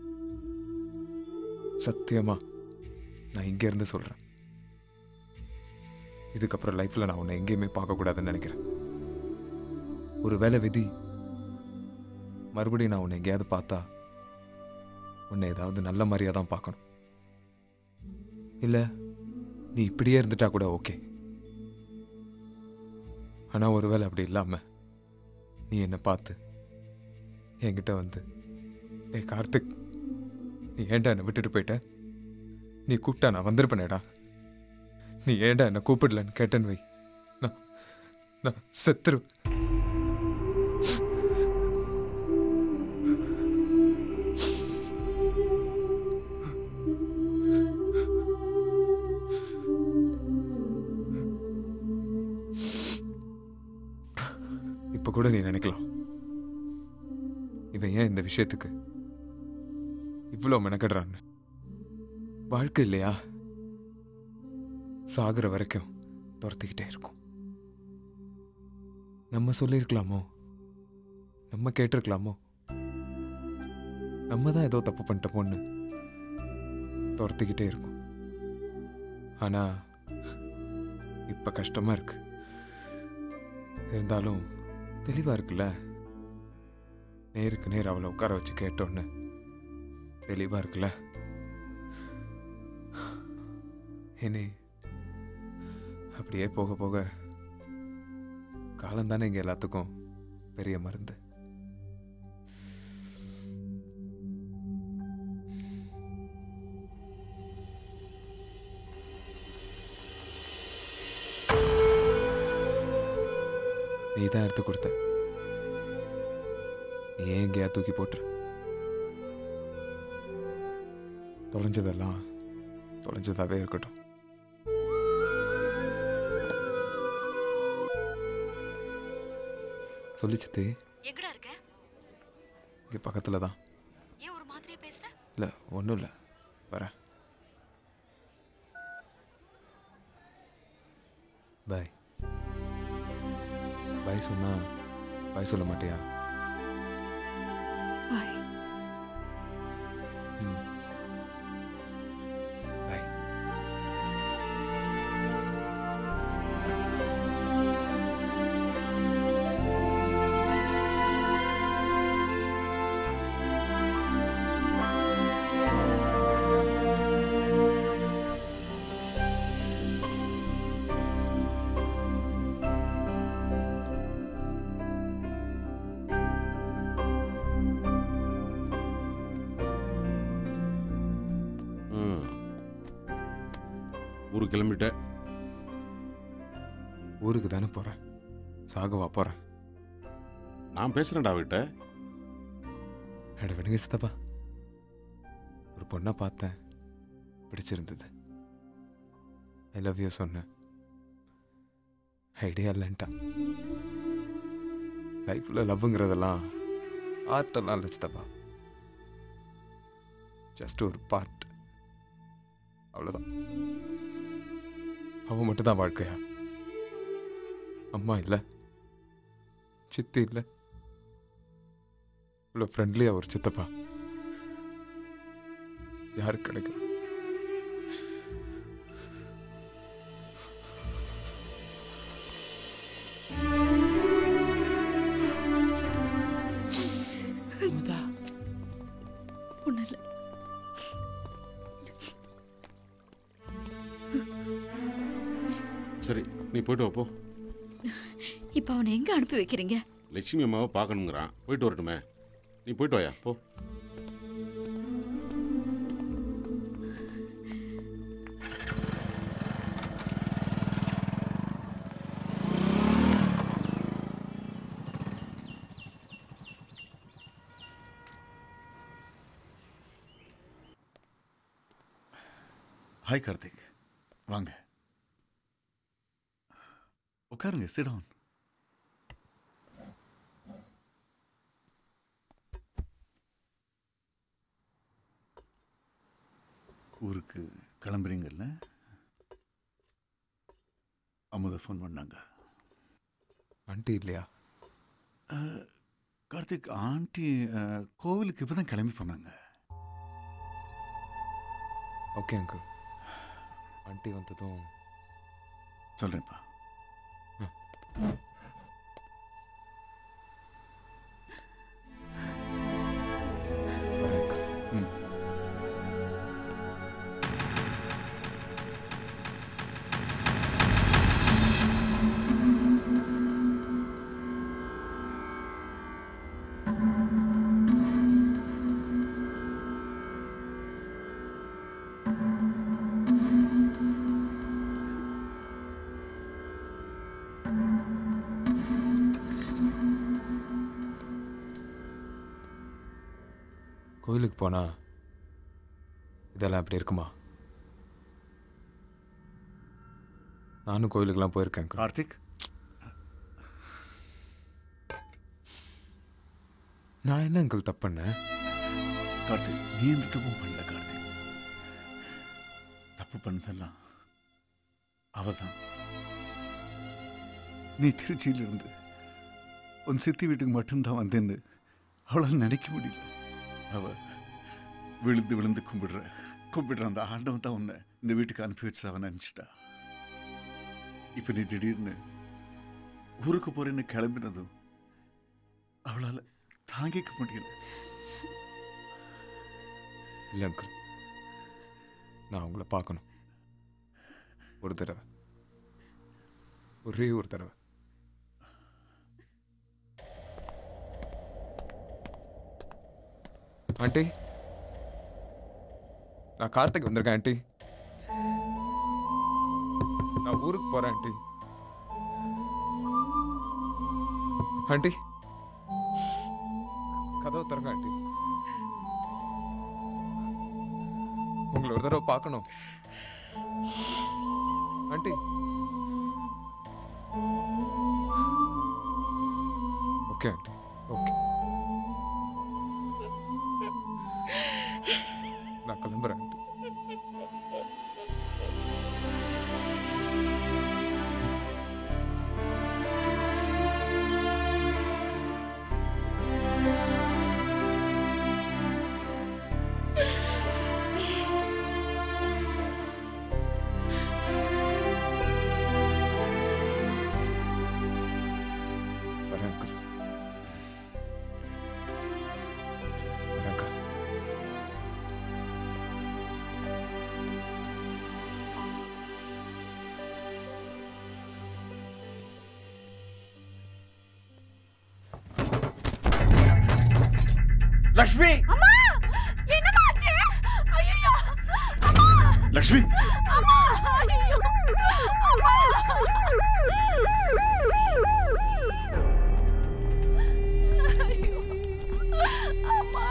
சத்தியமா நான் இங்கேருந்து சொல்கிறேன் இதுக்கப்புறம் லைஃப்பில் நான் உன்னை எங்கேயுமே பார்க்கக்கூடாதுன்னு நினைக்கிறேன் ஒரு வேலை விதி மறுபடியும் நான் உன்னை எங்கேயாவது பார்த்தா உன்னை ஏதாவது நல்ல மாதிரியாக தான் பார்க்கணும் இல்லை நீ இப்படியே இருந்துட்டா கூட ஓகே ஆனால் ஒருவேளை அப்படி இல்லாமல் நீ என்னை பார்த்து என்கிட்ட வந்து ஏய் கார்த்திக் நீ ஏன்டா என்னை விட்டுட்டு போயிட்ட நீ கூப்பிட்டா நான் வந்திருப்பேனேடா நீ ஏன்டா என்னை கூப்பிடலன்னு கேட்டேன்னு வை நான் நான் செத்துரு இப்ப கூட நீ நினைக்கலாம் இவன் ஏன் இந்த விஷயத்துக்கு இவ்வளோ மெனக்கடுறான்னு வாழ்க்கை இல்லையா சாகுற வரைக்கும் துரத்திக்கிட்டே இருக்கும் நம்ம சொல்லியிருக்கலாமோ நம்ம கேட்டிருக்கலாமோ நம்ம தான் ஏதோ தப்பு பண்ணிட்டோமோன்னு துரத்திக்கிட்டே இருக்கும் ஆனா இப்ப கஷ்டமா இருக்கு இருந்தாலும் தெளிவா இருக்குல்ல நேருக்கு நேர் அவளை உட்கார வச்சு கேட்டோன்னு தெளிவா இருக்குல்ல இனி அப்படியே போக போக காலம் தானே இங்க எல்லாத்துக்கும் பெரிய மருந்து நீ தான் எடுத்து கொடுத்த நீ ஏன் எங்கேயா தூக்கி போட்டுரு தொலைஞ்சதெல்லாம் தொலைஞ்சதாவே இருக்கட்டும் சொல்லிச்சுத்தே எங்கடா இருக்க இங்கே பக்கத்தில் தான் ஏன் ஒரு மாதிரியா பேசுற இல்லை ஒன்றும் இல்லை வரேன் பாய் பாய் சொன்னா பாய் சொல்ல மாட்டியா பாய் ம் பாய் ம். ஊருக்கு கிளம்பிட்ட ஊருக்கு தானே போகிறேன் சாகவா போகிறேன் நான் பேசுறேன்டா அவகிட்ட எட விடுங்க சித்தப்பா ஒரு பொண்ணை பார்த்தேன் பிடிச்சிருந்தது ஐ லவ் யூ சொன்னேன் ஐடியா இல்லைன்ட்டா லைஃப்பில் லவ்ங்கிறதெல்லாம் ஆர்ட்டெல்லாம் இல்லை சித்தப்பா ஜஸ்ட் ஒரு பார்ட் அவ்வளோதான் அவன் மட்டும்தான் வாழ்க்கையா அம்மா இல்லை சித்தி இல்லை இவ்வளோ ஃப்ரெண்ட்லியாக ஒரு சித்தப்பா யாருக்கு கிடைக்கும் அமுதா ஒன்றும் இல்லை சரி நீ போயிட்டு வா போ இப்போ அவனை எங்க அனுப்பி வைக்கிறீங்க லட்சுமி அம்மாவை பார்க்கணுங்கிறான் போயிட்டு வரட்டுமே நீ போயிட்டு வாயா போ ஹாய் கார்த்திக் வாங்க உட்காருங்க சிடவுன் ஊருக்கு கிளம்புறீங்கல்ல அமுத ஃபோன் பண்ணாங்க ஆண்டி இல்லையா அஹ், கார்த்திக் ஆண்டி அஹ், கோவிலுக்கு இப்போ தான் கிளம்பி போனாங்க ஓகே அங்கிள் ஆண்டி வந்ததும் சொல்கிறேன்ப்பா வரேன் அங்கிள் ம் கோயிலுக்கு போனா இதெல்லாம் அப்படி இருக்குமா நானும் கோயிலுக்கெல்லாம் போயிருக்கேன் uncle. கார்த்திக் நான் என்ன அங்கிள் தப்பு பண்ணேன் கார்த்திக் நீ எந்த தப்பும் பண்ணல கார்த்திக் தப்பு பண்ணதெல்லாம் அவதான் நீ திருச்சியிலிருந்து உன் சித்தி வீட்டுக்கு மட்டும்தான் வந்தேன்னு அவளால் நினைக்க முடியல அவ விழுந்து விழுந்து கும்பிடுற கும்பிடுற அந்த ஆண்டவன் தான் உன்னை இந்த வீட்டுக்கு அனுப்பி வச்சு அவன் நினச்சிட்டா இப்போ நீ திடீர்னு ஊருக்கு போறேன்னு கிளம்பினதும் அவளால் தாங்கிக்க முடியல இல்லை அங்கிள் நான் உங்களை பார்க்கணும் ஒரு தடவை ஒரே ஒரு தடவை ஆண்டி நான் கார்த்திக் வந்திருக்கேன் ஆண்டி நான் ஊருக்கு போறேன் ஆண்டி ஆண்டி கதவை திறங்க ஆண்டி உங்களை ஒரு தடவை பார்க்கணும் ஆண்டி ஓகே ஆண்டி ஓகே நான் கிளம்புறேன் ஆண்டி வரேன் அங்கிள் வரேன்க்கா லக்ஷ்மி அம்மா என்னம்மா ஆச்சு ஐயோ அம்மா லக்ஷ்மி அம்மா ஐயோ அம்மா ஐயோ அம்மா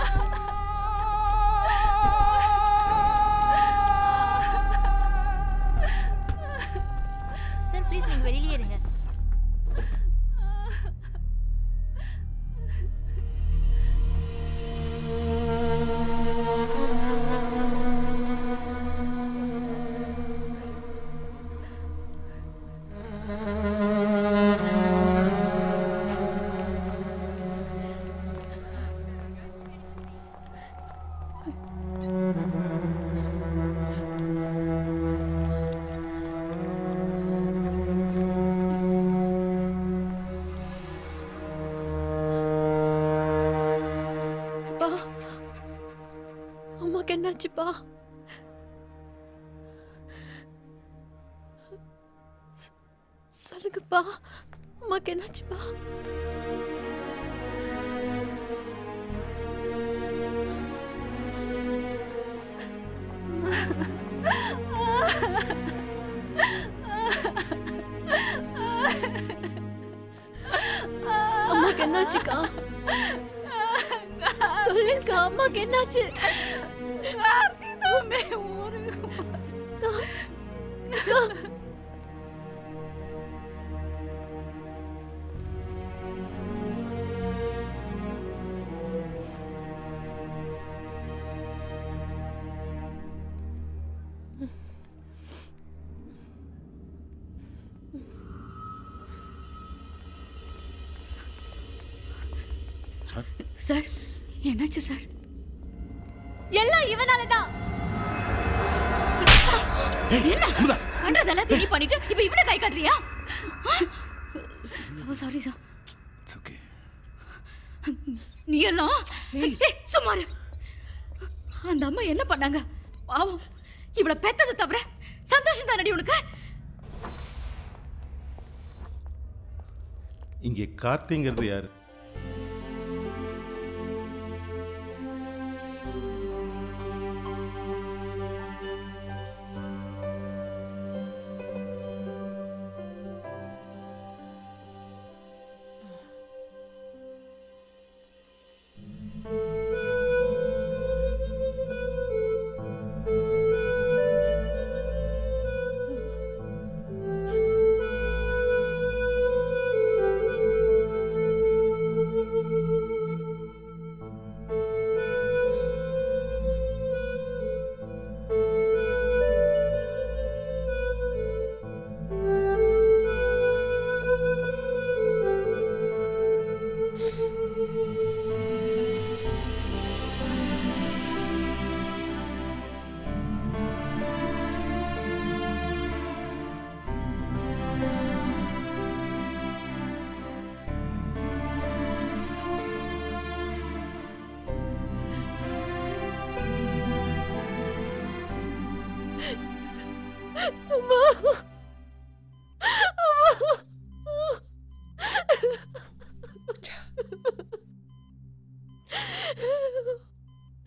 சார் ப்ளீஸ் நீங்க வெளியிலே இருங்க அப்பா அம்மாக்கு என்னாச்சுப்பா சொ- சொல்லுங்கப்பா அம்மாக்கு என்னாச்சுப்பா அம்மாக்கு என்னாச்சுக்கா சொல்லுங்கக்கா அம்மாக்கு என்னாச்சு கார்த்திகமே ஊருக்கு அக்கா சார் சார் என்னாச்சு சார் எல்லாம் இவனால தான் என்ன பண்றதெல்லாம் நீ பண்ணிட்டு இப்ப இவனை கை காட்டுறியா சாரி சார் இட்ஸ் ஓகே நீ எல்லாம் ஏய், சும்மா இரு. அந்த அம்மா என்ன பண்ணாங்க பாவம் இவள பெத்ததை தவிர சந்தோஷம் தானடி உனக்கு இங்கே கார்த்திங்கிறது யாரு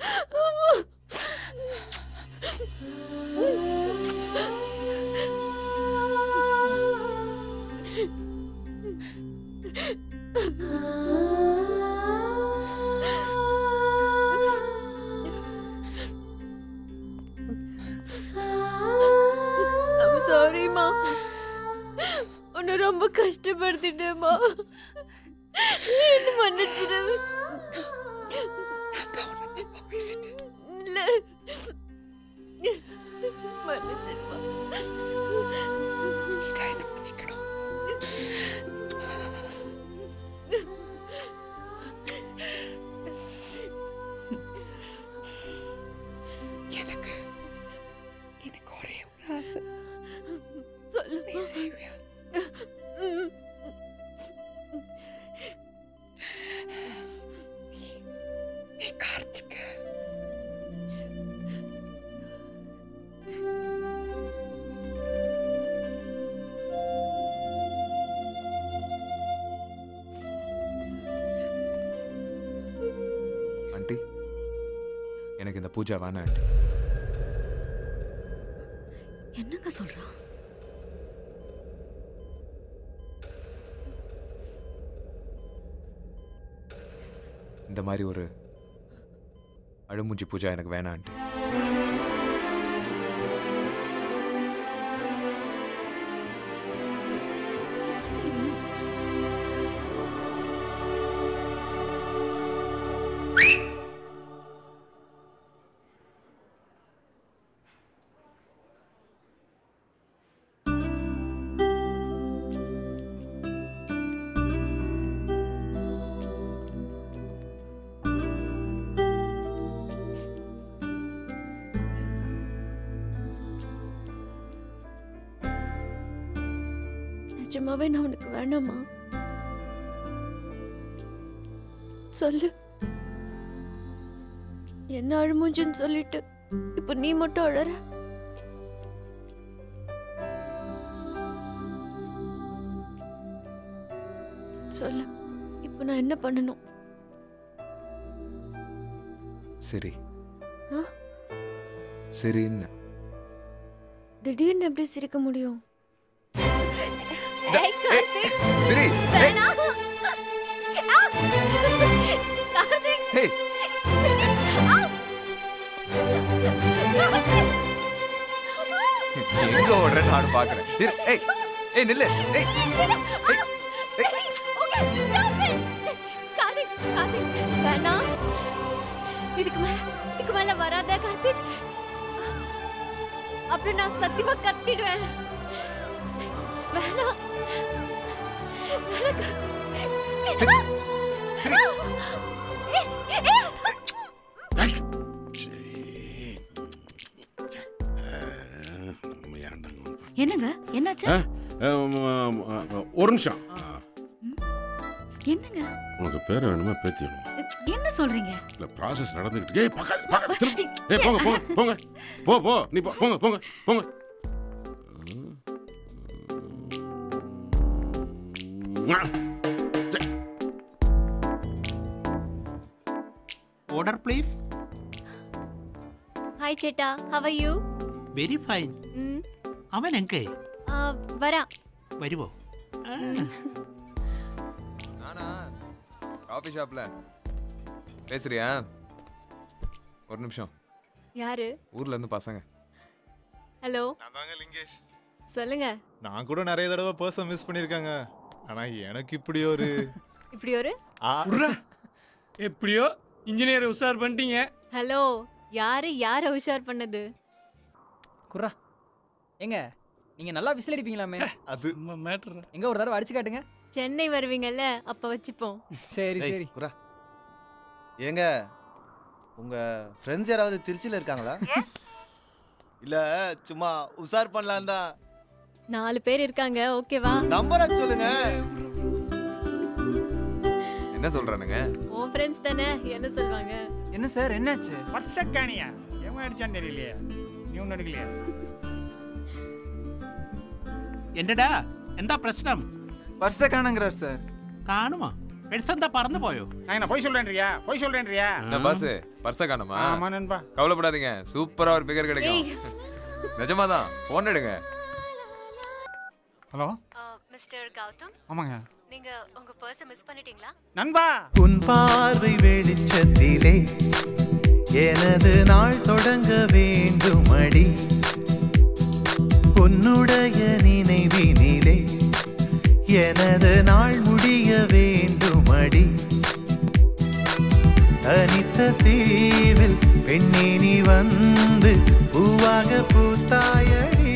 I'm sorry, மா உன்னை ரொம்ப கஷ்டப்படுத்திட்டேம்மா என்ன மன்னிச்சிடு இல்ல மன்னிச்சிடுமா எனக்கு எனக்கு ஒரே ஒரு ஆசை சொல்லு நீ செய்வியா ம். நீ கார்த்திக் ஆண்டி எனக்கு இந்த பூஜா வேணாம் ஆண்டி என்னங்க சொல்றான் இந்த மாதிரி ஒரு அழுமூஞ்சி பூஜா எனக்கு வேணாம் ஆண்டி நிஜமாவே நான் உனக்கு வேணாமா சொல்லு என்ன அழுமூஞ்சுன்னு சொல்லிட்டு இப்ப நீ மட்டும் அழற சொல்லு இப்ப நான் என்ன பண்ணணும் சரி ஆ? சரின்னு திடீர்னு எப்படி சிரிக்க முடியும் ஏய், சரி வேணாம். ஆ! கார்த்திக்! ஏய் ஆ! கார்த்திக்! எங்க ஓடுறேன்னு நானும் பாக்குறேன் இரு, ஏய் ஏய் நில்லு ஏய் Okay, stop it. Karthik, Karthik, வேணாம். இதுக்கு மேல இதுக்கு மேல வராத கார்த்திக் அப்புறம் நான் சத்தியமா கத்திடுவேன் வேணாம் வேணாம் கார்த்திக். ஏய், ஏய். நம்ம ஏன்டாங்க வந்து என்னங்க என்னாச்சு ஆ? ஆம், ஆம், ஆம், ஒரு நிமிஷம் என்னங்க உனக்கு பேர் வேணுமா பேத்தி வேணுமா என்ன சொல்றீங்க இல்ல ப்ராசஸ் நடந்துகிட்டு ஏய் பக்கத்து பக்கத்து திரும்ப. ஏய் போங்க போங்க போங்க போ போ நீ போ போங்க போங்க போங்க Order, please. ஹாய் சேட்டா how are you Very fine. ம் அவன் எங்கே ஆ, வரா വരുവോ நானா காஃபி ஷாப்ல பேசுறியா ஒரு நிமிஷம் யாரு ஊர்ல இருந்து பசங்க ஹலோ நான் தாங்க லிங்கேஷ் சொல்லுங்க நான் கூட நிறைய தடவை பர்சன் மிஸ் பண்ணியிருக்காங்க ஆனா எனக்கு இப்படி ஒரு இப்படி ஒரு ஆ எப்படியோ இன்ஜினியர் உஷார் பண்ணிட்டீங்க ஹலோ யாரு யாரை உஷார் பண்ணது குர்ரா ஏங்க நீங்க நல்லா விசில் அடிப்பீங்களாமே அது மேட்ரு எங்க ஒரு தடவை அடிச்சு காட்டுங்க சென்னை வருவீங்கல்ல அப்ப வச்சுப்போம் சரி ஏய், சரி குரா ஏங்க உங்க ஃப்ரெண்ட்ஸ் யாராவது திருச்சியில இருக்காங்களா இல்ல சும்மா உஷார் பண்ணலாம் தான் நாலு பேர் இருக்காங்க ஓகேவா நம்பரை சொல்லுங்க என்ன சொல்றானுங்க உன் ஃப்ரெண்ட்ஸ் தானே என்ன சொல்வாங்க என்ன சார் என்னாச்சு வருஷக்காணியா எவன் அடிச்சான்னு தெரியலையே நீ ஒன்றும் எடுக்கலையா என்னடா എന്താ പ്രശ്നം பர்ஸை காணுங்கிறார் சார் കാണുമോ பெருசந்தா பறந்து போயோ நான் என்ன பொய் சொல்றேன்றியா பொய் சொல்றேன்றியா என்ன பாஸ் பர்ஸ காணுமா ஆமா நண்பா கவலைப்படாதீங்க சூப்பரா ஒரு பிகர் கிடைக்கும் நிஜமாதான் போன் எடுங்க ஹலோ மிஸ்டர் கௌதம் ஆமாங்க நீங்க உங்க பர்ஸை மிஸ் பண்ணிட்டீங்களா நண்பா உன் பார்வை வெளிச்சத்திலே எனது நாள் தொடங்க வேண்டுமடி உன்னுடைய நினைவினிலே எனது நாள் முடிய வேண்டுமடி தனித்த தீவில் பெண்ணினி வந்து பூவாக பூத்தாயடி